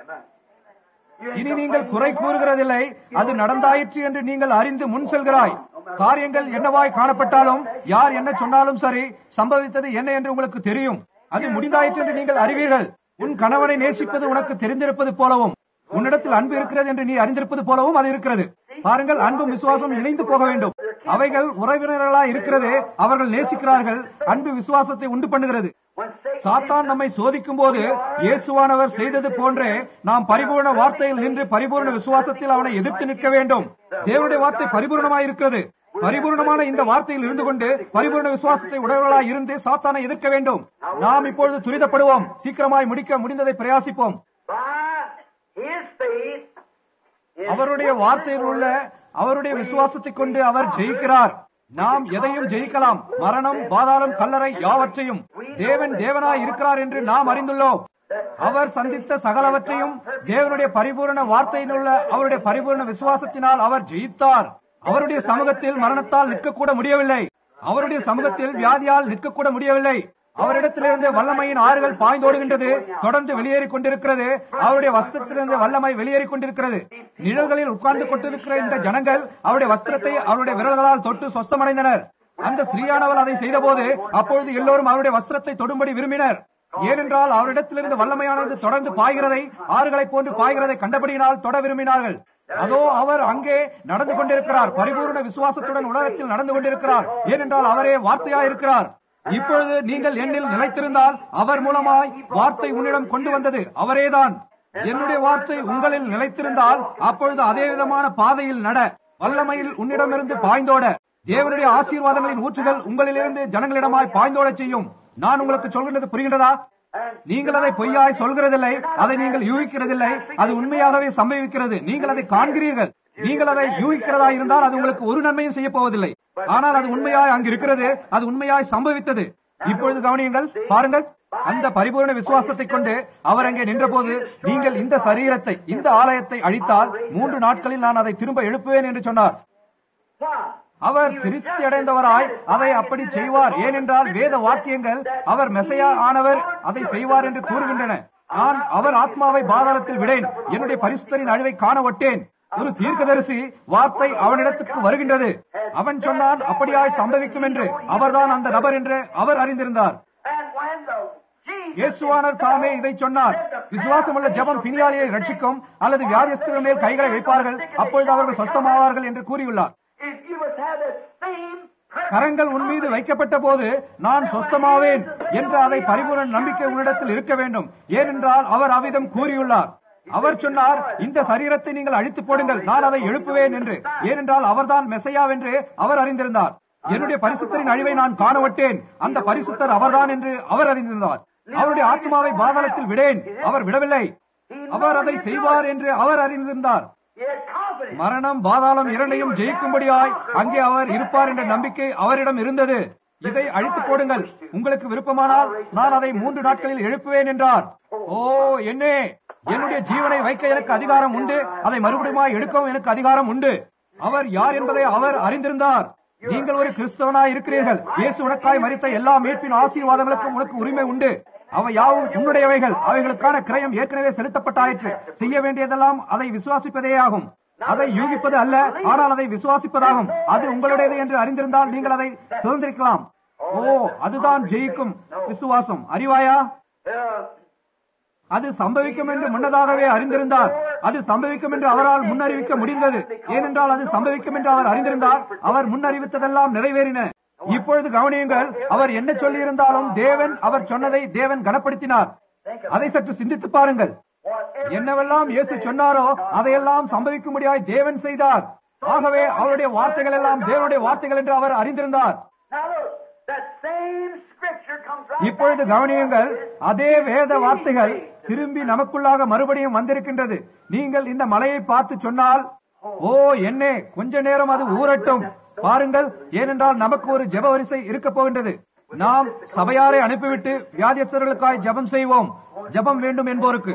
இனி நீங்கள் குறை கூறுகிறதில்லை அது நடந்தாயிற்று என்று நீங்கள் அறிந்து முன் செல்கிறாய் காரியங்கள் என்னவாய் காணப்பட்டாலும் யார் என்ன சொன்னாலும் சரி சம்பவித்தது என்ன என்று உங்களுக்கு தெரியும் அது முடிந்தாயிற்று என்று நீங்கள் அறிவீர்கள் உன் கணவனை நேசிப்பது உனக்கு தெரிந்திருப்பது போலவும் உன்னிடத்தில் அன்பு இருக்கிறது என்று நீ அறிந்திருப்பது போலவும் அது இருக்கிறது பாருங்கள் அன்பும் விசுவாசம் இணைந்து போக வேண்டும் அவைகள் உறவினர்களா இருக்கிறது அவர்கள் நேசிக்கிறார்கள் அன்பு விசுவாசத்தை உண்டு பண்ணுகிறது சாத்தான் நம்மை சோதிக்கும் போது இயேசுவானவர் செய்தது போன்றே நாம் பரிபூர்ண வார்த்தையில் நின்று பரிபூர்ண விசுவாசத்தில் அவனை எதிர்த்து நிற்க வேண்டும் தேவனுடைய வார்த்தை பரிபூர்ணமாய் இருக்கிறது பரிபூர்ணமான இந்த வார்த்தையில் இருந்து கொண்டு பரிபூர்ண விசுவாசத்தை உடையவர்களாய் இருந்து சாத்தானை எதிர்க்க வேண்டும் நாம் இப்பொழுது துரிதப்படுவோம் சீக்கிரமாய் முடிக்க முடிந்ததை பிரயாசிப்போம் By his faith, in அவருடைய வார்த்தையில் உள்ள அவருடைய விசுவாசத்தை கொண்டு அவர் ஜெயிக்கிறார் நாம் எதையும் ஜெயிக்கலாம் மரணம் பாதாளம் கல்லறை யாவற்றையும் தேவன் தேவனாய் இருக்கிறார் என்று நாம் அறிந்துள்ளோம் அவர் சந்தித்த சகலவற்றையும் தேவனுடைய பரிபூரண வார்த்தையில் உள்ள அவருடைய பரிபூரண விசுவாசத்தினால் அவர் ஜெயித்தார் அவருடைய சமூகத்தில் மரணத்தால் நிற்கக்கூட முடியவில்லை அவருடைய சமூகத்தில் வியாதியால் நிற்கக்கூட முடியவில்லை அவரிடத்திலிருந்து வல்லமையின் ஆறுகள் பாய்ந்தோடுகின்றது தொடர்ந்து வெளியேறிக் கொண்டிருக்கிறது அவருடைய வஸ்திரத்திலிருந்து வல்லமை வெளியேறிக் கொண்டிருக்கிறது நிழல்களில் உட்கார்ந்து கொண்டிருக்கிற இந்த ஜனங்கள் அவருடைய வஸ்திரத்தை அவருடைய விரல்களால் தொட்டு சொஸ்தமடைந்தனர் அந்த ஸ்ரீயானவள் அதை செய்தபோது அப்பொழுது எல்லோரும் அவருடைய வஸ்திரத்தை தொடும்படி விரும்பினர் ஏனென்றால் அவரிடத்திலிருந்து வல்லமையானது தொடர்ந்து பாய்கிறதை ஆறுகளைப் போன்று பாய்கிறதை கண்டபடியினால் தொட விரும்பினார்கள் அதோ அவர் அங்கே நடந்து கொண்டிருக்கிறார் பரிபூர்ண விசுவாசத்துடன் உலகத்தில் நடந்து கொண்டிருக்கிறார் ஏனென்றால் அவரே வார்த்தையாய் இருக்கிறார் இப்பொழுது நீங்கள் என்னில் நிலைத்திருந்தால் அவர் மூலமாய் வார்த்தை உன்னிடம் கொண்டு வந்தது அவரேதான் என்னுடைய வார்த்தை உங்களில் நிலைத்திருந்தால் அப்பொழுது அதே விதமான பாதையில் நட வல்லமையில் உன்னிடமிருந்து பாய்ந்தோட தேவனுடைய ஆசீர்வாதங்களின் ஊற்றுகள் உங்களிலிருந்து ஜனங்களிடமாய் பாய்ந்தோடச் செய்யும் நான் உங்களுக்கு சொல்கின்றது புரிகின்றதா நீங்கள் அதை பொய்யாய் சொல்கிறதில்லை அதை நீங்கள் யூகிக்கிறதில்லை அது உண்மையாகவே சம்பவிக்கிறது நீங்கள் அதை காண்கிறீர்கள் நீங்கள் அதை யூகிக்கிறதா இருந்தால் அது உங்களுக்கு ஒரு நன்மையும் செய்ய போவதில்லை ஆனால் அது உண்மையாய் அங்கு இருக்கிறது அது உண்மையாய் சம்பவித்தது இப்பொழுது கவனியுங்கள் பாருங்கள் அந்த பரிபூர்ண விசுவாசத்தை கொண்டு அவர் அங்கே நின்றபோது நீங்கள் இந்த சரீரத்தை இந்த ஆலயத்தை அழித்தால் மூன்று நாட்களில் நான் அதை திரும்ப எழுப்புவேன் என்று சொன்னார் why? அவர் திருப்தி அடைந்தவராய் அதை அப்படி செய்வார் ஏனென்றால் வேத வாக்கியங்கள் அவர் மெசையா ஆனவர் அதை செய்வார் என்று கூறுகின்றன நான் அவர் ஆத்மாவை பாதாளத்தில் விடேன் என்னுடைய பரிசுத்தரின் அழிவை காண ஒட்டேன் ஒரு தீர்க்கதரிசி வார்த்தை அவனிடத்துக்கு வருகின்றது அவன் சொன்னான் அப்படியாய் சம்பவிக்கும் என்று அவர்தான் அந்த நபர் என்று அவர் அறிந்திருந்தார் And when the Jesus இயேசுவானர் தாமே இதை சொன்னார் விசுவாசமுள்ள ஜெபம் பிணியாளியை ரட்சிக்கும் அல்லது வியாதிஸ்தர்கள் மேல் கைகளை வைப்பார்கள் அப்பொழுது அவர்கள் சொஸ்தமாவார்கள் என்று கூறியுள்ளார் if you must have the same கரங்கள் உன் மீது வைக்கப்பட்ட போது நான் சொஸ்தமாவேன் என்ற அதை பரிபூரண நம்பிக்கை உன்னிடத்தில் இருக்க வேண்டும் ஏனென்றால் அவர் அவ்விதம் கூறியுள்ளார் அவர் சொன்னார் இந்த சரீரத்தை நீங்கள் அழித்து போடுங்கள் நான் அதை எழுப்புவேன் என்று ஏனென்றால் அவர்தான் மெசையா என்று அவர் அறிந்திருந்தார் என்னுடைய பரிசுத்தரின் அழிவை நான் காணவட்டேன் அந்த பரிசுத்தர் அவர்தான் என்று அவர் அறிந்திருந்தார் அவருடைய ஆத்மாவை பாதாளத்தில் விடேன் அவர் விடவில்லை அவர் அதை செய்வார் என்று அவர் அறிந்திருந்தார் he had confidence. மரணம் பாதாளம் இரண்டையும் ஜெயிக்கும்படியாய் அங்கே அவர் இருப்பார் என்ற நம்பிக்கை அவரிடம் இருந்தது இதை அழித்து போடுங்கள் உங்களுக்கு விருப்பமானால் நான் அதை மூன்று நாட்களில் எழுப்புவேன் என்றார் ஓ என்னே என்னுடைய ஜீவனை வைக்க எனக்கு அதிகாரம் உண்டு அதை மறுபடியும் எடுக்கவும் எனக்கு அதிகாரம் உண்டு அவர் யார் என்பதை அவர் அறிந்திருந்தார் நீங்கள் ஒரு கிறிஸ்தவனாய் இருக்கிறீர்கள் இயேசு உனக்காய் மறித்த எல்லா மீட்பின் ஆசீர்வாதங்களுக்கும் உனக்கு உரிமை உண்டு அவை யாவும் உன்னுடையவைகள் அவைகளுக்கான கிரயம் ஏற்கனவே செலுத்தப்பட்டாயிற்று செய்ய வேண்டியதெல்லாம் அதை விசுவாசிப்பதே ஆகும் அதை யூகிப்பது அல்ல ஆனால் அதை விசுவாசிப்பதாகும் அது உங்களுடையது என்று அறிந்திருந்தால் நீங்கள் அதை சுதந்திரிக்கலாம் ஓ அதுதான் ஜெயிக்கும் விசுவாசம் அறிவாயா Uh, அது சம்பவிக்கும் என்று முன்னதாகவே அறிந்திருந்தார் அது சம்பவிக்கும் என்று அவரால் முன்னறிவிக்க முடிந்தது ஏனென்றால் அது சம்பவிக்கும் என்று அவர் அறிந்திருந்தார் அவர் முன்னறிவித்ததெல்லாம் நிறைவேறின இப்பொழுது கவனியுங்கள் அவர் என்ன சொல்லியிருந்தாலும் தேவன் அவர் சொன்னதை தேவன் கனப்படுத்தினார் அதை சற்று சிந்தித்து பாருங்கள் whatever என்னவெல்லாம் இயேசு சொன்னாரோ அதையெல்லாம் சம்பவிக்கும்படியாய் தேவன் செய்தார் ஆகவே அவருடைய வார்த்தைகள் எல்லாம் தேவனுடைய வார்த்தைகள் என்று அவர் அறிந்திருந்தார் Now look, that same scripture comes right இப்பொழுது கவனியுங்கள் அதே வேத வார்த்தைகள் திரும்பி நமக்குள்ளாக மறுபடியும் வந்திருக்கின்றது நீங்கள் இந்த மலையை பார்த்து சொன்னால் ஓ என்னே கொஞ்ச நேரம் அது ஊரட்டும் பாருங்கள் ஏனென்றால் நமக்கு ஒரு ஜெப வரிசை இருக்க போகின்றது நாம் சபையாரை அனுப்பிவிட்டு வியாதியஸ்தர்களுக்காய் ஜெபம் செய்வோம் ஜெபம் வேண்டும் என்போருக்கு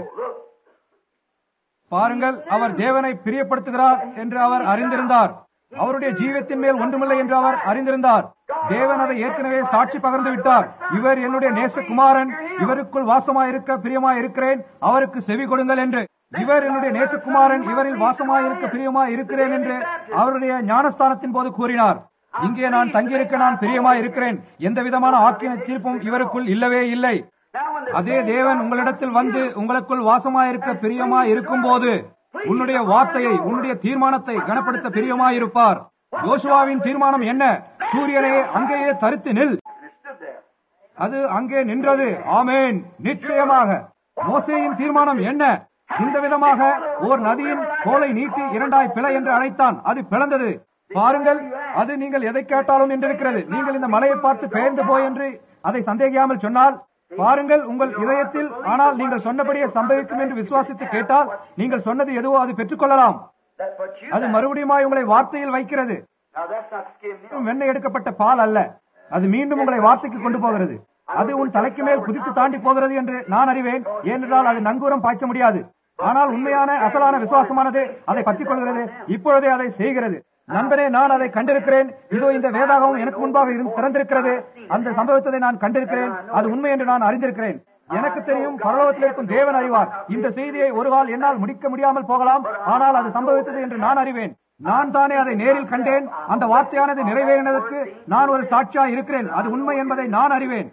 பாருங்கள் அவர் தேவனை பிரியப்படுத்துகிறார் என்று அவர் அறிந்திருந்தார் அவருடைய ஜீவத்தின் மேல் ஒன்றுமில்லை என்று அவர் அறிந்திருந்தார் தேவன் அதை ஏற்கனவே சாட்சி பகர்ந்து விட்டார் இவர் என்னுடைய நேசகுமாரன் இவருக்குள் வாசமாயிருக்க பிரியமாயிருக்கிறேன் அவருக்கு செவி கொடுங்கள் என்று இவர் என்னுடைய நேசகுமாரன் இவரில் வாசமாயிருக்க பிரியமாய் இருக்கிறேன் என்று அவருடைய ஞானஸ்தானத்தின் போது கூறினார் இங்கே நான் தங்கியிருக்க நான் பிரியமாய் இருக்கிறேன் எந்த விதமான ஆக்கின தீர்ப்பும் இவருக்குள் இல்லவே இல்லை Now when the அதே தேவன் உங்களிடத்தில் வந்து உங்களுக்குள் வாசமாயிருக்க பிரியமாய் இருக்கும் போது உன்னுடைய வார்த்தையை உன்னுடைய தீர்மானத்தை கனப்படுத்த பிரியமாயிருப்பார் யோசுவாவின் தீர்மானம் என்ன சூரியனே அங்கேயே தரித்து நில் and it stood there. அது அங்கே நின்றது ஆமேன் நிச்சயமாக மோசேயின் தீர்மானம் என்ன இந்த விதமாக ஓர் நதியின் கோலை நீட்டி இரண்டாய் பிள என்று அழைத்தான் அது பிளந்தது பாருங்கள் அது நீங்கள் எதை கேட்டாலும் என்றிருக்கிறது நீங்கள் இந்த மலையை பார்த்து பெயர்ந்து போய் என்று அதை சந்தேகியாமல் சொன்னால் பாருங்கள் உங்கள் இதயத்தில் ஆனால் நீங்கள் சொன்னபடியே சம்பவிக்கும் என்று விசுவாசித்து கேட்டால் நீங்கள் சொன்னது எதுவோ அது பெற்றுக்கொள்ளலாம் That what you அது மறுபடியும் உங்களை வார்த்தையில் வைக்கிறது now that's not skim milk. வெண்ணெய் எடுக்கப்பட்ட பால் அல்ல அது மீண்டும் உங்களை வார்த்தைக்கு கொண்டு போகிறது அது உன் தலைக்கு மேல் குதித்து தாண்டி போகிறது என்று நான் அறிவேன் ஏனென்றால் அது நங்கூரம் பாய்ச்ச முடியாது ஆனால் உண்மையான அசலான விசுவாசமானது அதை பற்றிக் கொள்கிறது இப்பொழுதே அதை செய்கிறது நண்பனே நான் அதை கண்டிருக்கிறேன் இதோ இந்த வேதாகவும் எனக்கு முன்பாக இருந்து திறந்திருக்கிறது அந்த சம்பவத்தை நான் கண்டிருக்கிறேன் அது உண்மை என்று நான் அறிந்திருக்கிறேன் எனக்கு தெரியும் பரலோகத்தில் இருக்கும் தேவன் அறிவார் இந்த செய்தியை ஒரு கால் என்னால் முடிக்க முடியாமல் போகலாம் ஆனால் அது சம்பவித்தது என்று நான் அறிவேன் நான் தானே அதை நேரில் கண்டேன் அந்த வார்த்தையானது நிறைவேறினதற்கு நான் ஒரு சாட்சியா இருக்கிறேன் அது உண்மை என்பதை நான் அறிவேன்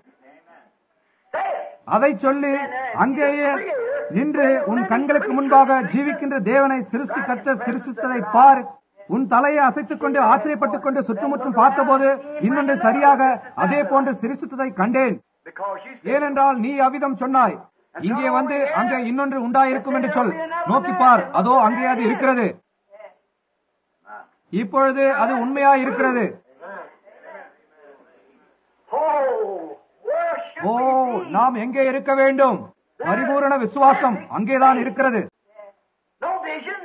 அதை சொல்லி அங்கேயே நின்று உன் கண்களுக்கு முன்பாக ஜீவிக்கின்ற தேவனை சிருஷ்டி கத்த சிருஷ்டித்ததை பார் உன் தலையை அசைத்துக் கொண்டு ஆச்சரியப்பட்டுக் கொண்டு சுற்றுமுற்றும் பார்த்தபோது இன்னொன்று சரியாக அதே போன்று சிருஷ்டித்ததை கண்டேன் Because you said, ஏனென்றால் நீ அவ்விதம் சொன்னாய் இங்கே வந்து அங்கே இன்னொன்று உண்டாயிருக்கும் என்று சொல் நோக்கி பார் அதோ அங்கே அது இருக்கிறது இப்பொழுது அது உண்மையா இருக்கிறது Oh, where should O we be? நாம் எங்கே இருக்க வேண்டும் பரிபூரண விசுவாசம் அங்கேதான் இருக்கிறது No vision.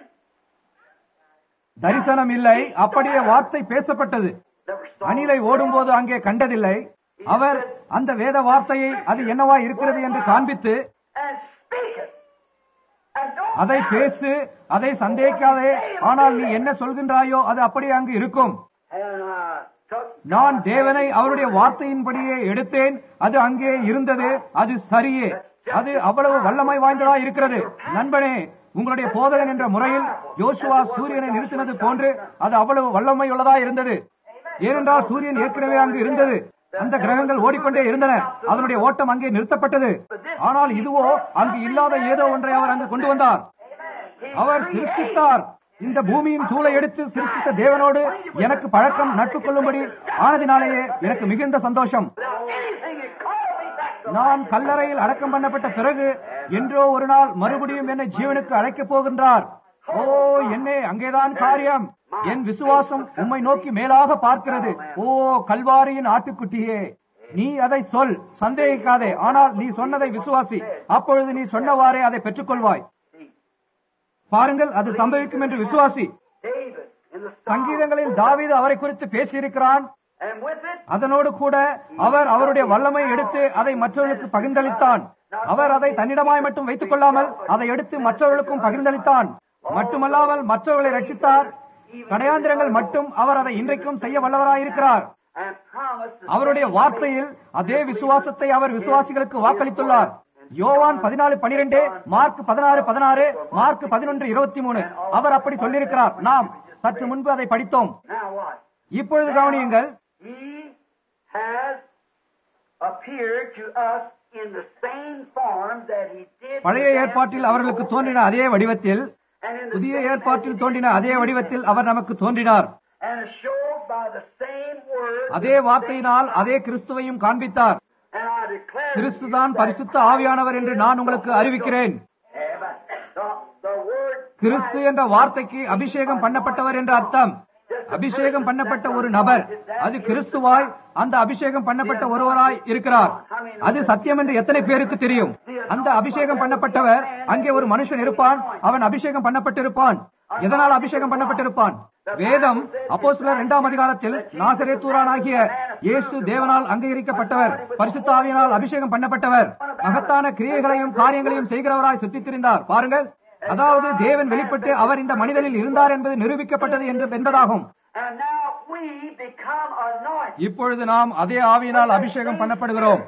தரிசனம் இல்லை அப்படியே வார்த்தை பேசப்பட்டது Never saw. அணிலை ஓடும்போது அங்கே கண்டதில்லை அவர் அந்த வேத வார்த்தையை அது என்னவா இருக்கிறது என்று காண்பித்து And speak it. And don't அதை பேசு அதை சந்தேகிக்காதே ஆனால் நீ என்ன சொல்கின்றாயோ அது அப்படியே அங்கு இருக்கும் And uh, took நான் தேவனை அவருடைய வார்த்தையின்படியே எடுத்தேன் அது அங்கே இருந்தது அது சரியே அது அவ்வளவு வல்லமை வாய்ந்ததா இருக்கிறது நண்பனே உங்களுடைய போதகன் என்ற முறையில் யோசுவா சூரியனை நிறுத்தினது போன்று அது அவ்வளவு வல்லமை உள்ளதா இருந்தது ஏனென்றால் சூரியன் ஏற்கனவே அங்கு இருந்தது அந்த கிரகங்கள் ஓடிக்கொண்டே இருந்தன அதனுடைய ஓட்டம் அங்கே நிறுத்தப்பட்டது ஆனால் இதுவோ அங்கு இல்லாத ஏதோ ஒன்றை அவர் அங்கு கொண்டு வந்தார் அவர் சிருஷ்டித்தார் இந்த பூமியின் தூளை எடுத்து சிருஷ்டித்த தேவனோடு எனக்கு பழக்கம் நட்பு கொள்ளும்படி ஆனதினாலேயே எனக்கு மிகுந்த சந்தோஷம் without anything that called me back to நான் கல்லறையில் அடக்கம் பண்ணப்பட்ட பிறகு என்றோ ஒரு நாள் மறுபடியும் என்னை ஜீவனுக்கு அழைக்கப் போகின்றார் ஓ என்னே அங்கேதான் காரியம் என் விசுவாசம் உம்மை நோக்கி மேலாக பார்க்கிறது ஓ கல்வாரியின் ஆட்டுக்குட்டியே நீ அதை சொல் சந்தேகிக்காதே ஆனால் நீ சொன்னதை விசுவாசி அப்பொழுது நீ சொன்னவாறே அதை பெற்றுக்கொள்வாய் பாருங்கள் அது சம்பவிக்கும் என்று விசுவாசி David in the சங்கீதங்களில் தாவீது அவரை குறித்து பேசியிருக்கிறான் and with it அதனோடு கூட அவர் அவருடைய வல்லமை எடுத்து அதை மற்றவர்களுக்கு பகிர்ந்தளித்தான் அவர் அதை தன்னிடமாய் மட்டும் வைத்துக் கொள்ளாமல் அதை எடுத்து மற்றவர்களுக்கும் பகிர்ந்தளித்தான் மட்டுமல்லாமல் மற்றவர்களை ரட்சித்தார் கடையாந்திரங்கள் மட்டும் அவர் அதை இன்றைக்கும் செய்ய வல்லவராயிருக்கிறார் and promised the அவருடைய வார்த்தையில் அதே விசுவாசத்தை அவர் விசுவாசிகளுக்கு வாக்களித்துள்ளார் யோவான் பதினாலு பனிரெண்டு மார்க் பதினாறு பதினாறு மார்க் பதினொன்று இருபத்தி மூணு அவர் அப்படி சொல்லியிருக்கிறார் நாம் சற்று முன்பு அதை படித்தோம் Now what? இப்பொழுது கவனியுங்கள் He has appeared to us in the same form that he did பழைய to them ஏற்பாட்டில் அவர்களுக்கு தோன்றின அதே வடிவத்தில் and in the புதிய same ஏற்பாட்டில் தோன்றின அதே வடிவத்தில் அவர் நமக்கு தோன்றினார் and showed by the same word அதே வார்த்தையினால் அதே கிறிஸ்துவையும் காண்பித்தார் and I declare கிறிஸ்துதான் பரிசுத்த ஆவியானவர் என்று நான் உங்களுக்கு அறிவிக்கிறேன் the, the word கிறிஸ்து என்ற வார்த்தைக்கு அபிஷேகம் பண்ணப்பட்டவர் என்ற அர்த்தம் அபிஷேகம் பண்ணப்பட்ட ஒரு நபர் அது கிறிஸ்துவாய் அந்த அபிஷேகம் பண்ணப்பட்ட ஒருவராய் இருக்கிறார் அது சத்தியம் என்று எத்தனை பேருக்கு தெரியும் அந்த அபிஷேகம் பண்ணப்பட்டவர் அங்கே ஒரு மனுஷன் இருப்பான் அவன் அபிஷேகம் பண்ணப்பட்டிருப்பான் எதனால் அபிஷேகம் பண்ணப்பட்டிருப்பான் வேதம் அப்போ சிலர் இரண்டாம் அதிகாரத்தில் நாசரேத்தூரானாகிய இயேசு தேவனால் அங்கீகரிக்கப்பட்டவர் பரிசுத்த ஆவியினால் அபிஷேகம் பண்ணப்பட்டவர் மகத்தான கிரியைகளையும் காரியங்களையும் செய்கிறவராய் சுத்தித்திருந்தார் பாருங்கள் அதாவது தேவன் வெளிப்பட்டு அவர் இந்த மனிதனில் இருந்தார் என்பது நிரூபிக்கப்பட்டது என்று என்பதாகும் and now we become anointed இப்பொழுது நாம் அதே ஆவியினால் அபிஷேகம் பண்ணப்படுகிறோம்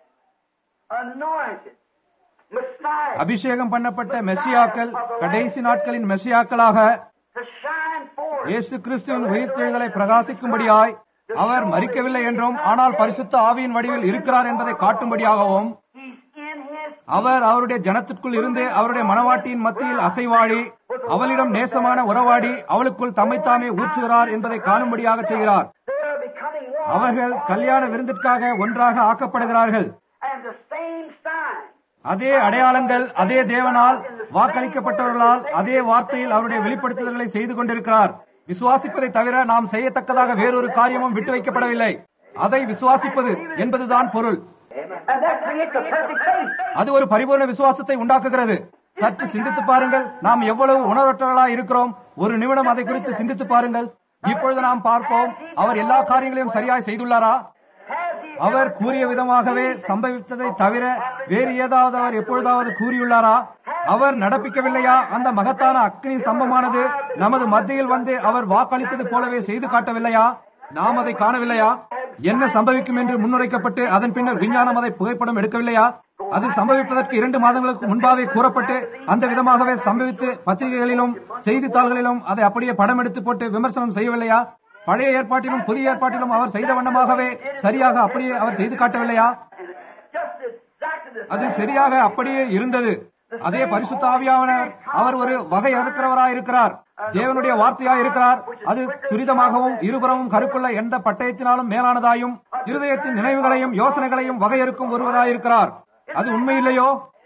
anointed Messiah அபிஷேகம் பண்ணப்பட்ட மெஸ்ஸியாக்கள் கடைசி நாட்களின் மெஸ்ஸியாக்களாக to shine forth இயேசு கிறிஸ்துவின் உயிர்த்தெழுதலை பிரகாசிக்கும்படியாய் அவர் மறிக்கவில்லை என்றும் ஆனால் பரிசுத்த ஆவியின் வடிவில் இருக்கிறார் என்பதை காட்டும்படியாகவும் he's in his அவர் அவருடைய ஜனத்திற்குள் இருந்து அவருடைய மனவாட்டியின் மத்தியில் அசைவாடி அவளிடம் நேசமான உறவாடி அவளுக்குள் தம்மைத்தாமே ஊற்றுகிறார் என்பதை காணும்படியாக செய்கிறார் they are becoming one அவர்கள் கல்யாண விருந்திற்காக ஒன்றாக ஆக்கப்படுகிறார்கள் and the same sign அதே அடையாளங்கள் அதே தேவனால் வாக்களிக்கப்பட்டவர்களால் அதே வார்த்தையில் அவருடைய வெளிப்படுத்துதல்களை செய்து கொண்டிருக்கிறார் விசுவாசிப்பதை தவிர நாம் செய்யத்தக்கதாக வேறொரு காரியமும் விட்டு வைக்கப்படவில்லை அதை விசுவாசிப்பது என்பதுதான் பொருள் and that creates a perfect faith அது ஒரு பரிபூர்ண விசுவாசத்தை உண்டாக்குகிறது சற்று சிந்தித்து பாருங்கள் நாம் எவ்வளவு உணர்வற்றவர்களா இருக்கிறோம் ஒரு நிமிடம் அதை குறித்து சிந்தித்து பாருங்கள் இப்பொழுது நாம் பார்ப்போம் அவர் எல்லா காரியங்களையும் சரியாய் செய்துள்ளாரா has he அவர் கூறிய விதமாகவே சம்பவித்ததை தவிர வேறு ஏதாவது அவர் எப்பொழுதாவது கூறியுள்ளாரா அவர் நடப்பிக்கவில்லையா அந்த மகத்தான அக்னி ஸ்தம்பமானது நமது மத்தியில் வந்து அவர் வாக்களித்தது போலவே செய்து காட்டவில்லையா நாம் அதை காணவில்லையா என்ன சம்பவிக்கும் என்று முன்னுரைக்கப்பட்டு அதன் பின்னர் விஞ்ஞானம் அதை புகைப்படம் எடுக்கவில்லையா அது சம்பவிப்பதற்கு இரண்டு மாதங்களுக்கு முன்பாகவே கூறப்பட்டு அந்த விதமாகவே சம்பவித்து பத்திரிகைகளிலும் செய்தித்தாள்களிலும் அதை அப்படியே படம் எடுத்து போட்டு விமர்சனம் செய்யவில்லையா பழைய ஏற்பாட்டிலும் புதிய ஏற்பாட்டிலும் அவர் செய்த வண்ணமாகவே சரியாக அப்படியே அவர் செய்து காட்டவில்லையா just exactly the அது சரியாக அப்படியே இருந்தது அதே பரிசுத்த ஆவியானவர் அவர் ஒரு வகை இருக்கிறவராய் இருக்கிறார் தேவனுடைய வார்த்தையாய் இருக்கிறார் அது துரிதமாகவும் இருபுறமும் கருக்குள்ள எந்த பட்டயத்தினாலும் மேலானதாயும் இருதயத்தின் நினைவுகளையும் யோசனைகளையும் வகையறுக்கும் ஒருவராயிருக்கிறார் அது உண்மையில்லையோ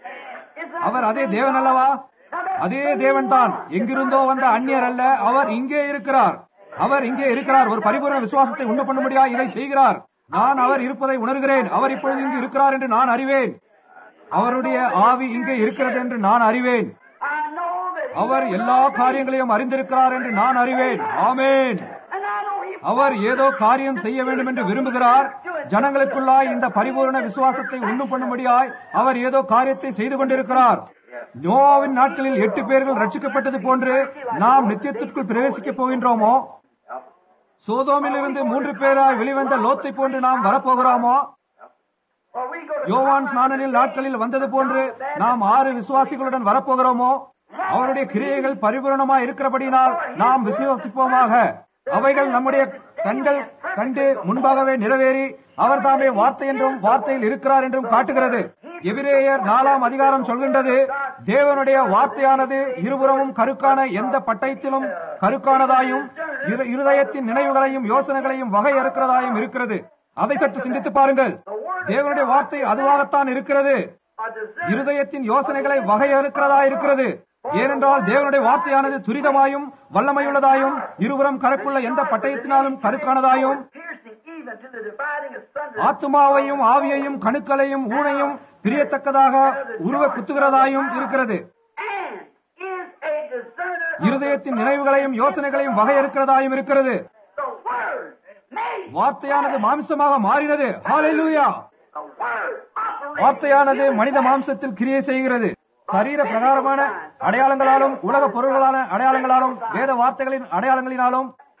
அவர் அதே தேவன் அல்லவா அதே தேவன் தான் எங்கிருந்தோ வந்த அந்நியர் அல்ல அவர் இங்கே இருக்கிறார் அவர் இங்கே இருக்கிறார் ஒரு பரிபூர்ண விசுவாசத்தை உண்டு பண்ணும்படியா இதை செய்கிறார் நான் அவர் இருப்பதை உணர்கிறேன் அவர் இப்பொழுது இங்கு இருக்கிறார் என்று நான் அறிவேன் அவருடைய ஆவி இங்கே இருக்கிறது என்று நான் அறிவேன் I know that he அவர் எல்லா காரியங்களையும் அறிந்திருக்கிறார் என்று நான் அறிவேன் ஆமேன் and I know he அவர் ஏதோ காரியம் செய்ய வேண்டும் என்று விரும்புகிறார் ஜனங்களுக்குள்ளாய் இந்த பரிபூர்ண விசுவாசத்தை உண்டு பண்ணும்படியாய் அவர் ஏதோ காரியத்தை செய்து கொண்டிருக்கிறார் நோவாவின் நாட்களில் எட்டு பேர்கள் ரட்சிக்கப்பட்டது போன்று நாம் நித்தியத்திற்குள் பிரவேசிக்கப் போகின்றோமோ சோதோமிலிருந்து மூன்று பேராய் வெளிவந்த லோத்தை போன்று நாம் வரப்போகிறோமோ or we go to யோவான் ஸ்நானனில் நாட்களில் வந்தது போன்று நாம் ஆறு விசுவாசிகளுடன் வரப்போகிறோமோ அவருடைய கிரியைகள் பரிபூரணமாய் இருக்கிறபடினால் நாம் விசுவாசிப்போமாக அவைகள் நம்முடைய கண்கள் கண்டு முன்பாகவே நிறைவேறி அவர் தாமே வார்த்தை என்றும் வார்த்தையில் இருக்கிறார் என்றும் காட்டுகிறது எபிரேயர் நாலாம் அதிகாரம் சொல்கின்றது தேவனுடைய வார்த்தையானது இருபுறமும் கருக்கான எந்த பட்டயத்திலும் கருக்கானதாயும் இரு- இருதயத்தின் நினைவுகளையும் யோசனைகளையும் வகையறுக்கிறதாயும் இருக்கிறது அதை சற்று சிந்தித்து பாருங்கள் தேவனுடைய வார்த்தை அதுவாகத்தான் இருக்கிறது a desire இருதயத்தின் யோசனைகளை வகையறுக்கிறதா இருக்கிறது ஏனென்றால் தேவனுடைய வார்த்தையானது துரிதமாயும் வல்லமையுள்ளதாயும் இருபுறம் கருக்குள்ள எந்த பட்டயத்தினாலும் கருக்கானதாயும் piercing even to the dividing asunder ஆத்துமாவையும் ஆவியையும் கணுக்களையும் ஊனையும் பிரியத்தக்கதாக உருவ குத்துகிறதாயும் இருக்கிறது and is a discerner of இருதயத்தின் நினைவுகளையும் யோசனைகளையும் வகையறுக்கிறதாயும் இருக்கிறது the word made வார்த்தையானது மாம்சமாக மாறினது ஹalleluya the word operating வார்த்தையானது மனித மாம்சத்தில் கிரியை செய்கிறது சரீர பிரகாரமான அடையாளங்களாலும் உலக பொருள்களான அடையாளங்களாலும் வேத வார்த்தைகளின் அடையாளங்களினாலும்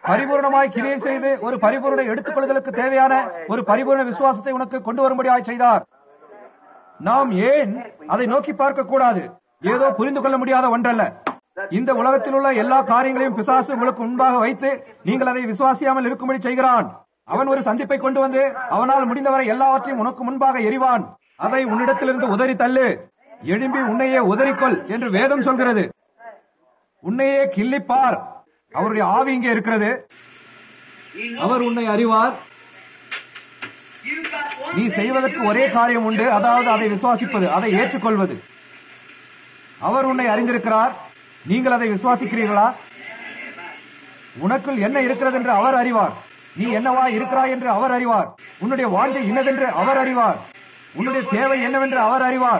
பரிபூர்ணமாய் கிரியை செய்து ஒரு பரிபூர்ண எடுத்துக்கொள்ளுதலுக்கு தேவையான ஒரு பரிபூர்ண விசுவாசத்தை உனக்கு கொண்டு வரும்படியாய் செய்தார் நாம் ஏன் அதை நோக்கி பார்க்க கூடாது ஏதோ புரிந்து கொள்ள முடியாத ஒன்றல்ல இந்த உலகத்தில் உள்ள எல்லா காரியங்களையும் பிசாசு உங்களுக்கு முன்பாக வைத்து நீங்கள் அதை விசுவாசியாமல் இருக்கும்படி செய்கிறான் அவன் ஒரு சந்திப்பை கொண்டு வந்து அவனால் முடிந்தவரை எல்லாவற்றையும் உனக்கு முன்பாக எறிவான் அதை உன்னிடத்திலிருந்து உதறி தள்ளு எழும்பி உன்னையே உதறிக்கொள் என்று வேதம் சொல்கிறது உன்னையே கிள்ளிப்பார் அவருடைய ஆவி இங்கே இருக்கிறது அவர் உன்னை அறிவார் You've got one நீ thing செய்வதற்கு to do ஒரே and காரியம் உண்டு அதாவது அதை விசுவாசிப்பது அதை ஏற்றுக்கொள்வது அவர் உன்னை அறிந்திருக்கிறார் நீங்கள் அதை விசுவாசிக்கிறீர்களா உனக்குள் என்ன இருக்கிறது என்று அவர் அறிவார் நீ என்னவா இருக்கிறாய் என்று அவர் அறிவார் உன்னுடைய வாஞ்சை இன்னதென்று அவர் அறிவார் உன்னுடைய தேவை என்னவென்று அவர் அறிவார்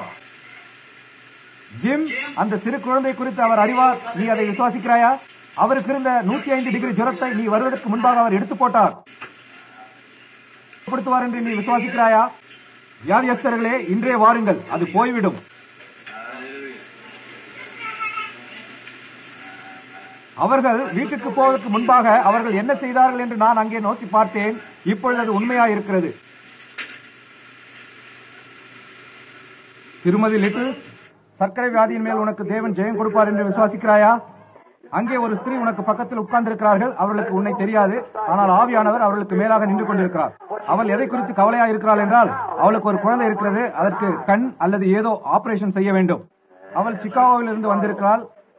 ஜிம் அந்த சிறு குழந்தை குறித்து அவர் அறிவார் நீ அதை விசுவாசிக்கிறாயா அவருக்கு இருந்த நூத்தி ஐந்து டிகிரி ஜுரத்தை நீ வருவதற்கு முன்பாக அவர் எடுத்து போட்டார் சுகப்படுத்துவார் என்று நீ விசுவாசிக்கிறாயா வியாதியஸ்தர்களே இன்றே வாருங்கள் அது போய்விடும் அவர்கள் வீட்டுக்கு போவதற்கு முன்பாக அவர்கள் என்ன செய்தார்கள் என்று நான் அங்கே நோக்கி பார்த்தேன் இப்பொழுது அது உண்மையா இருக்கிறது திருமதி லிட்டில் சர்க்கரை வியாதியின் மேல் உனக்கு தேவன் ஜெயம் கொடுப்பார் என்று விசுவாசிக்கிறாயா அங்கே ஒரு ஸ்திரீ உனக்கு பக்கத்தில் உட்கார்ந்திருக்கிறார்கள் அவர்களுக்கு உன்னை தெரியாது ஆனால் ஆவியானவர் அவர்களுக்கு மேலாக நின்று கொண்டிருக்கிறார் அவள் எதை குறித்து கவலையா இருக்கிறாள் என்றால் அவளுக்கு ஒரு குழந்தை இருக்கிறது அதற்கு கண் அல்லது ஏதோ ஆபரேஷன் செய்ய வேண்டும் அவள் சிக்காகோவில் இருந்து வந்திருக்கிறாள்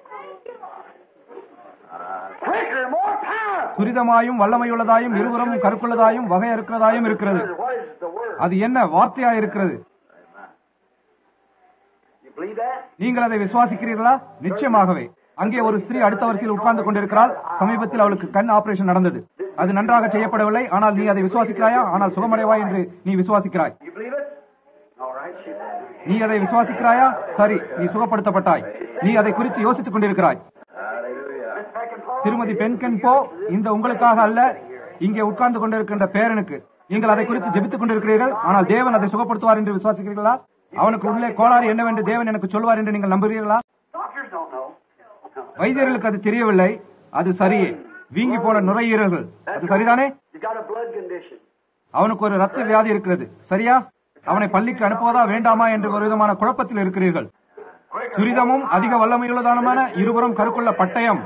Quicker, more power. துரிதமாயும் வல்லமையுள்ளதாயும் இருபுறமும் கருக்குள்ளதாயும் வகை இருக்கிறதாயும் இருக்கிறது What is the word? அது என்ன வார்த்தையா இருக்கிறது You believe that? நீங்கள் அதை விசுவாசிக்கிறீர்களா நிச்சயமாகவே அங்கே ஒரு ஸ்திரீ அடுத்த வரிசையில் உட்கார்ந்து கொண்டிருக்கிறாள் சமீபத்தில் அவளுக்கு கண் ஆபரேஷன் நடந்தது அது நன்றாக செய்யப்படவில்லை ஆனால் நீ அதை விசுவாசிக்கிறாயா ஆனால் சுகமடைவாய் என்று நீ விசுவாசிக்கிறாய் You believe it? All right, she நீ அதை விசுவாசிக்கிறாயா சரி நீ சுகப்படுத்தப்பட்டாய் நீ அதை குறித்து யோசித்துக் கொண்டிருக்கிறாய் Miss Peckinpah, திருமதி பென்கன் போ இந்த உங்களுக்காக அல்ல இங்கே உட்கார்ந்து கொண்டிருக்கின்ற பேரனுக்கு நீங்கள் அதை குறித்து ஜெபித்துக் கொண்டிருக்கிறீர்கள் ஆனால் தேவன் அதை சுகப்படுத்துவார் என்று விசுவாசிக்கிறீர்களா அவனுக்கு உள்ளே கோளாறு என்னவென்று தேவன் எனக்கு சொல்வார் என்று நீங்கள் நம்புகிறீர்களா doctors don't know. வைத்தியர்களுக்கு அது தெரியவில்லை அது சரியே வீங்கி போன நுரையீரல்கள் அது சரிதானே You got a blood condition. அவனுக்கு ஒரு ரத்த வியாதி இருக்கிறது சரியா அவனை பள்ளிக்கு அனுப்புவதா வேண்டாமா என்று ஒரு விதமான குழப்பத்தில் இருக்கிறீர்கள் துரிதமும் அதிக வல்லமையுள்ளதானமான இருபுறம் கருக்குள்ள பட்டயம்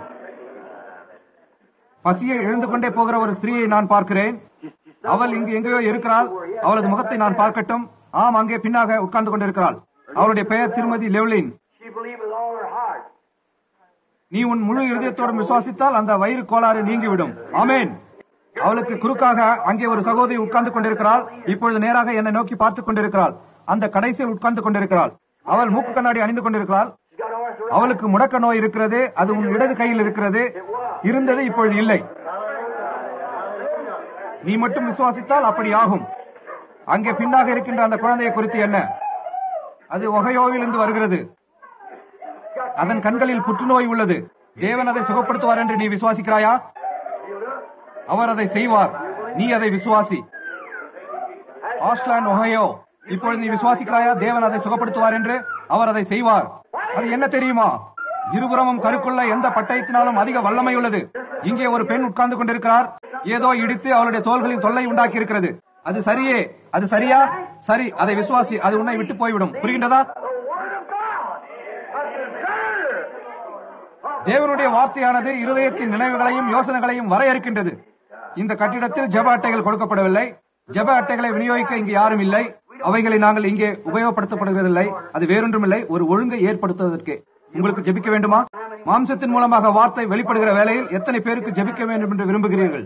பசியை எழுந்து கொண்டே போகிற ஒரு ஸ்திரீயை நான் பார்க்கிறேன் அவள் இங்கு எங்கேயோ இருக்கிறாள் அவளது முகத்தை நான் பார்க்கட்டும் ஆம் அங்கே பின்னாக உட்கார்ந்து கொண்டிருக்கிறாள் அவளுடைய பெயர் திருமதி லெவ்லின் She believed with all her heart. நீ உன் முழு இருதயத்தோடும் விசுவாசித்தால் அந்த வயிறு கோளாறு நீங்கிவிடும் ஆமென் அவளுக்கு குறுக்காக அங்கே ஒரு சகோதரி உட்கார்ந்து கொண்டிருக்கிறாள் இப்பொழுது நேராக என்னை நோக்கி பார்த்துக் கொண்டிருக்கிறாள் அந்த கடைசியில் உட்கார்ந்து கொண்டிருக்கிறாள் அவள் மூக்கு கண்ணாடி அணிந்து கொண்டிருக்கிறாள் She got arthritis. அவளுக்கு முடக்க நோய் இருக்கிறது அது உன் இடது கையில் இருக்கிறது இருந்தது இப்பொழுது இல்லை நீ மட்டும் விசுவாசித்தால் அப்படி ஆகும் அங்கே பின்னாக இருக்கின்ற அந்த குழந்தையை குறித்து என்ன அது ஒகையோவிலிருந்து வருகிறது அதன் கண்களில் புற்றுநோய் உள்ளது தேவன் அதை சுகப்படுத்துவார் என்று நீ விசுவாசிக்கிறாயா அவர் அதை செய்வார் நீ அதை விசுவாசி ஆஸ்லாண்ட் ஒஹையோ இப்பொழுது நீ விசுவாசிக்கிறாயா தேவன் அதை சுகப்படுத்துவார் என்று அவர் அதை செய்வார் அது என்ன தெரியுமா இருபுறமும் கருக்குள்ள எந்த பட்டயத்தினாலும் அதிக வல்லமை உள்ளது இங்கே ஒரு பெண் உட்கார்ந்து கொண்டிருக்கிறார் ஏதோ இடித்து அவளுடைய தோள்களில் தொல்லை உண்டாக்கி இருக்கிறது அது சரியே அது சரியா சரி அதை விசுவாசி அது உன்னை விட்டு போய்விடும் புரிகின்றதா The word of God. A desire. தேவனுடைய வார்த்தையானது இருதயத்தின் நினைவுகளையும் யோசனைகளையும் வரையறுக்கின்றது இந்த கட்டிடத்தில் ஜெப அட்டைகள் கொடுக்கப்படவில்லை ஜெப அட்டைகளை விநியோகிக்க இங்கு யாரும் இல்லை அவைகளை நாங்கள் இங்கே உபயோகப்படுத்தப்படுவதில்லை அது வேறொன்றுமில்லை ஒரு ஒழுங்கை ஏற்படுத்துவதற்கு உங்களுக்கு ஜெபிக்க வேண்டுமா மாம்சத்தின் மூலமாக வார்த்தை வெளிப்படுகிற வேளையில் எத்தனை பேருக்கு ஜெபிக்க வேண்டும் என்று விரும்புகிறீர்கள்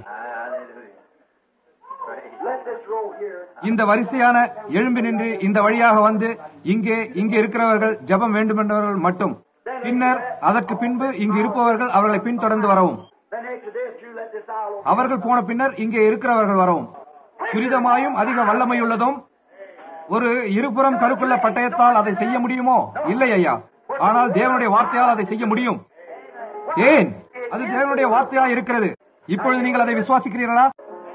Let this roll here. இந்த வரிசையான எழும்பி நின்று இந்த வழியாக வந்து இங்கே இங்கே இருக்கிறவர்கள் ஜெபம் வேண்டுமென்றவர்கள் மட்டும் பின்னர் அதற்கு பின்பு இங்கு இருப்பவர்கள் அவர்களை பின்தொடர்ந்து வரவும் Then after this, you let this aisle open. அவர்கள் போன பின்னர் இங்கே இருக்கிறவர்கள் வரவும் துரிதமாயும் அதிக வல்லமையுள்ளதும் ஒரு இருபுறம் கருக்குள்ள பட்டயத்தால் அதை செய்ய முடியுமோ இல்லை ஐயா ஆனால் தேவனுடைய வார்த்தையால் அதை செய்ய முடியும் ஏன் அது தேவனுடைய வார்த்தையா இருக்கிறது இப்பொழுது நீங்கள் அதை விசுவாசிக்கிறீர்களா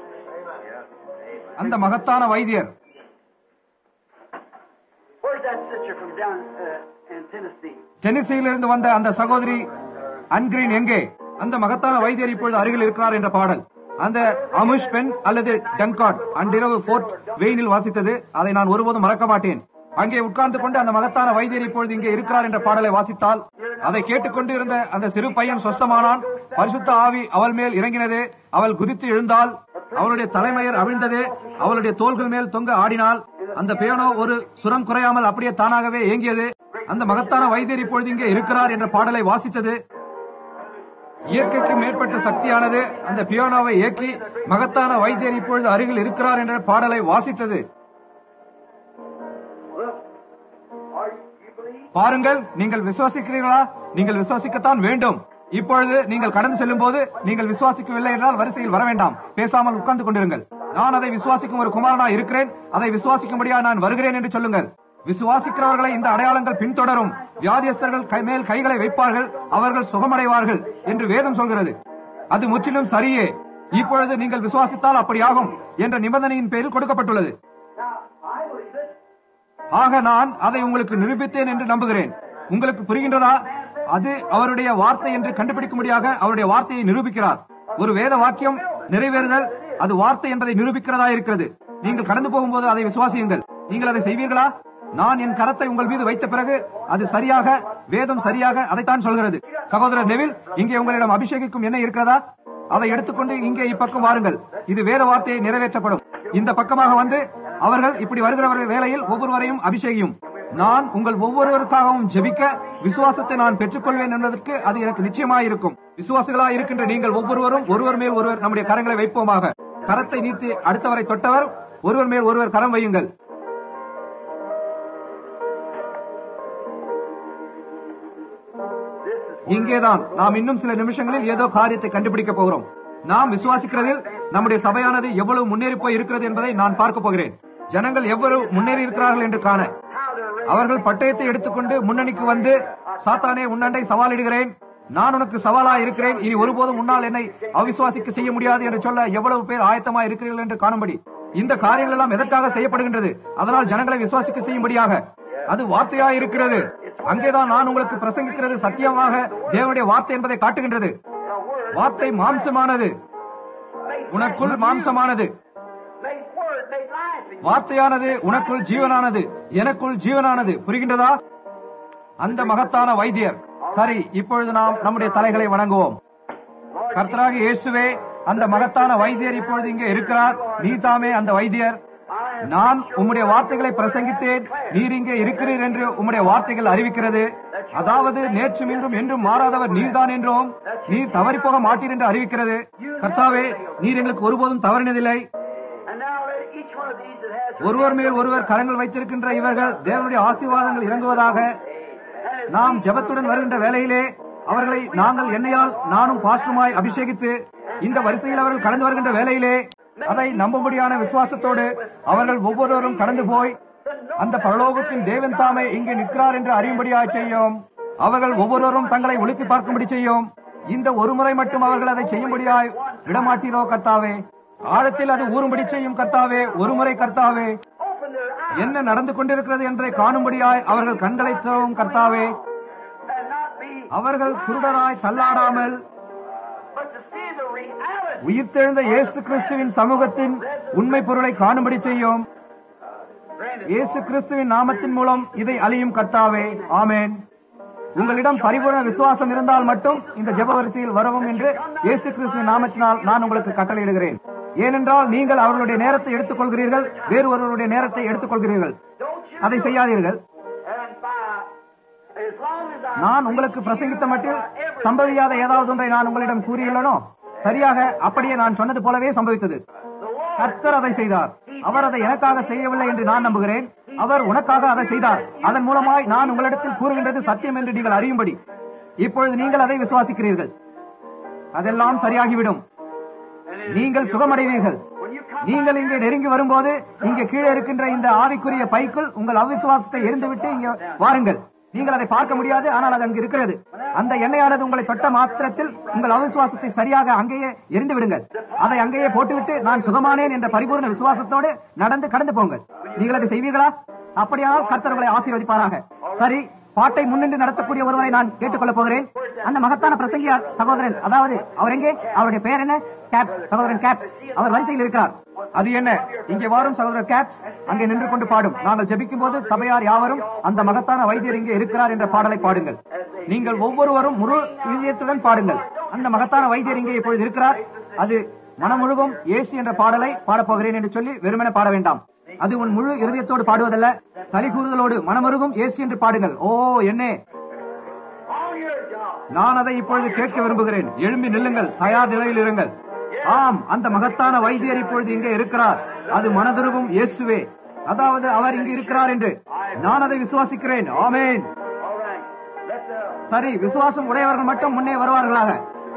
அந்த மகத்தான வைத்தியர் Where's that sister from down uh, in Tennessee? டென்னிசியிலிருந்து வந்த அந்த சகோதரி அன்கிரீன் எங்கே அந்த மகத்தான வைத்தியர் இப்பொழுது அருகில் இருக்கிறார் என்ற பாடல் அந்த அமுஷ் பென் அல்லது டன்காட் அன்றிரவு போர்ட் வெயினில் வாசித்தது அதை நான் ஒருபோதும் மறக்க மாட்டேன் அங்கே உட்கார்ந்து கொண்டு அந்த மகத்தான வைத்தியர் இப்பொழுது இங்கே இருக்கிறார் என்ற பாடலை வாசித்தால் அதை கேட்டுக்கொண்டு இருந்த அந்த சிறு பையன் சொஸ்தமானான் பரிசுத்த ஆவி அவள் மேல் இறங்கினது அவள் குதித்து எழுந்தாள் அவளுடைய தலைமையர் அவிழ்ந்தது அவளுடைய தோள்கள் மேல் தொங்க ஆடினாள் அந்த பியானோ ஒரு சுரம் குறையாமல் அப்படியே தானாகவே இயங்கியது அந்த மகத்தான வைத்தியர் இப்பொழுது இங்கே இருக்கிறார் என்ற பாடலை வாசித்தது இயற்கைக்கு மேற்பட்ட சக்தியானது அந்த பியானோவை இயக்கி மகத்தான வைத்தியர் இப்பொழுது அருகில் இருக்கிறார் என்ற பாடலை வாசித்தது பாருங்கள் நீங்கள் விசுவாசிக்கிறீர்களா நீங்கள் விசுவாசிக்கத்தான் வேண்டும் இப்பொழுது நீங்கள் கடந்து செல்லும் போது நீங்கள் விசுவாசிக்கவில்லை என்றால் வரிசையில் வர வேண்டாம் பேசாமல் உட்கார்ந்து கொண்டிருங்கள் நான் அதை விசுவாசிக்கும் ஒரு குமாரனா இருக்கிறேன் அதை விசுவாசிக்கும்படியா நான் வருகிறேன் என்று சொல்லுங்கள் விசுவாசிக்கிறவர்களை இந்த அடையாளங்கள் பின்தொடரும் வியாதியஸ்தர்கள் கை மேல் கைகளை வைப்பார்கள் அவர்கள் சுகமடைவார்கள் என்று வேதம் சொல்கிறது அது முற்றிலும் சரியே இப்பொழுது நீங்கள் விசுவாசித்தால் அப்படியாகும் என்ற நிபந்தனையின் பேரில் கொடுக்கப்பட்டுள்ளது ஆக நான் அதை உங்களுக்கு நிரூபித்தேன் என்று நம்புகிறேன் உங்களுக்கு புரிகின்றதா அது அவருடைய வார்த்தை என்று கண்டுபிடிக்கும்படியாக அவருடைய வார்த்தையை நிரூபிக்கிறார் ஒரு வேத வாக்கியம் நிறைவேறுதல் அது வார்த்தை என்பதை நிரூபிக்கிறதா இருக்கிறது நீங்கள் கடந்து போகும்போது அதை விசுவாசியுங்கள் நீங்கள் அதை செய்வீர்களா நான் என் கரத்தை உங்கள் மீது வைத்த பிறகு அது சரியாக வேதம் சரியாக அதைத்தான் சொல்கிறது சகோதரர் நெவில் இங்கே உங்களிடம் அபிஷேகிக்கும் என்ன இருக்கிறதா அதை எடுத்துக்கொண்டு இங்கே இப்பக்கம் வாருங்கள் இது வேத வார்த்தையை நிறைவேற்றப்படும் இந்த பக்கமாக வந்து அவர்கள் இப்படி வருகிறவர்கள் வேளையில் ஒவ்வொருவரையும் அபிஷேகியும் நான் உங்கள் ஒவ்வொருவருக்காகவும் ஜெபிக்க விசுவாசத்தை நான் பெற்றுக்கொள்வேன் என்பதற்கு அது எனக்கு நிச்சயமாயிருக்கும் விசுவாசிகளாய் இருக்கின்ற நீங்கள் ஒவ்வொருவரும் ஒருவர் மேல் ஒருவர் நம்முடைய கரங்களை வைப்போமாக கரத்தை நீட்டி அடுத்தவரை தொட்டவர் ஒருவர் மேல் ஒருவர் கரம் வையுங்கள் இங்கேதான் நாம் இன்னும் சில நிமிஷங்களில் ஏதோ காரியத்தை கண்டுபிடிக்க போகிறோம் நாம் விசுவாசிக்கிறதில் நம்முடைய சபையானது எவ்வளவு முன்னேறி போய் இருக்கிறது என்பதை நான் பார்க்க போகிறேன் ஜனங்கள் எவ்வளவு முன்னேறி இருக்கிறார்கள் என்று காண அவர்கள் பட்டயத்தை எடுத்துக்கொண்டு முன்னணிக்கு வந்து சாத்தானே உன்னண்டை சவாலிடுகிறேன் நான் உனக்கு சவாலா இருக்கிறேன் இனி ஒருபோதும் முன்னால் என்னை அவிசுவாசிக்க செய்ய முடியாது என்று சொல்ல எவ்வளவு பேர் ஆயத்தமா இருக்கிறீர்கள் என்று காணும்படி இந்த காரியங்கள் எல்லாம் எதற்காக செய்யப்படுகின்றது அதனால் ஜனங்களை விசுவாசிக்க செய்யும்படியாக அது வார்த்தையா இருக்கிறது அங்கேதான் நான் உங்களுக்கு பிரசங்கிக்கிறது சத்தியமாக தேவனுடைய வார்த்தை என்பதை காட்டுகின்றது வார்த்தை மாம்சமானது உனக்குள் மாம்சமானது Made word, made life in you. வார்த்தையானது உனக்குள் ஜீவனானது எனக்குள் ஜீவனானது புரிகின்றதா அந்த மகத்தான வைத்தியர் சரி இப்பொழுது நாம் நம்முடைய தலைகளை வணங்குவோம் கர்த்தராக இயேசுவே அந்த மகத்தான வைத்தியர் இப்பொழுது இங்கே இருக்கிறார் நீ தாமே அந்த வைத்தியர் நான் உம்முடைய வார்த்தைகளை பிரசங்கித்தேன் நீர் இங்கே இருக்கிறீர் என்று உம்முடைய வார்த்தைகள் அறிவிக்கிறது அதாவது நேற்றும் இன்றும் என்றும் மாறாதவர் நீர்தான் என்றும் நீர் தவறி போக மாட்டீர் என்று அறிவிக்கிறது கர்த்தாவே நீர் எங்களுக்கு ஒருபோதும் தவறினதில்லை And now let each one of these that has ஒருவர் மேல் ஒருவர் கரங்கள் வைத்திருக்கின்ற இவர்கள் தேவனுடைய ஆசீர்வாதங்கள் இறங்குவதாக நாம் ஜெபத்துடன் வருகின்ற வேளையிலே அவர்களை நாங்கள் என்னையால் நானும் பாஸ்டுமாய் அபிஷேகித்து இந்த வரிசையில் அவர்கள் கடந்து வருகின்ற வேளையிலே அதை நம்பும்படியான விசுவாசத்தோடு அவர்கள் ஒவ்வொருவரும் கடந்து போய் அந்த பரலோகத்தின் தேவன் தாமே இங்கே நிற்கிறார் என்று அறியும்படியாய் செய்யும் அவர்கள் ஒவ்வொருவரும் தங்களை ஒழுக்கி பார்க்கும்படி செய்யும் இந்த ஒரு முறை மட்டும் அவர்கள் அதை செய்யும்படியாய் விடமாட்டீரோ கர்த்தாவே ஆழத்தில் அது ஊறும்படி செய்யும் கர்த்தாவே ஒரு முறை கர்த்தாவே open their eyes என்ன நடந்து கொண்டிருக்கிறது என்பதை காணும்படியாய் அவர்கள் கண்களை திறவும் கர்த்தாவே and not be, அவர்கள் குருடராய் தள்ளாடாமல் but to see the reality. உயிர்த்தெழுந்த இயேசு கிறிஸ்துவின் சமூகத்தின் உண்மை பொருளை காணும்படி செய்யும் இயேசு கிறிஸ்துவின் நாமத்தின் மூலம் இதை அழியும் கர்த்தாவே ஆமென் உங்களிடம் பரிபூர்ண விசுவாசம் இருந்தால் மட்டும் இந்த ஜெப வரிசையில் வரவும் என்று இயேசு கிறிஸ்துவின் நாமத்தினால் நான் உங்களுக்கு கட்டளையிடுகிறேன் ஏனென்றால் நீங்கள் அவர்களுடைய நேரத்தை எடுத்துக்கொள்கிறீர்கள் வேறு ஒருவருடைய நேரத்தை எடுத்துக்கொள்கிறீர்கள் Don't you அதை செய்யாதீர்கள் and by as long as I நான் உங்களுக்கு பிரசங்கித்த மட்டில் சம்பவியாத ஏதாவது ஒன்றை நான் உங்களிடம் கூறியுள்ளனோ சரியாக அப்படியே நான் சொன்னது போலவே சம்பவித்தது கர்த்தர் அதை செய்தார் அவர் அதை எனக்காக செய்யவில்லை என்று நான் நம்புகிறேன் அவர் உனக்காக அதை செய்தார் அதன் மூலமாய் நான் உங்களிடத்தில் கூறுகின்றது சத்தியம் என்று நீங்கள் அறியும்படி இப்பொழுது நீங்கள் அதை விசுவாசிக்கிறீர்கள் அதெல்லாம் சரியாகிவிடும் நீங்கள் சுகமடைவீர்கள் நீங்கள் இங்கே நெருங்கி வரும்போது இங்கே கீழே இருக்கின்ற இந்த ஆவிக்குரிய பைக்குள் உங்கள் அவிசுவாசத்தை எரிந்துவிட்டு இங்கே வாருங்கள் நீங்கள் அதை பார்க்க முடியாது ஆனால் அது அங்கு இருக்கிறது அந்த எண்ணெயானது உங்களை தொட்ட மாத்திரத்தில் உங்கள் அவிசுவாசத்தை சரியாக அங்கேயே எரிந்து விடுங்கள் அதை அங்கேயே போட்டுவிட்டு நான் சுகமானேன் என்ற பரிபூர்ண விசுவாசத்தோடு நடந்து கடந்து போங்கள் நீங்கள் அதை செய்வீர்களா அப்படியானால் கர்த்தர் உங்களை ஆசீர்வதிப்பாராக சரி பாட்டை முன்னின்று நடத்தக்கூடிய ஒருவரை நான் கேட்டுக்கொள்ளப் போகிறேன் அந்த மகத்தான பிரசங்கியார் சகோதரன் அதாவது அவர் எங்கே அவருடைய பெயர் என்ன கேப்ஸ் சகோதரன் கேப்ஸ் அவர் வரிசையில் இருக்கிறார் அது என்ன இங்கே வாரும் சகோதரர் கேப்ஸ் அங்கே நின்று கொண்டு பாடும் நாங்கள் ஜெபிக்கும் போது சபையார் யாவரும் அந்த மகத்தான வைத்தியர் இங்கே இருக்கிறார் என்ற பாடலை பாடுங்கள் நீங்கள் ஒவ்வொருவரும் முழு இதயத்துடன் பாடுங்கள் அந்த மகத்தான வைத்தியர் இங்கே இப்பொழுது இருக்கிறார் அது மனம் முழுவதும் ஏசி என்ற பாடலை பாடப்போகிறேன் என்று சொல்லி வெறுமனே பாட வேண்டாம் அது உன் முழு இருதயத்தோடு பாடுவதல்ல கலிகூறுதலோடு மனமருகும் ஏசி என்று பாடுங்கள் ஓ என்னே நான் அதை இப்பொழுது கேட்க விரும்புகிறேன் எழும்பி நில்லுங்கள் தயார் நிலையில் இருங்கள் ஆம் அந்த மகத்தான வைத்தியர் இப்பொழுது இங்கே இருக்கிறார் அது மனதுருகும் இயேசுவே அதாவது அவர் இங்கு இருக்கிறார் என்று நான் அதை விசுவாசிக்கிறேன் ஆமேன் All right. Let the சரி விசுவாசம் உடையவர்கள் மட்டும் முன்னே வருவார்களாக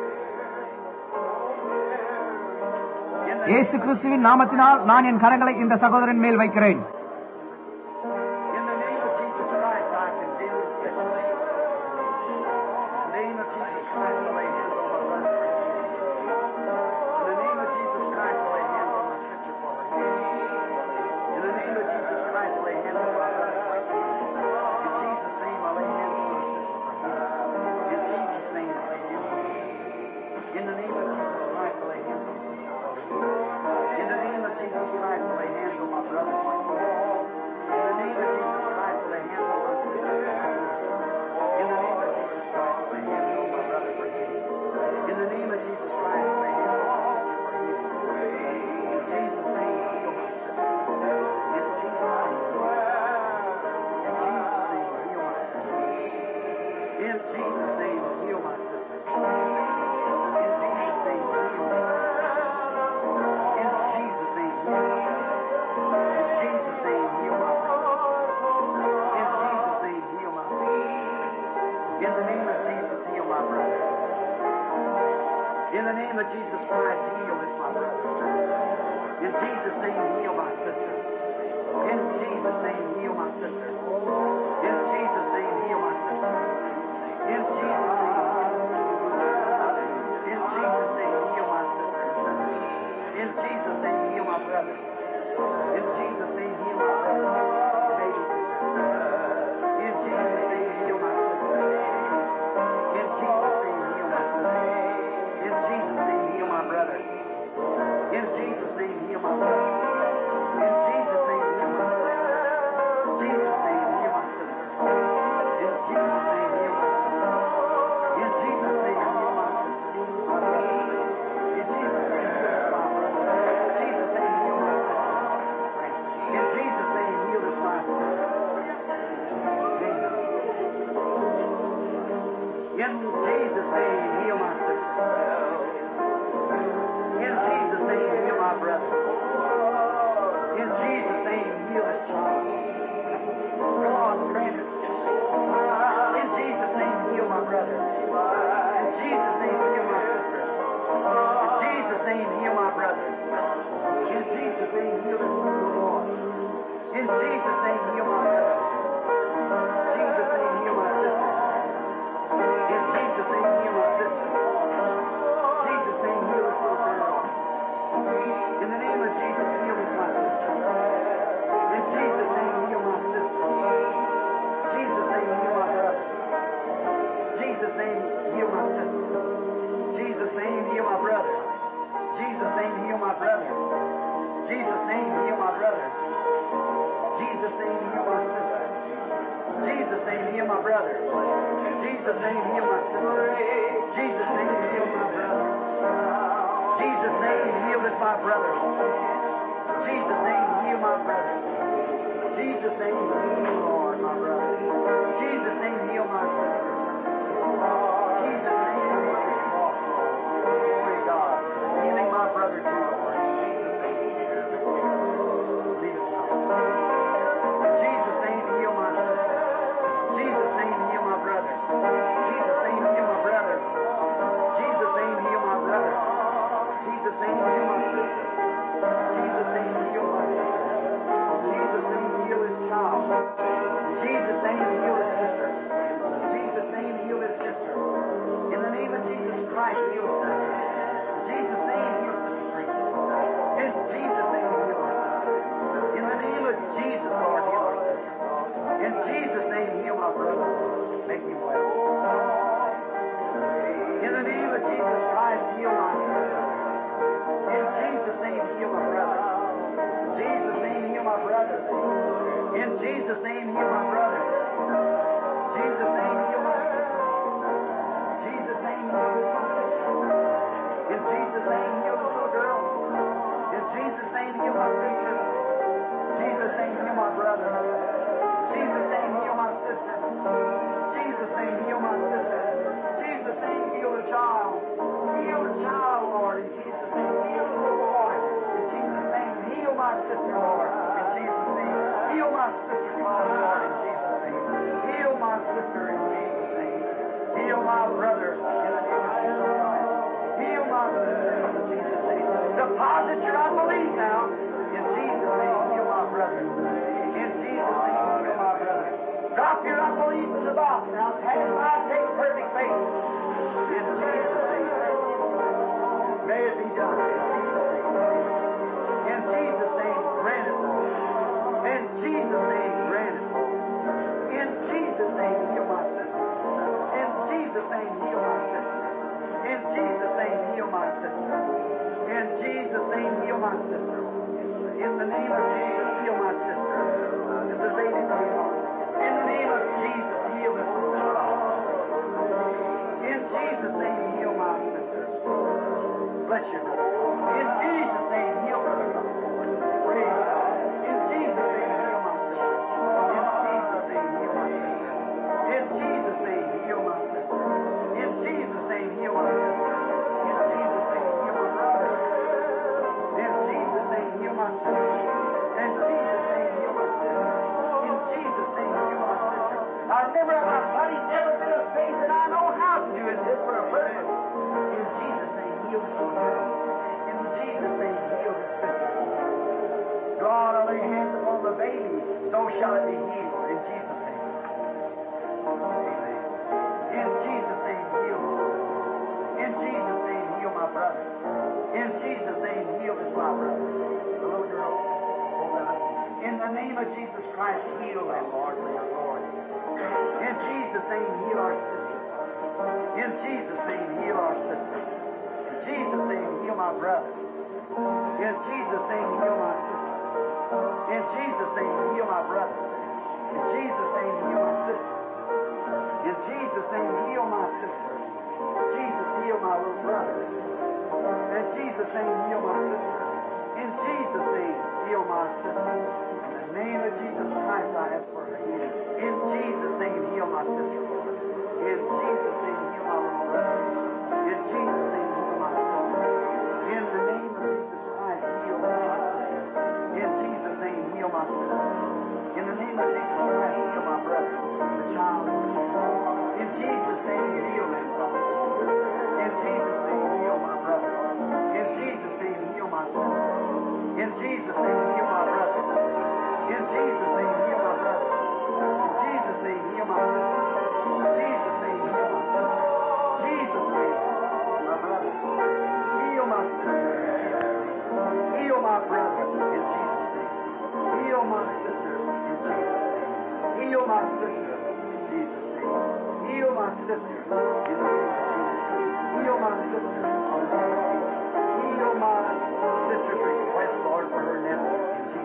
இயேசு கிறிஸ்துவின் நாமத்தினால் நான் என் கரங்களை இந்த சகோதரன் மேல் வைக்கிறேன் In the name of Jesus Christ, I condemn this situation. In the name of Jesus Christ, I lay hands on my brother. In the name of Jesus Christ, I lay hands on my sister for her. In the name of Jesus Christ, I lay hands on my brother for healing. In Jesus' name, I lay hands on my sister for healing. In Jesus' name, I lay hands on my In the name of Jesus Christ, I lay hands on my sister for healing. In the name of Jesus Christ, I lay hands on my brother for healing. In the name of Jesus Christ, lay hands on my sister. In the name of Jesus Christ, lay hands on my brother for healing. In the name of Jesus Christ, lay hands on my sister for healing. In Jesus' name, heal my sister. In Jesus' name, heal my sister. In Jesus' name, heal my sister. In Jesus' name, heal my sister. In Jesus' name, heal my sister. In Jesus' name, heal my brother. In Jesus' name, heal my brother. In the name of Jesus, heal my brother. In the name of Jesus Christ, heal this my brother. In Jesus' name, heal my sister. In Jesus' name, heal my sister. In Jesus' name, heal my sister. In Jesus' name, in Jesus' name, heal my sister. In Jesus' name, heal my brother. In Jesus' name, heal my brother. Baby sister. In Jesus' name, heal my sister. In Jesus' name, heal my sister. In Jesus' name, heal my brother. In Jesus' name, heal my brother. In Jesus' name, heal my sister. Jesus' name, heal my sister. In Jesus' name, heal my sister. In Jesus' name, heal my sister. My brother. In Jesus' name, heal my brother. Jesus' name, heal my sister. In Jesus' name, heal this my sister. In Jesus' name, heal my sister. In Jesus' name, heal my brother. In Jesus' name, heal this child. Come on, Brandon. In Jesus' name, heal my brother. In Jesus' name, heal my sister. In Jesus' name, heal my brother. In Jesus' name, heal this Lord. In Jesus' name, heal my brother. Jesus' name, heal my sister. In Jesus' name, heal my sister. Jesus' name, heal this little girl. In the name of Jesus, heal this my sister. In Jesus' name, heal my sister. Jesus' name, heal my brother. Jesus' name, heal my sister. Jesus' name, heal my brother. Jesus' name, heal my brother. Jesus' name, heal my brother. Jesus' name, heal my sister. Jesus' name, heal my brother. Jesus' name, heal my sister. Jesus' name, heal my brother. Jesus' name, heal this my brother. Jesus' name, heal my brother. Jesus' name, heal, Lord, my brother. Jesus' name, heal my sister. Jesus' name, heal my sister. Glory to God. Healing my brother too, Lord. Jesus' name, heal my sister. Jesus' name, heal my brother. Jesus' name, heal my brother. Christ, heal my sister. In Jesus' name, heal my brother. In Jesus' name, heal my brother. In Jesus' name, heal my brother. Jesus' name, heal my sister. Jesus' name, heal this my sister. In Jesus' name, heal this little girl. In Jesus' name, heal my sister. Jesus' name, heal my brother. Jesus' name, heal my sister. Jesus' name, heal my sister. Jesus' name, heal the child. Heal the child, Lord. In Jesus' name, heal the little boy. In Jesus' name, heal my sister, Lord. In Jesus' name, heal my sister, Lord. In Jesus' name, heal my sister. In Jesus' name, heal my brother. In the name of Jesus Christ. Heal my sister. In Jesus' name, deposit your unbelief now. In Jesus' name, heal my brother. In Jesus' name, heal my brother. Drop your unbelief in the box now. Have I take perfect faith. In Jesus' name. May it be done. In Jesus' name, grant it, Lord. In Jesus' name, grant it, Lord. In Jesus' name, heal my sister. In Jesus' name, heal my sister. In Jesus' name, heal my sister. In Jesus' name, heal my sister. In the name of Jesus, heal my sister. In the name of Jesus. In the name of Jesus, heal this little child. In Jesus' name, heal my sister. Bless you. In Jesus' name, heal her. Praise God. In Jesus' name, heal my sister. In Jesus' name, heal my sister. In Jesus' name, heal my sister. In Jesus' name, heal my brother. In Jesus' name, heal my sister. In Jesus' name, heal my sister. In Jesus' name, heal my sister. I remember my body's never been of faith, and I know how to do it just for a purpose. In Jesus' name, heal this little girl. In Jesus' name, heal this sister. God, I lay hands upon the baby, so shall it be healed. In Jesus' name. Amen. In Jesus' name, heal. In Jesus' name, heal my brother. In Jesus' name, heal this my brother. The little girl. oh God. In the name of Jesus Christ, heal them, Lord, for your glory. In Jesus' name, heal our sister. In Jesus' name, heal our sister. In Jesus' name, heal my brother. In Jesus' name, heal my sister. In Jesus' name, heal my brother. In Jesus' name, heal my sister. In Jesus' name, heal my sister. Jesus, heal my little brother. In Jesus' name, heal my sister. In Jesus' name, heal my sister. In the name of Jesus Christ, I ask for her healing. In Jesus' name, heal my sister. Lord. In Jesus' name, heal my little brother. In Jesus' name, heal my sister. In the name of Jesus Christ, heal my sister. In Jesus' name, heal my sister. In the name of Jesus Christ, heal my brother, the child. In Jesus' name, heal them, Father. In Jesus' name, heal my brother. In Jesus' name, heal my sister. In Jesus' name, heal my brother. In Jesus' name, heal my brother. In Jesus' name, heal my sister. In Jesus' name, heal my sister. Jesus' name, my brother. Heal my sister. Heal my brother. In Jesus' name. Heal my sister. In Jesus' name. Heal my sister. In Jesus' name. Heal my sister. In the name of Jesus. Heal my sister. Oh, Lord. Heal my sister's request, Lord, for her nephew.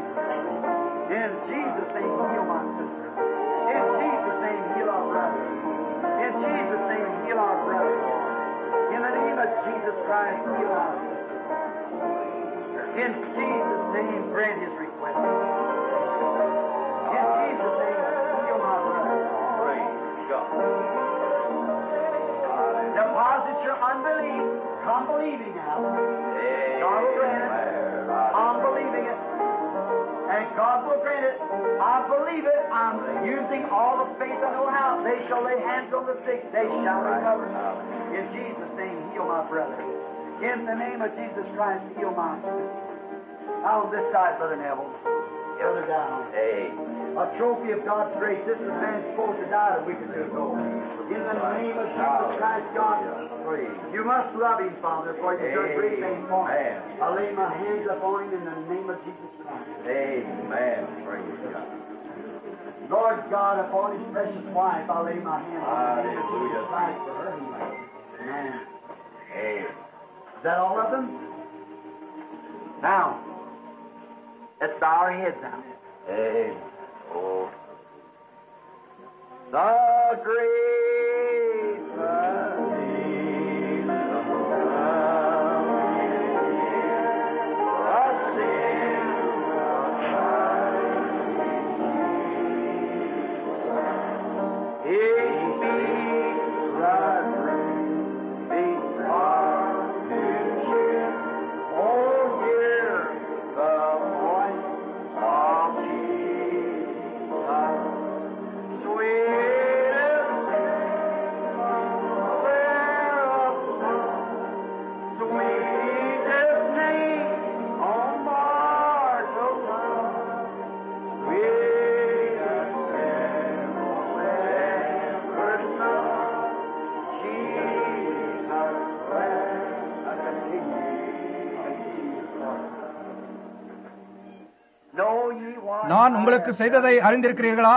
In Jesus' name. In Jesus' name, heal my sister. In Jesus' name, heal our brother. In Jesus' name, heal our brother. In the name of Jesus Christ, heal our sister. In Jesus' name, grant his request. In Jesus' name, heal my brother. Deposit your unbelief. Come believing now. God will grant it. I'm believing it. And God will grant it. I believe it. I'm using all the faith I know how. They shall lay hands on the sick. They shall recover. In Jesus' name, heal my brother. In the name of Jesus Christ, heal my sister. Now on this side, Brother Neville. Further down. A trophy of God's grace. This is man supposed to die a week or two ago. In the name of Jesus Christ, God, you must love him, Father, for you've done great things for him. I lay my hands upon him in the name of Jesus Christ. Amen. Praise God. Lord God, upon his precious wife, I lay my hands on the name of Jesus Hallelujah. Christ for her healing. Amen. Amen. Is that all of them? Now, let's bow our heads now. Amen. Oh, The great Know ye what நான் உங்களுக்கு செய்ததை அறிந்திருக்கிறீர்களா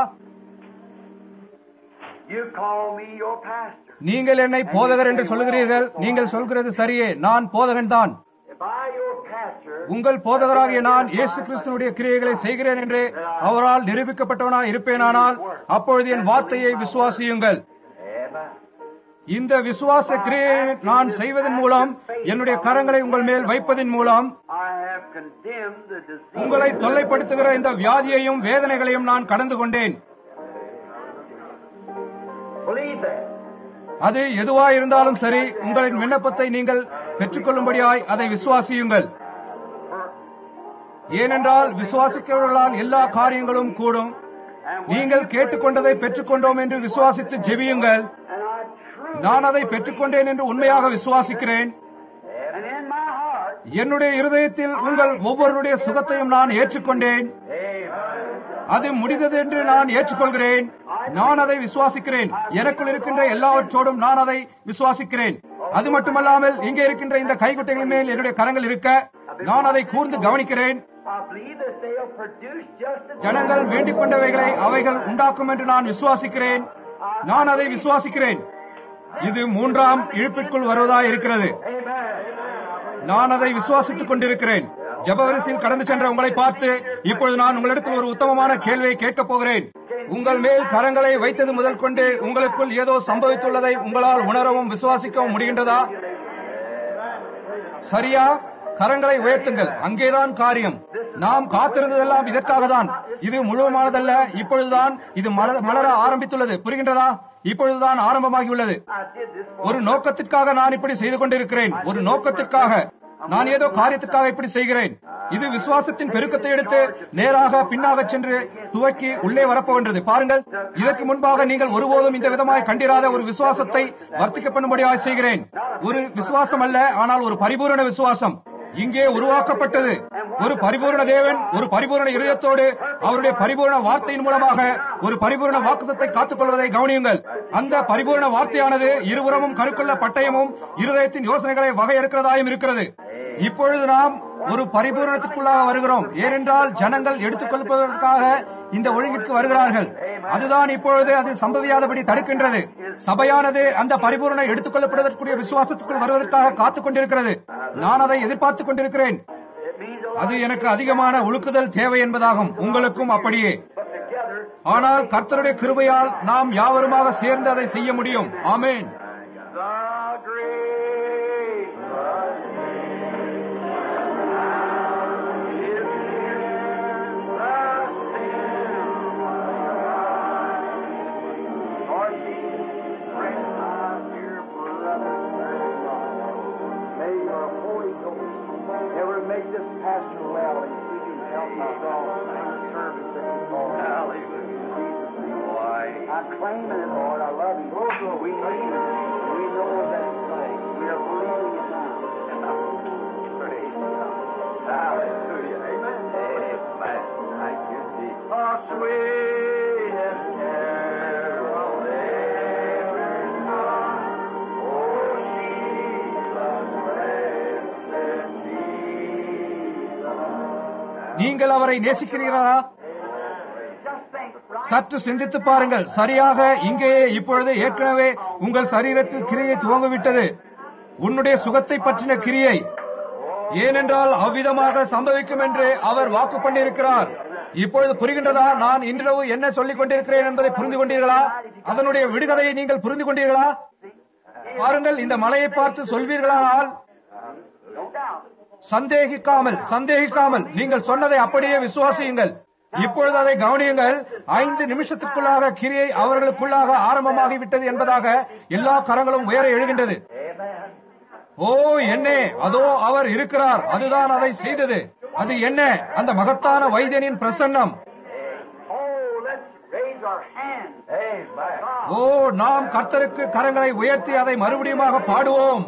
You call me your pastor. நீங்கள் என்னை போதகர் என்று சொல்லுகிறீர்கள் நீங்கள் சொல்கிறது சரியே நான் போதகன்தான் If I, your pastor, உங்கள் போதகராகிய நான் இயேசு கிறிஸ்துனுடைய கிரியைகளை செய்கிறேன் என்று அவரால் நிரூபிக்கப்பட்டவனாய் இருப்பேனானால் அப்பொழுது என் வார்த்தையை விசுவாசியுங்கள் Amen. இந்த விசுவாச கிரியை நான் செய்வதன் மூலம் என்னுடைய கரங்களை உங்கள் மேல் வைப்பதன் மூலம் I have condemned the disease. உங்களை தொல்லைப்படுத்துகிற இந்த வியாதியையும் வேதனைகளையும் நான் கடந்து கொண்டேன் Believe that. அது எதுவாய் இருந்தாலும் சரி உங்களின் விண்ணப்பத்தை நீங்கள் பெற்றுக்கொள்ளும்படியாய் அதை விசுவாசியுங்கள் ஏனென்றால் விசுவாசிக்கிறவர்களால் எல்லா காரியங்களும் கூடும் நீங்கள் கேட்டுக்கொண்டதை பெற்றுக்கொண்டோம் என்று விசுவாசித்து ஜெபியுங்கள் And I truly, நான் அதை பெற்றுக்கொண்டேன் என்று உண்மையாக விசுவாசிக்கிறேன் and in my heart, என்னுடைய இருதயத்தில் உங்கள் ஒவ்வொருடைய சுகத்தையும் நான் ஏற்றுக்கொண்டேன் அது முடிந்தது என்று நான் ஏற்றுக்கொள்கிறேன் நான் அதை விசுவாசிக்கிறேன் எனக்குள் இருக்கின்ற எல்லாவற்றோடும் நான் அதை விசுவாசிக்கிறேன் அது மட்டுமல்லாமல் இங்கே இருக்கின்ற இந்த கைக்குட்டைகளின் மேல் என்னுடைய கரங்கள் இருக்க நான் அதை கூர்ந்து கவனிக்கிறேன் I believe that they'll produce just as ஜனங்கள் வேண்டிக் கொண்டவைகளை அவைகள் உண்டாக்கும் என்று நான் விசுவாசிக்கிறேன் நான் அதை விசுவாசிக்கிறேன் இது மூன்றாம் இழுப்பிற்குள் வருவதாய் இருக்கிறது நான் அதை விசுவாசித்துக் கொண்டிருக்கிறேன் ஜபவரிசையில் கடந்து சென்ற உங்களை பார்த்து இப்பொழுது நான் உங்களிடத்தில் ஒரு உத்தமமான கேள்வியை கேட்கப் போகிறேன் உங்கள் மேல் கரங்களை வைத்தது முதல் கொண்டு உங்களுக்குள் ஏதோ சம்பவித்துள்ளதை உங்களால் உணரவும் விசுவாசிக்கவும் முடிகின்றதா சரியா கரங்களை உயர்த்துங்கள் அங்கேதான் காரியம் நாம் காத்திருந்ததெல்லாம் இதற்காக தான் இது முழுவதுமானதல்ல இப்பொழுதுதான் இது மலர- மலர ஆரம்பித்துள்ளது புரிகின்றதா இப்பொழுதுதான் ஆரம்பமாகியுள்ளது I did this for ஒரு நோக்கத்திற்காக நான் இப்படி செய்து கொண்டிருக்கிறேன் ஒரு நோக்கத்திற்காக நான் ஏதோ காரியத்துக்காக இப்படி செய்கிறேன் இது விசுவாசத்தின் பெருக்கத்தை எடுத்து நேராக பின்னாக சென்று துவக்கி உள்ளே வரப்போகின்றது பாருங்கள் இதற்கு முன்பாக நீங்கள் ஒருபோதும் இந்த விதமாய் கண்டிராத ஒரு விசுவாசத்தை வர்த்திக்க பண்ணும்படியாக செய்கிறேன் ஒரு விசுவாசம் அல்ல ஆனால் ஒரு பரிபூரண விசுவாசம் இங்கே உருவாக்கப்பட்டது ஒரு பரிபூரண தேவன் ஒரு பரிபூரண இதயத்தோடு அவருடைய பரிபூரண வார்த்தையின் மூலமாக ஒரு பரிபூரண வாக்குத்தத்தை காத்துக்கொள்வதை கவனியுங்கள் அந்த பரிபூரண வார்த்தையானது இருபுறமும் கருக்குள்ள பட்டயமும் இருதயத்தின் யோசனைகளை வகையறுக்கிறதாயும் இருக்கிறது இப்பொழுது நாம் ஒரு பரிபூரணத்துக்குள்ளாக வருகிறோம் ஏனென்றால் ஜனங்கள் எடுத்துக் கொள்வதற்காக இந்த ஒழுங்கிற்கு வருகிறார்கள் அதுதான் இப்பொழுது அது சம்பவியாதபடி தடுக்கின்றது சபையானது அந்த பரிபூரண எடுத்துக் கொள்ளப்படுவதற்குரிய விசுவாசத்துக்குள் வருவதற்காக காத்துக் கொண்டிருக்கிறது நான் அதை எதிர்பார்த்துக் கொண்டிருக்கிறேன் அது எனக்கு அதிகமான ஒழுக்குதல் தேவை என்பதாகும் உங்களுக்கும் அப்படியே ஆனால் கர்த்தருடைய கிருபையால் நாம் யாவருமாக சேர்ந்து அதை செய்ய முடியும் ஆமென் the great Lord Jesus, bring my dear brother May your Holy Ghost ever make this pastor well and keep him healthy and all the service that he calls. Hallelujah. I'm claiming it, Lord. I love you. We need it. We know that it's so. We are believing it now. Praise God. Hallelujah. Amen. Amen. Thank you, Jesus. Oh, sweetest carol ever sung. Oh, Jesus, blessed Jesus. நீங்கள் அவரை நேசிக்கிறீர்களா Just think, right? சற்று சிந்தித்து பாருங்கள் சரியாக இங்கேயே இப்பொழுது ஏற்கனவே உங்கள் சரீரத்தில் கிரியை துவங்கிவிட்டது உன்னுடைய சுகத்தை பற்றின கிரியை ஏனென்றால் அவ்விதமாக சம்பவிக்கும் என்று அவர் வாக்கு பண்ணியிருக்கிறார் இப்பொழுது புரிகின்றதா நான் இன்றிரவு என்ன சொல்லிக் கொண்டிருக்கிறேன் என்பதை புரிந்து கொண்டீர்களா அதனுடைய விடுகதையை நீங்கள் புரிந்து கொண்டீர்களா பாருங்கள் இந்த மலையை பார்த்து சொல்வீர்களானால் சந்தேகிக்காமல் சந்தேகிக்காமல் நீங்கள் சொன்னதை அப்படியே விசுவாசியுங்கள் இப்பொழுது அதை கவனியுங்கள் ஐந்து நிமிஷத்துக்குள்ளாக கிரியை அவர்களுக்குள்ளாக ஆரம்பமாகிவிட்டது என்பதாக எல்லா கரங்களும் உயர எழுகின்றது ஓ என்னே அதோ அவர் இருக்கிறார் அதுதான் அதை செய்தது அது என்ன அந்த மகத்தான வைத்தியனின் பிரசன்னம் Oh, let's raise our hands. Amen. ஓ நாம் கர்த்தருக்கு கரங்களை உயர்த்தி அதை மறுபடியுமாக பாடுவோம்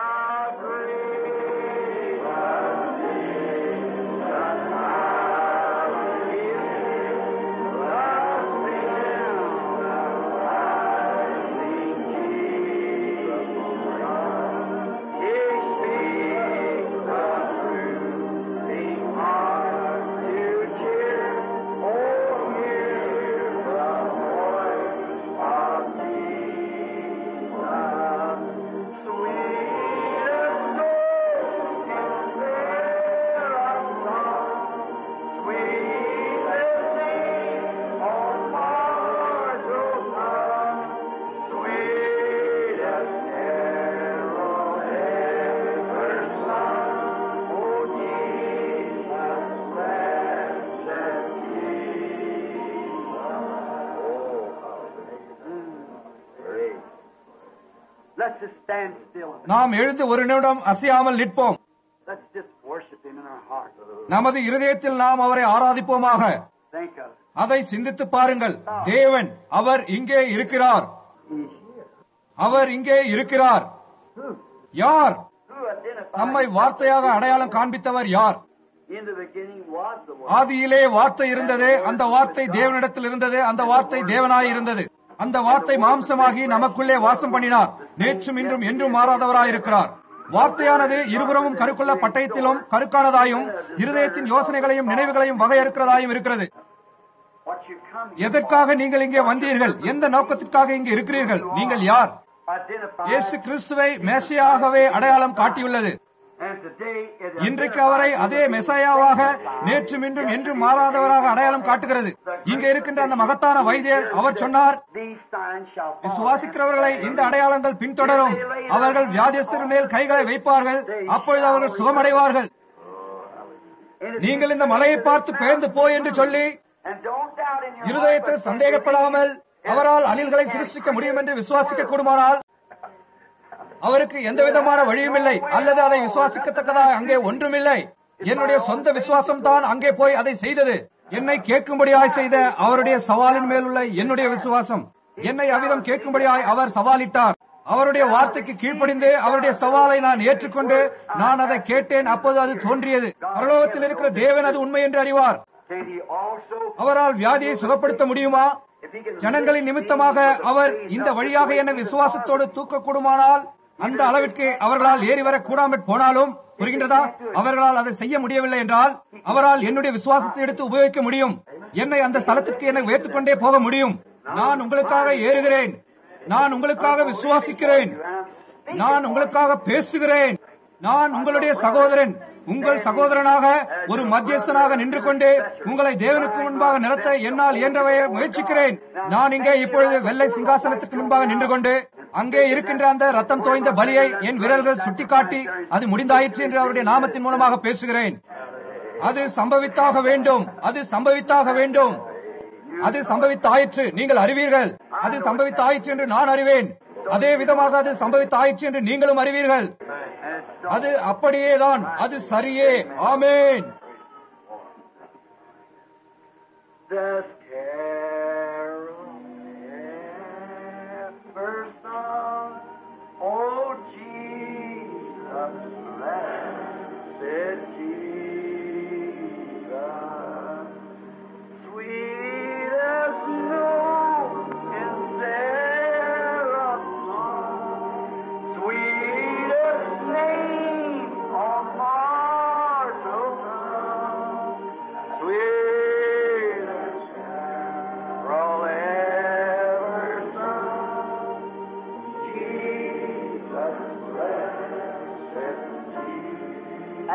Let's just stand still. நாம் எழுந்து ஒரு நிமிடம் அசையாமல் நிற்போம் Let's just worship Him in our heart. நமது இருதயத்தில் நாம் அவரை ஆராதிப்போமாக Think of it. அதை சிந்தித்து பாருங்கள் தேவன் அவர் இங்கே இருக்கிறார் அவர் இங்கே இருக்கிறார் யார் Who identified நம்மை வார்த்தையாக அடையாளம் காண்பித்தவர் யார் in the beginning was the Word. ஆதியிலே வார்த்தை இருந்தது அந்த வார்த்தை தேவனிடத்தில் இருந்தது அந்த வார்த்தை தேவனாய் இருந்தது அந்த வார்த்தை மாம்சமாகி நமக்குள்ளே வாசம் பண்ணினார் நேற்றும் இன்றும் என்றும் மாறாதவராயிருக்கிறார் வார்த்தையானது இருபுறமும் கருக்குள்ள பட்டயத்திலும் கருக்கானதாயும் இருதயத்தின் யோசனைகளையும் நினைவுகளையும் வகையறுக்கிறதாயும் இருக்கிறது What you come எதற்காக நீங்கள் இங்கே வந்தீர்கள் எந்த நோக்கத்திற்காக இங்கே இருக்கிறீர்கள் நீங்கள் யார் identified. இயேசு கிறிஸ்துவை மேசியாகவே அடையாளம் காட்டியுள்ளது And today it இன்றைக்கு அவரை அதே மெசாயாவாக நேற்றும் இன்றும் என்றும் மாறாதவராக அடையாளம் காட்டுகிறது இங்க இருக்கின்ற அந்த மகத்தான வைத்தியர் அவர் சொன்னார் These signs shall follow. விசுவாசிக்கிறவர்களை இந்த அடையாளங்கள் பின்தொடரும் அவர்கள் வியாதியஸ்தர் மேல் கைகளை வைப்பார்கள் அப்பொழுது அவர்கள் சுகமடைவார்கள் நீங்கள் இந்த மலையை பார்த்து பெயர்ந்து போய் என்று சொல்லி And don't doubt in your இருதயத்தில் சந்தேகப்படாமல் அவரால் அணில்களை சிருஷ்டிக்க முடியும் என்று விசுவாசிக்க கூடுமானால் அவருக்கு எந்த விதமான வழியும் இல்லை அல்லது அதை விசுவாசிக்கத்தக்கதாக அங்கே ஒன்றுமில்லை என்னுடைய சொந்த விசுவாசம் தான் அங்கே போய் அதை செய்தது என்னை கேட்கும்படியாய் செய்த அவருடைய சவாலின் மேல் உள்ள என்னுடைய விசுவாசம் என்னை அவ்விதம் கேட்கும்படியாய் அவர் சவாலிட்டார் அவருடைய வார்த்தைக்கு கீழ்ப்படிந்து அவருடைய சவாலை நான் ஏற்றுக்கொண்டு நான் அதை கேட்டேன் அப்போது அது தோன்றியது பரலோகத்தில் இருக்கிற தேவன் அது உண்மை என்று அறிவார் Can he also, அவரால் வியாதியை சுகப்படுத்த முடியுமா if he can ஜனங்களின் நிமித்தமாக அவர் இந்த வழியாக என்னை விசுவாசத்தோடு தூக்கக்கூடுமானால் அந்த அளவிற்கு அவர்களால் ஏறி வர கூடாமற் போனாலும் புரிகின்றதா அவர்களால் அதை செய்ய முடியவில்லை என்றால் அவரால் என்னுடைய விசுவாசத்தை எடுத்து உபயோகிக்க முடியும் என்னை அந்த ஸ்தலத்திற்கு என்னை உயர்த்துக் கொண்டே போக முடியும் நான் உங்களுக்காக ஏறுகிறேன் நான் உங்களுக்காக விசுவாசிக்கிறேன் நான் உங்களுக்காக பேசுகிறேன் நான் உங்களுடைய சகோதரன் உங்கள் சகோதரனாக ஒரு மத்தியஸ்தனாக நின்று கொண்டு உங்களை தேவனுக்கு முன்பாக நிறுத்த என்னால் இயன்றவை முயற்சிக்கிறேன் நான் இங்கே இப்பொழுது வெள்ளை சிங்காசனத்துக்கு முன்பாக நின்று கொண்டு அங்கே இருக்கின்ற அந்த ரத்தம் தோய்ந்த பலியை என் விரல்கள் சுட்டிக்காட்டி அது முடிந்தாயிற்று என்று அவருடைய நாமத்தின் மூலமாக பேசுகிறேன் அது சம்பவித்தாக வேண்டும் அது சம்பவித்தாக வேண்டும் அது சம்பவித்தாயிற்று நீங்கள் அறிவீர்கள் அது சம்பவித்தாயிற்று என்று நான் அறிவேன் அதே விதமாக அது சம்பவித்தாயிற்று என்று நீங்களும் அறிவீர்கள் அது அப்படியேதான் அது சரியே ஆமேன் Does carol ever sung? Oh, Jesus, blessed Jesus, sweet as snow in Sarah's song, sweetest name on mortal tongue, sweetest carol ever sung. Jesus, blessed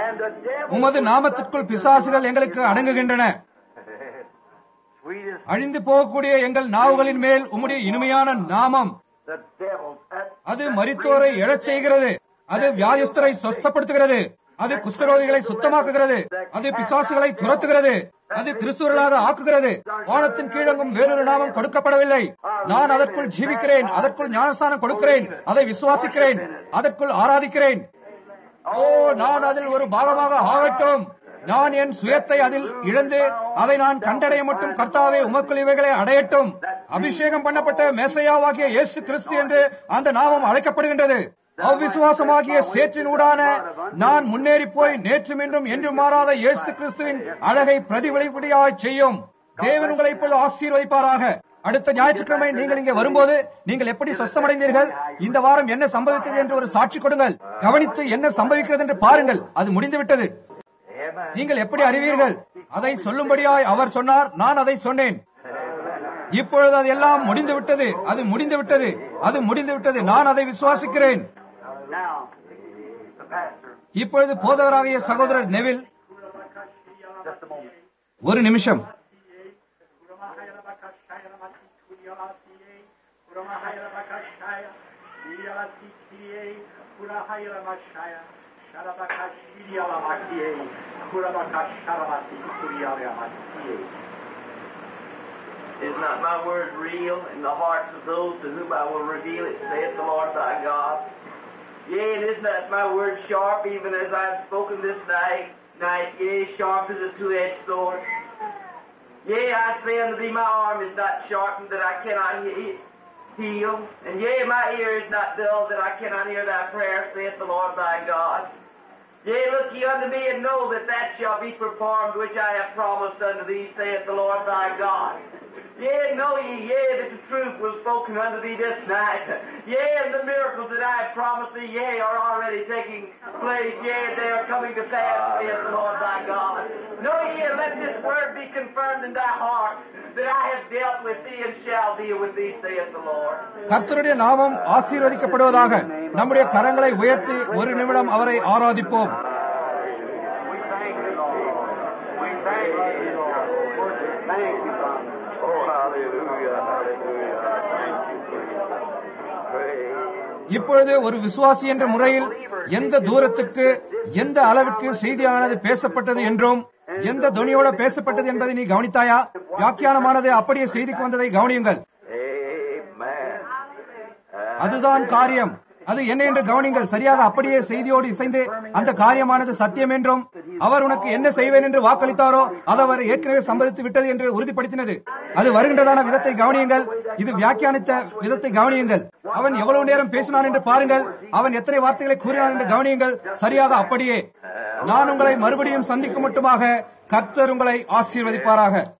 And the devil, உமது நாமத்திற்குள் பிசாசுகள் எங்களுக்கு அடங்குகின்றன sweetest, அழிந்து போகக்கூடிய எங்கள் நாவுகளின் மேல் உம்முடைய இனிமையான நாமம் the devil's, that, அது மரித்தோரை எழச் செய்கிறது அது வியாதிஸ்தரை சொஸ்தப்படுத்துகிறது அது குஷ்டரோகிகளை சுத்தமாக்குகிறது அது பிசாசுகளை துரத்துகிறது அது கிறிஸ்துவர்களாக ஆக்குகிறது வானத்தின் கீழங்கும் வேறொரு நாமம் கொடுக்கப்படவில்லை நான் அதற்குள் ஜீவிக்கிறேன் அதற்குள் ஞானஸ்தானம் கொடுக்கிறேன் அதை விசுவாசிக்கிறேன் அதற்குள் ஆராதிக்கிறேன் ஓ நான் அதில் ஒரு பாகமாக ஆகட்டும் நான் என் சுயத்தை அதில் இழந்து அதை நான் கண்டடைய மட்டும் கர்த்தாவே உமக்குள் இவைகளை அடையட்டும் அபிஷேகம் பண்ணப்பட்ட மேசையாவாகிய இயேசு கிறிஸ்து என்று அந்த நாமம் அழைக்கப்படுகின்றது அவ்விசுவாசமாகிய சேற்றின் ஊடான நான் முன்னேறி போய் நேற்றும் இன்றும் என்று மாறாத இயேசு கிறிஸ்துவின் அழகை பிரதிபலிப்படியாய் செய்யும் தேவன் உங்களை இப்பொழுது ஆசீர்வதிப்பாராக அடுத்த ஞாயிற்றுக்கிழமை நீங்கள் இங்கே வரும்போது நீங்கள் எப்படி சொஸ்தமடைந்தீர்கள் இந்த வாரம் என்ன சம்பவித்தது என்று ஒரு சாட்சி கொடுங்கள் கவனித்து என்ன சம்பவிக்கிறது என்று பாருங்கள் அது முடிந்துவிட்டது நீங்கள் எப்படி அறிவீர்கள் அதை சொல்லும்படியாய் அவர் சொன்னார் நான் அதை சொன்னேன் இப்பொழுது அது எல்லாம் முடிந்து விட்டது அது முடிந்து விட்டது அது முடிந்து விட்டது நான் அதை விசுவாசிக்கிறேன் now, the pastor, இப்பொழுது போதகராகிய சகோதரர் நெவில் just a moment. ஒரு நிமிஷம் Is not my word real in the hearts of those to whom I will reveal it, saith the Lord thy God? Yea, and is not my word sharp, even as I have spoken this night, night, yea, sharp as a two-edged sword? Yea, I say unto thee, my arm is not sharpened that I cannot he- heal, and yea, my ear is not dull that I cannot hear thy prayer, saith the Lord thy God. Yea, look ye unto me and know that that shall be performed which I have promised unto thee, saith the Lord thy God. Yea, know ye, yea, that the truth was spoken unto thee this night. Yea, and the miracles that I have promised thee, yea, are already taking place. Yea, they are coming to pass, saith the Lord thy God. Know ye, and let this word be confirmed in thy heart, that I have dealt with thee and shall deal with thee, saith the Lord. கர்த்தருடைய நாமம் ஆசீர்வதிக்கப்படுவதாக நம்முடைய கரங்களை உயர்த்தி ஒரு நிமிடம் அவரை ஆராதிப்போம் We thank you, Lord. We thank you, Lord. Thank you, Father. Oh, hallelujah, hallelujah. Thank you, Jesus. Praise. இப்பொழுது ஒரு விசுவாசி என்ற முறையில் எந்த தூரத்துக்கு எந்த அளவிற்கு செய்தியானது பேசப்பட்டது என்றும் எந்த துணியோட பேசப்பட்டது என்பதை நீ கவனித்தாயா வியாக்கியானமானது அப்படியே செய்திக்கு வந்ததை கவனியுங்கள் Amen. அதுதான் காரியம் அது என்ன என்று கவனிங்கள் சரியாக அப்படியே செய்தியோடு இசைந்து அந்த காரியமானது சத்தியம் என்றும் அவர் உனக்கு என்ன செய்வேன் என்று வாக்களித்தாரோ அது அவர் ஏற்கனவே சம்பவித்து விட்டது என்று உறுதிப்படுத்தினது அது வருகின்றதான விதத்தை கவனியுங்கள் இது வியாக்கியானித்த விதத்தை கவனியுங்கள் அவன் எவ்வளவு நேரம் பேசினான் என்று பாருங்கள் அவன் எத்தனை வார்த்தைகளை கூறினான் என்று கவனியுங்கள் சரியாக அப்படியே நான் உங்களை மறுபடியும் சந்திக்கும் மட்டுமாக கர்த்தர் உங்களை ஆசீர்வதிப்பாராக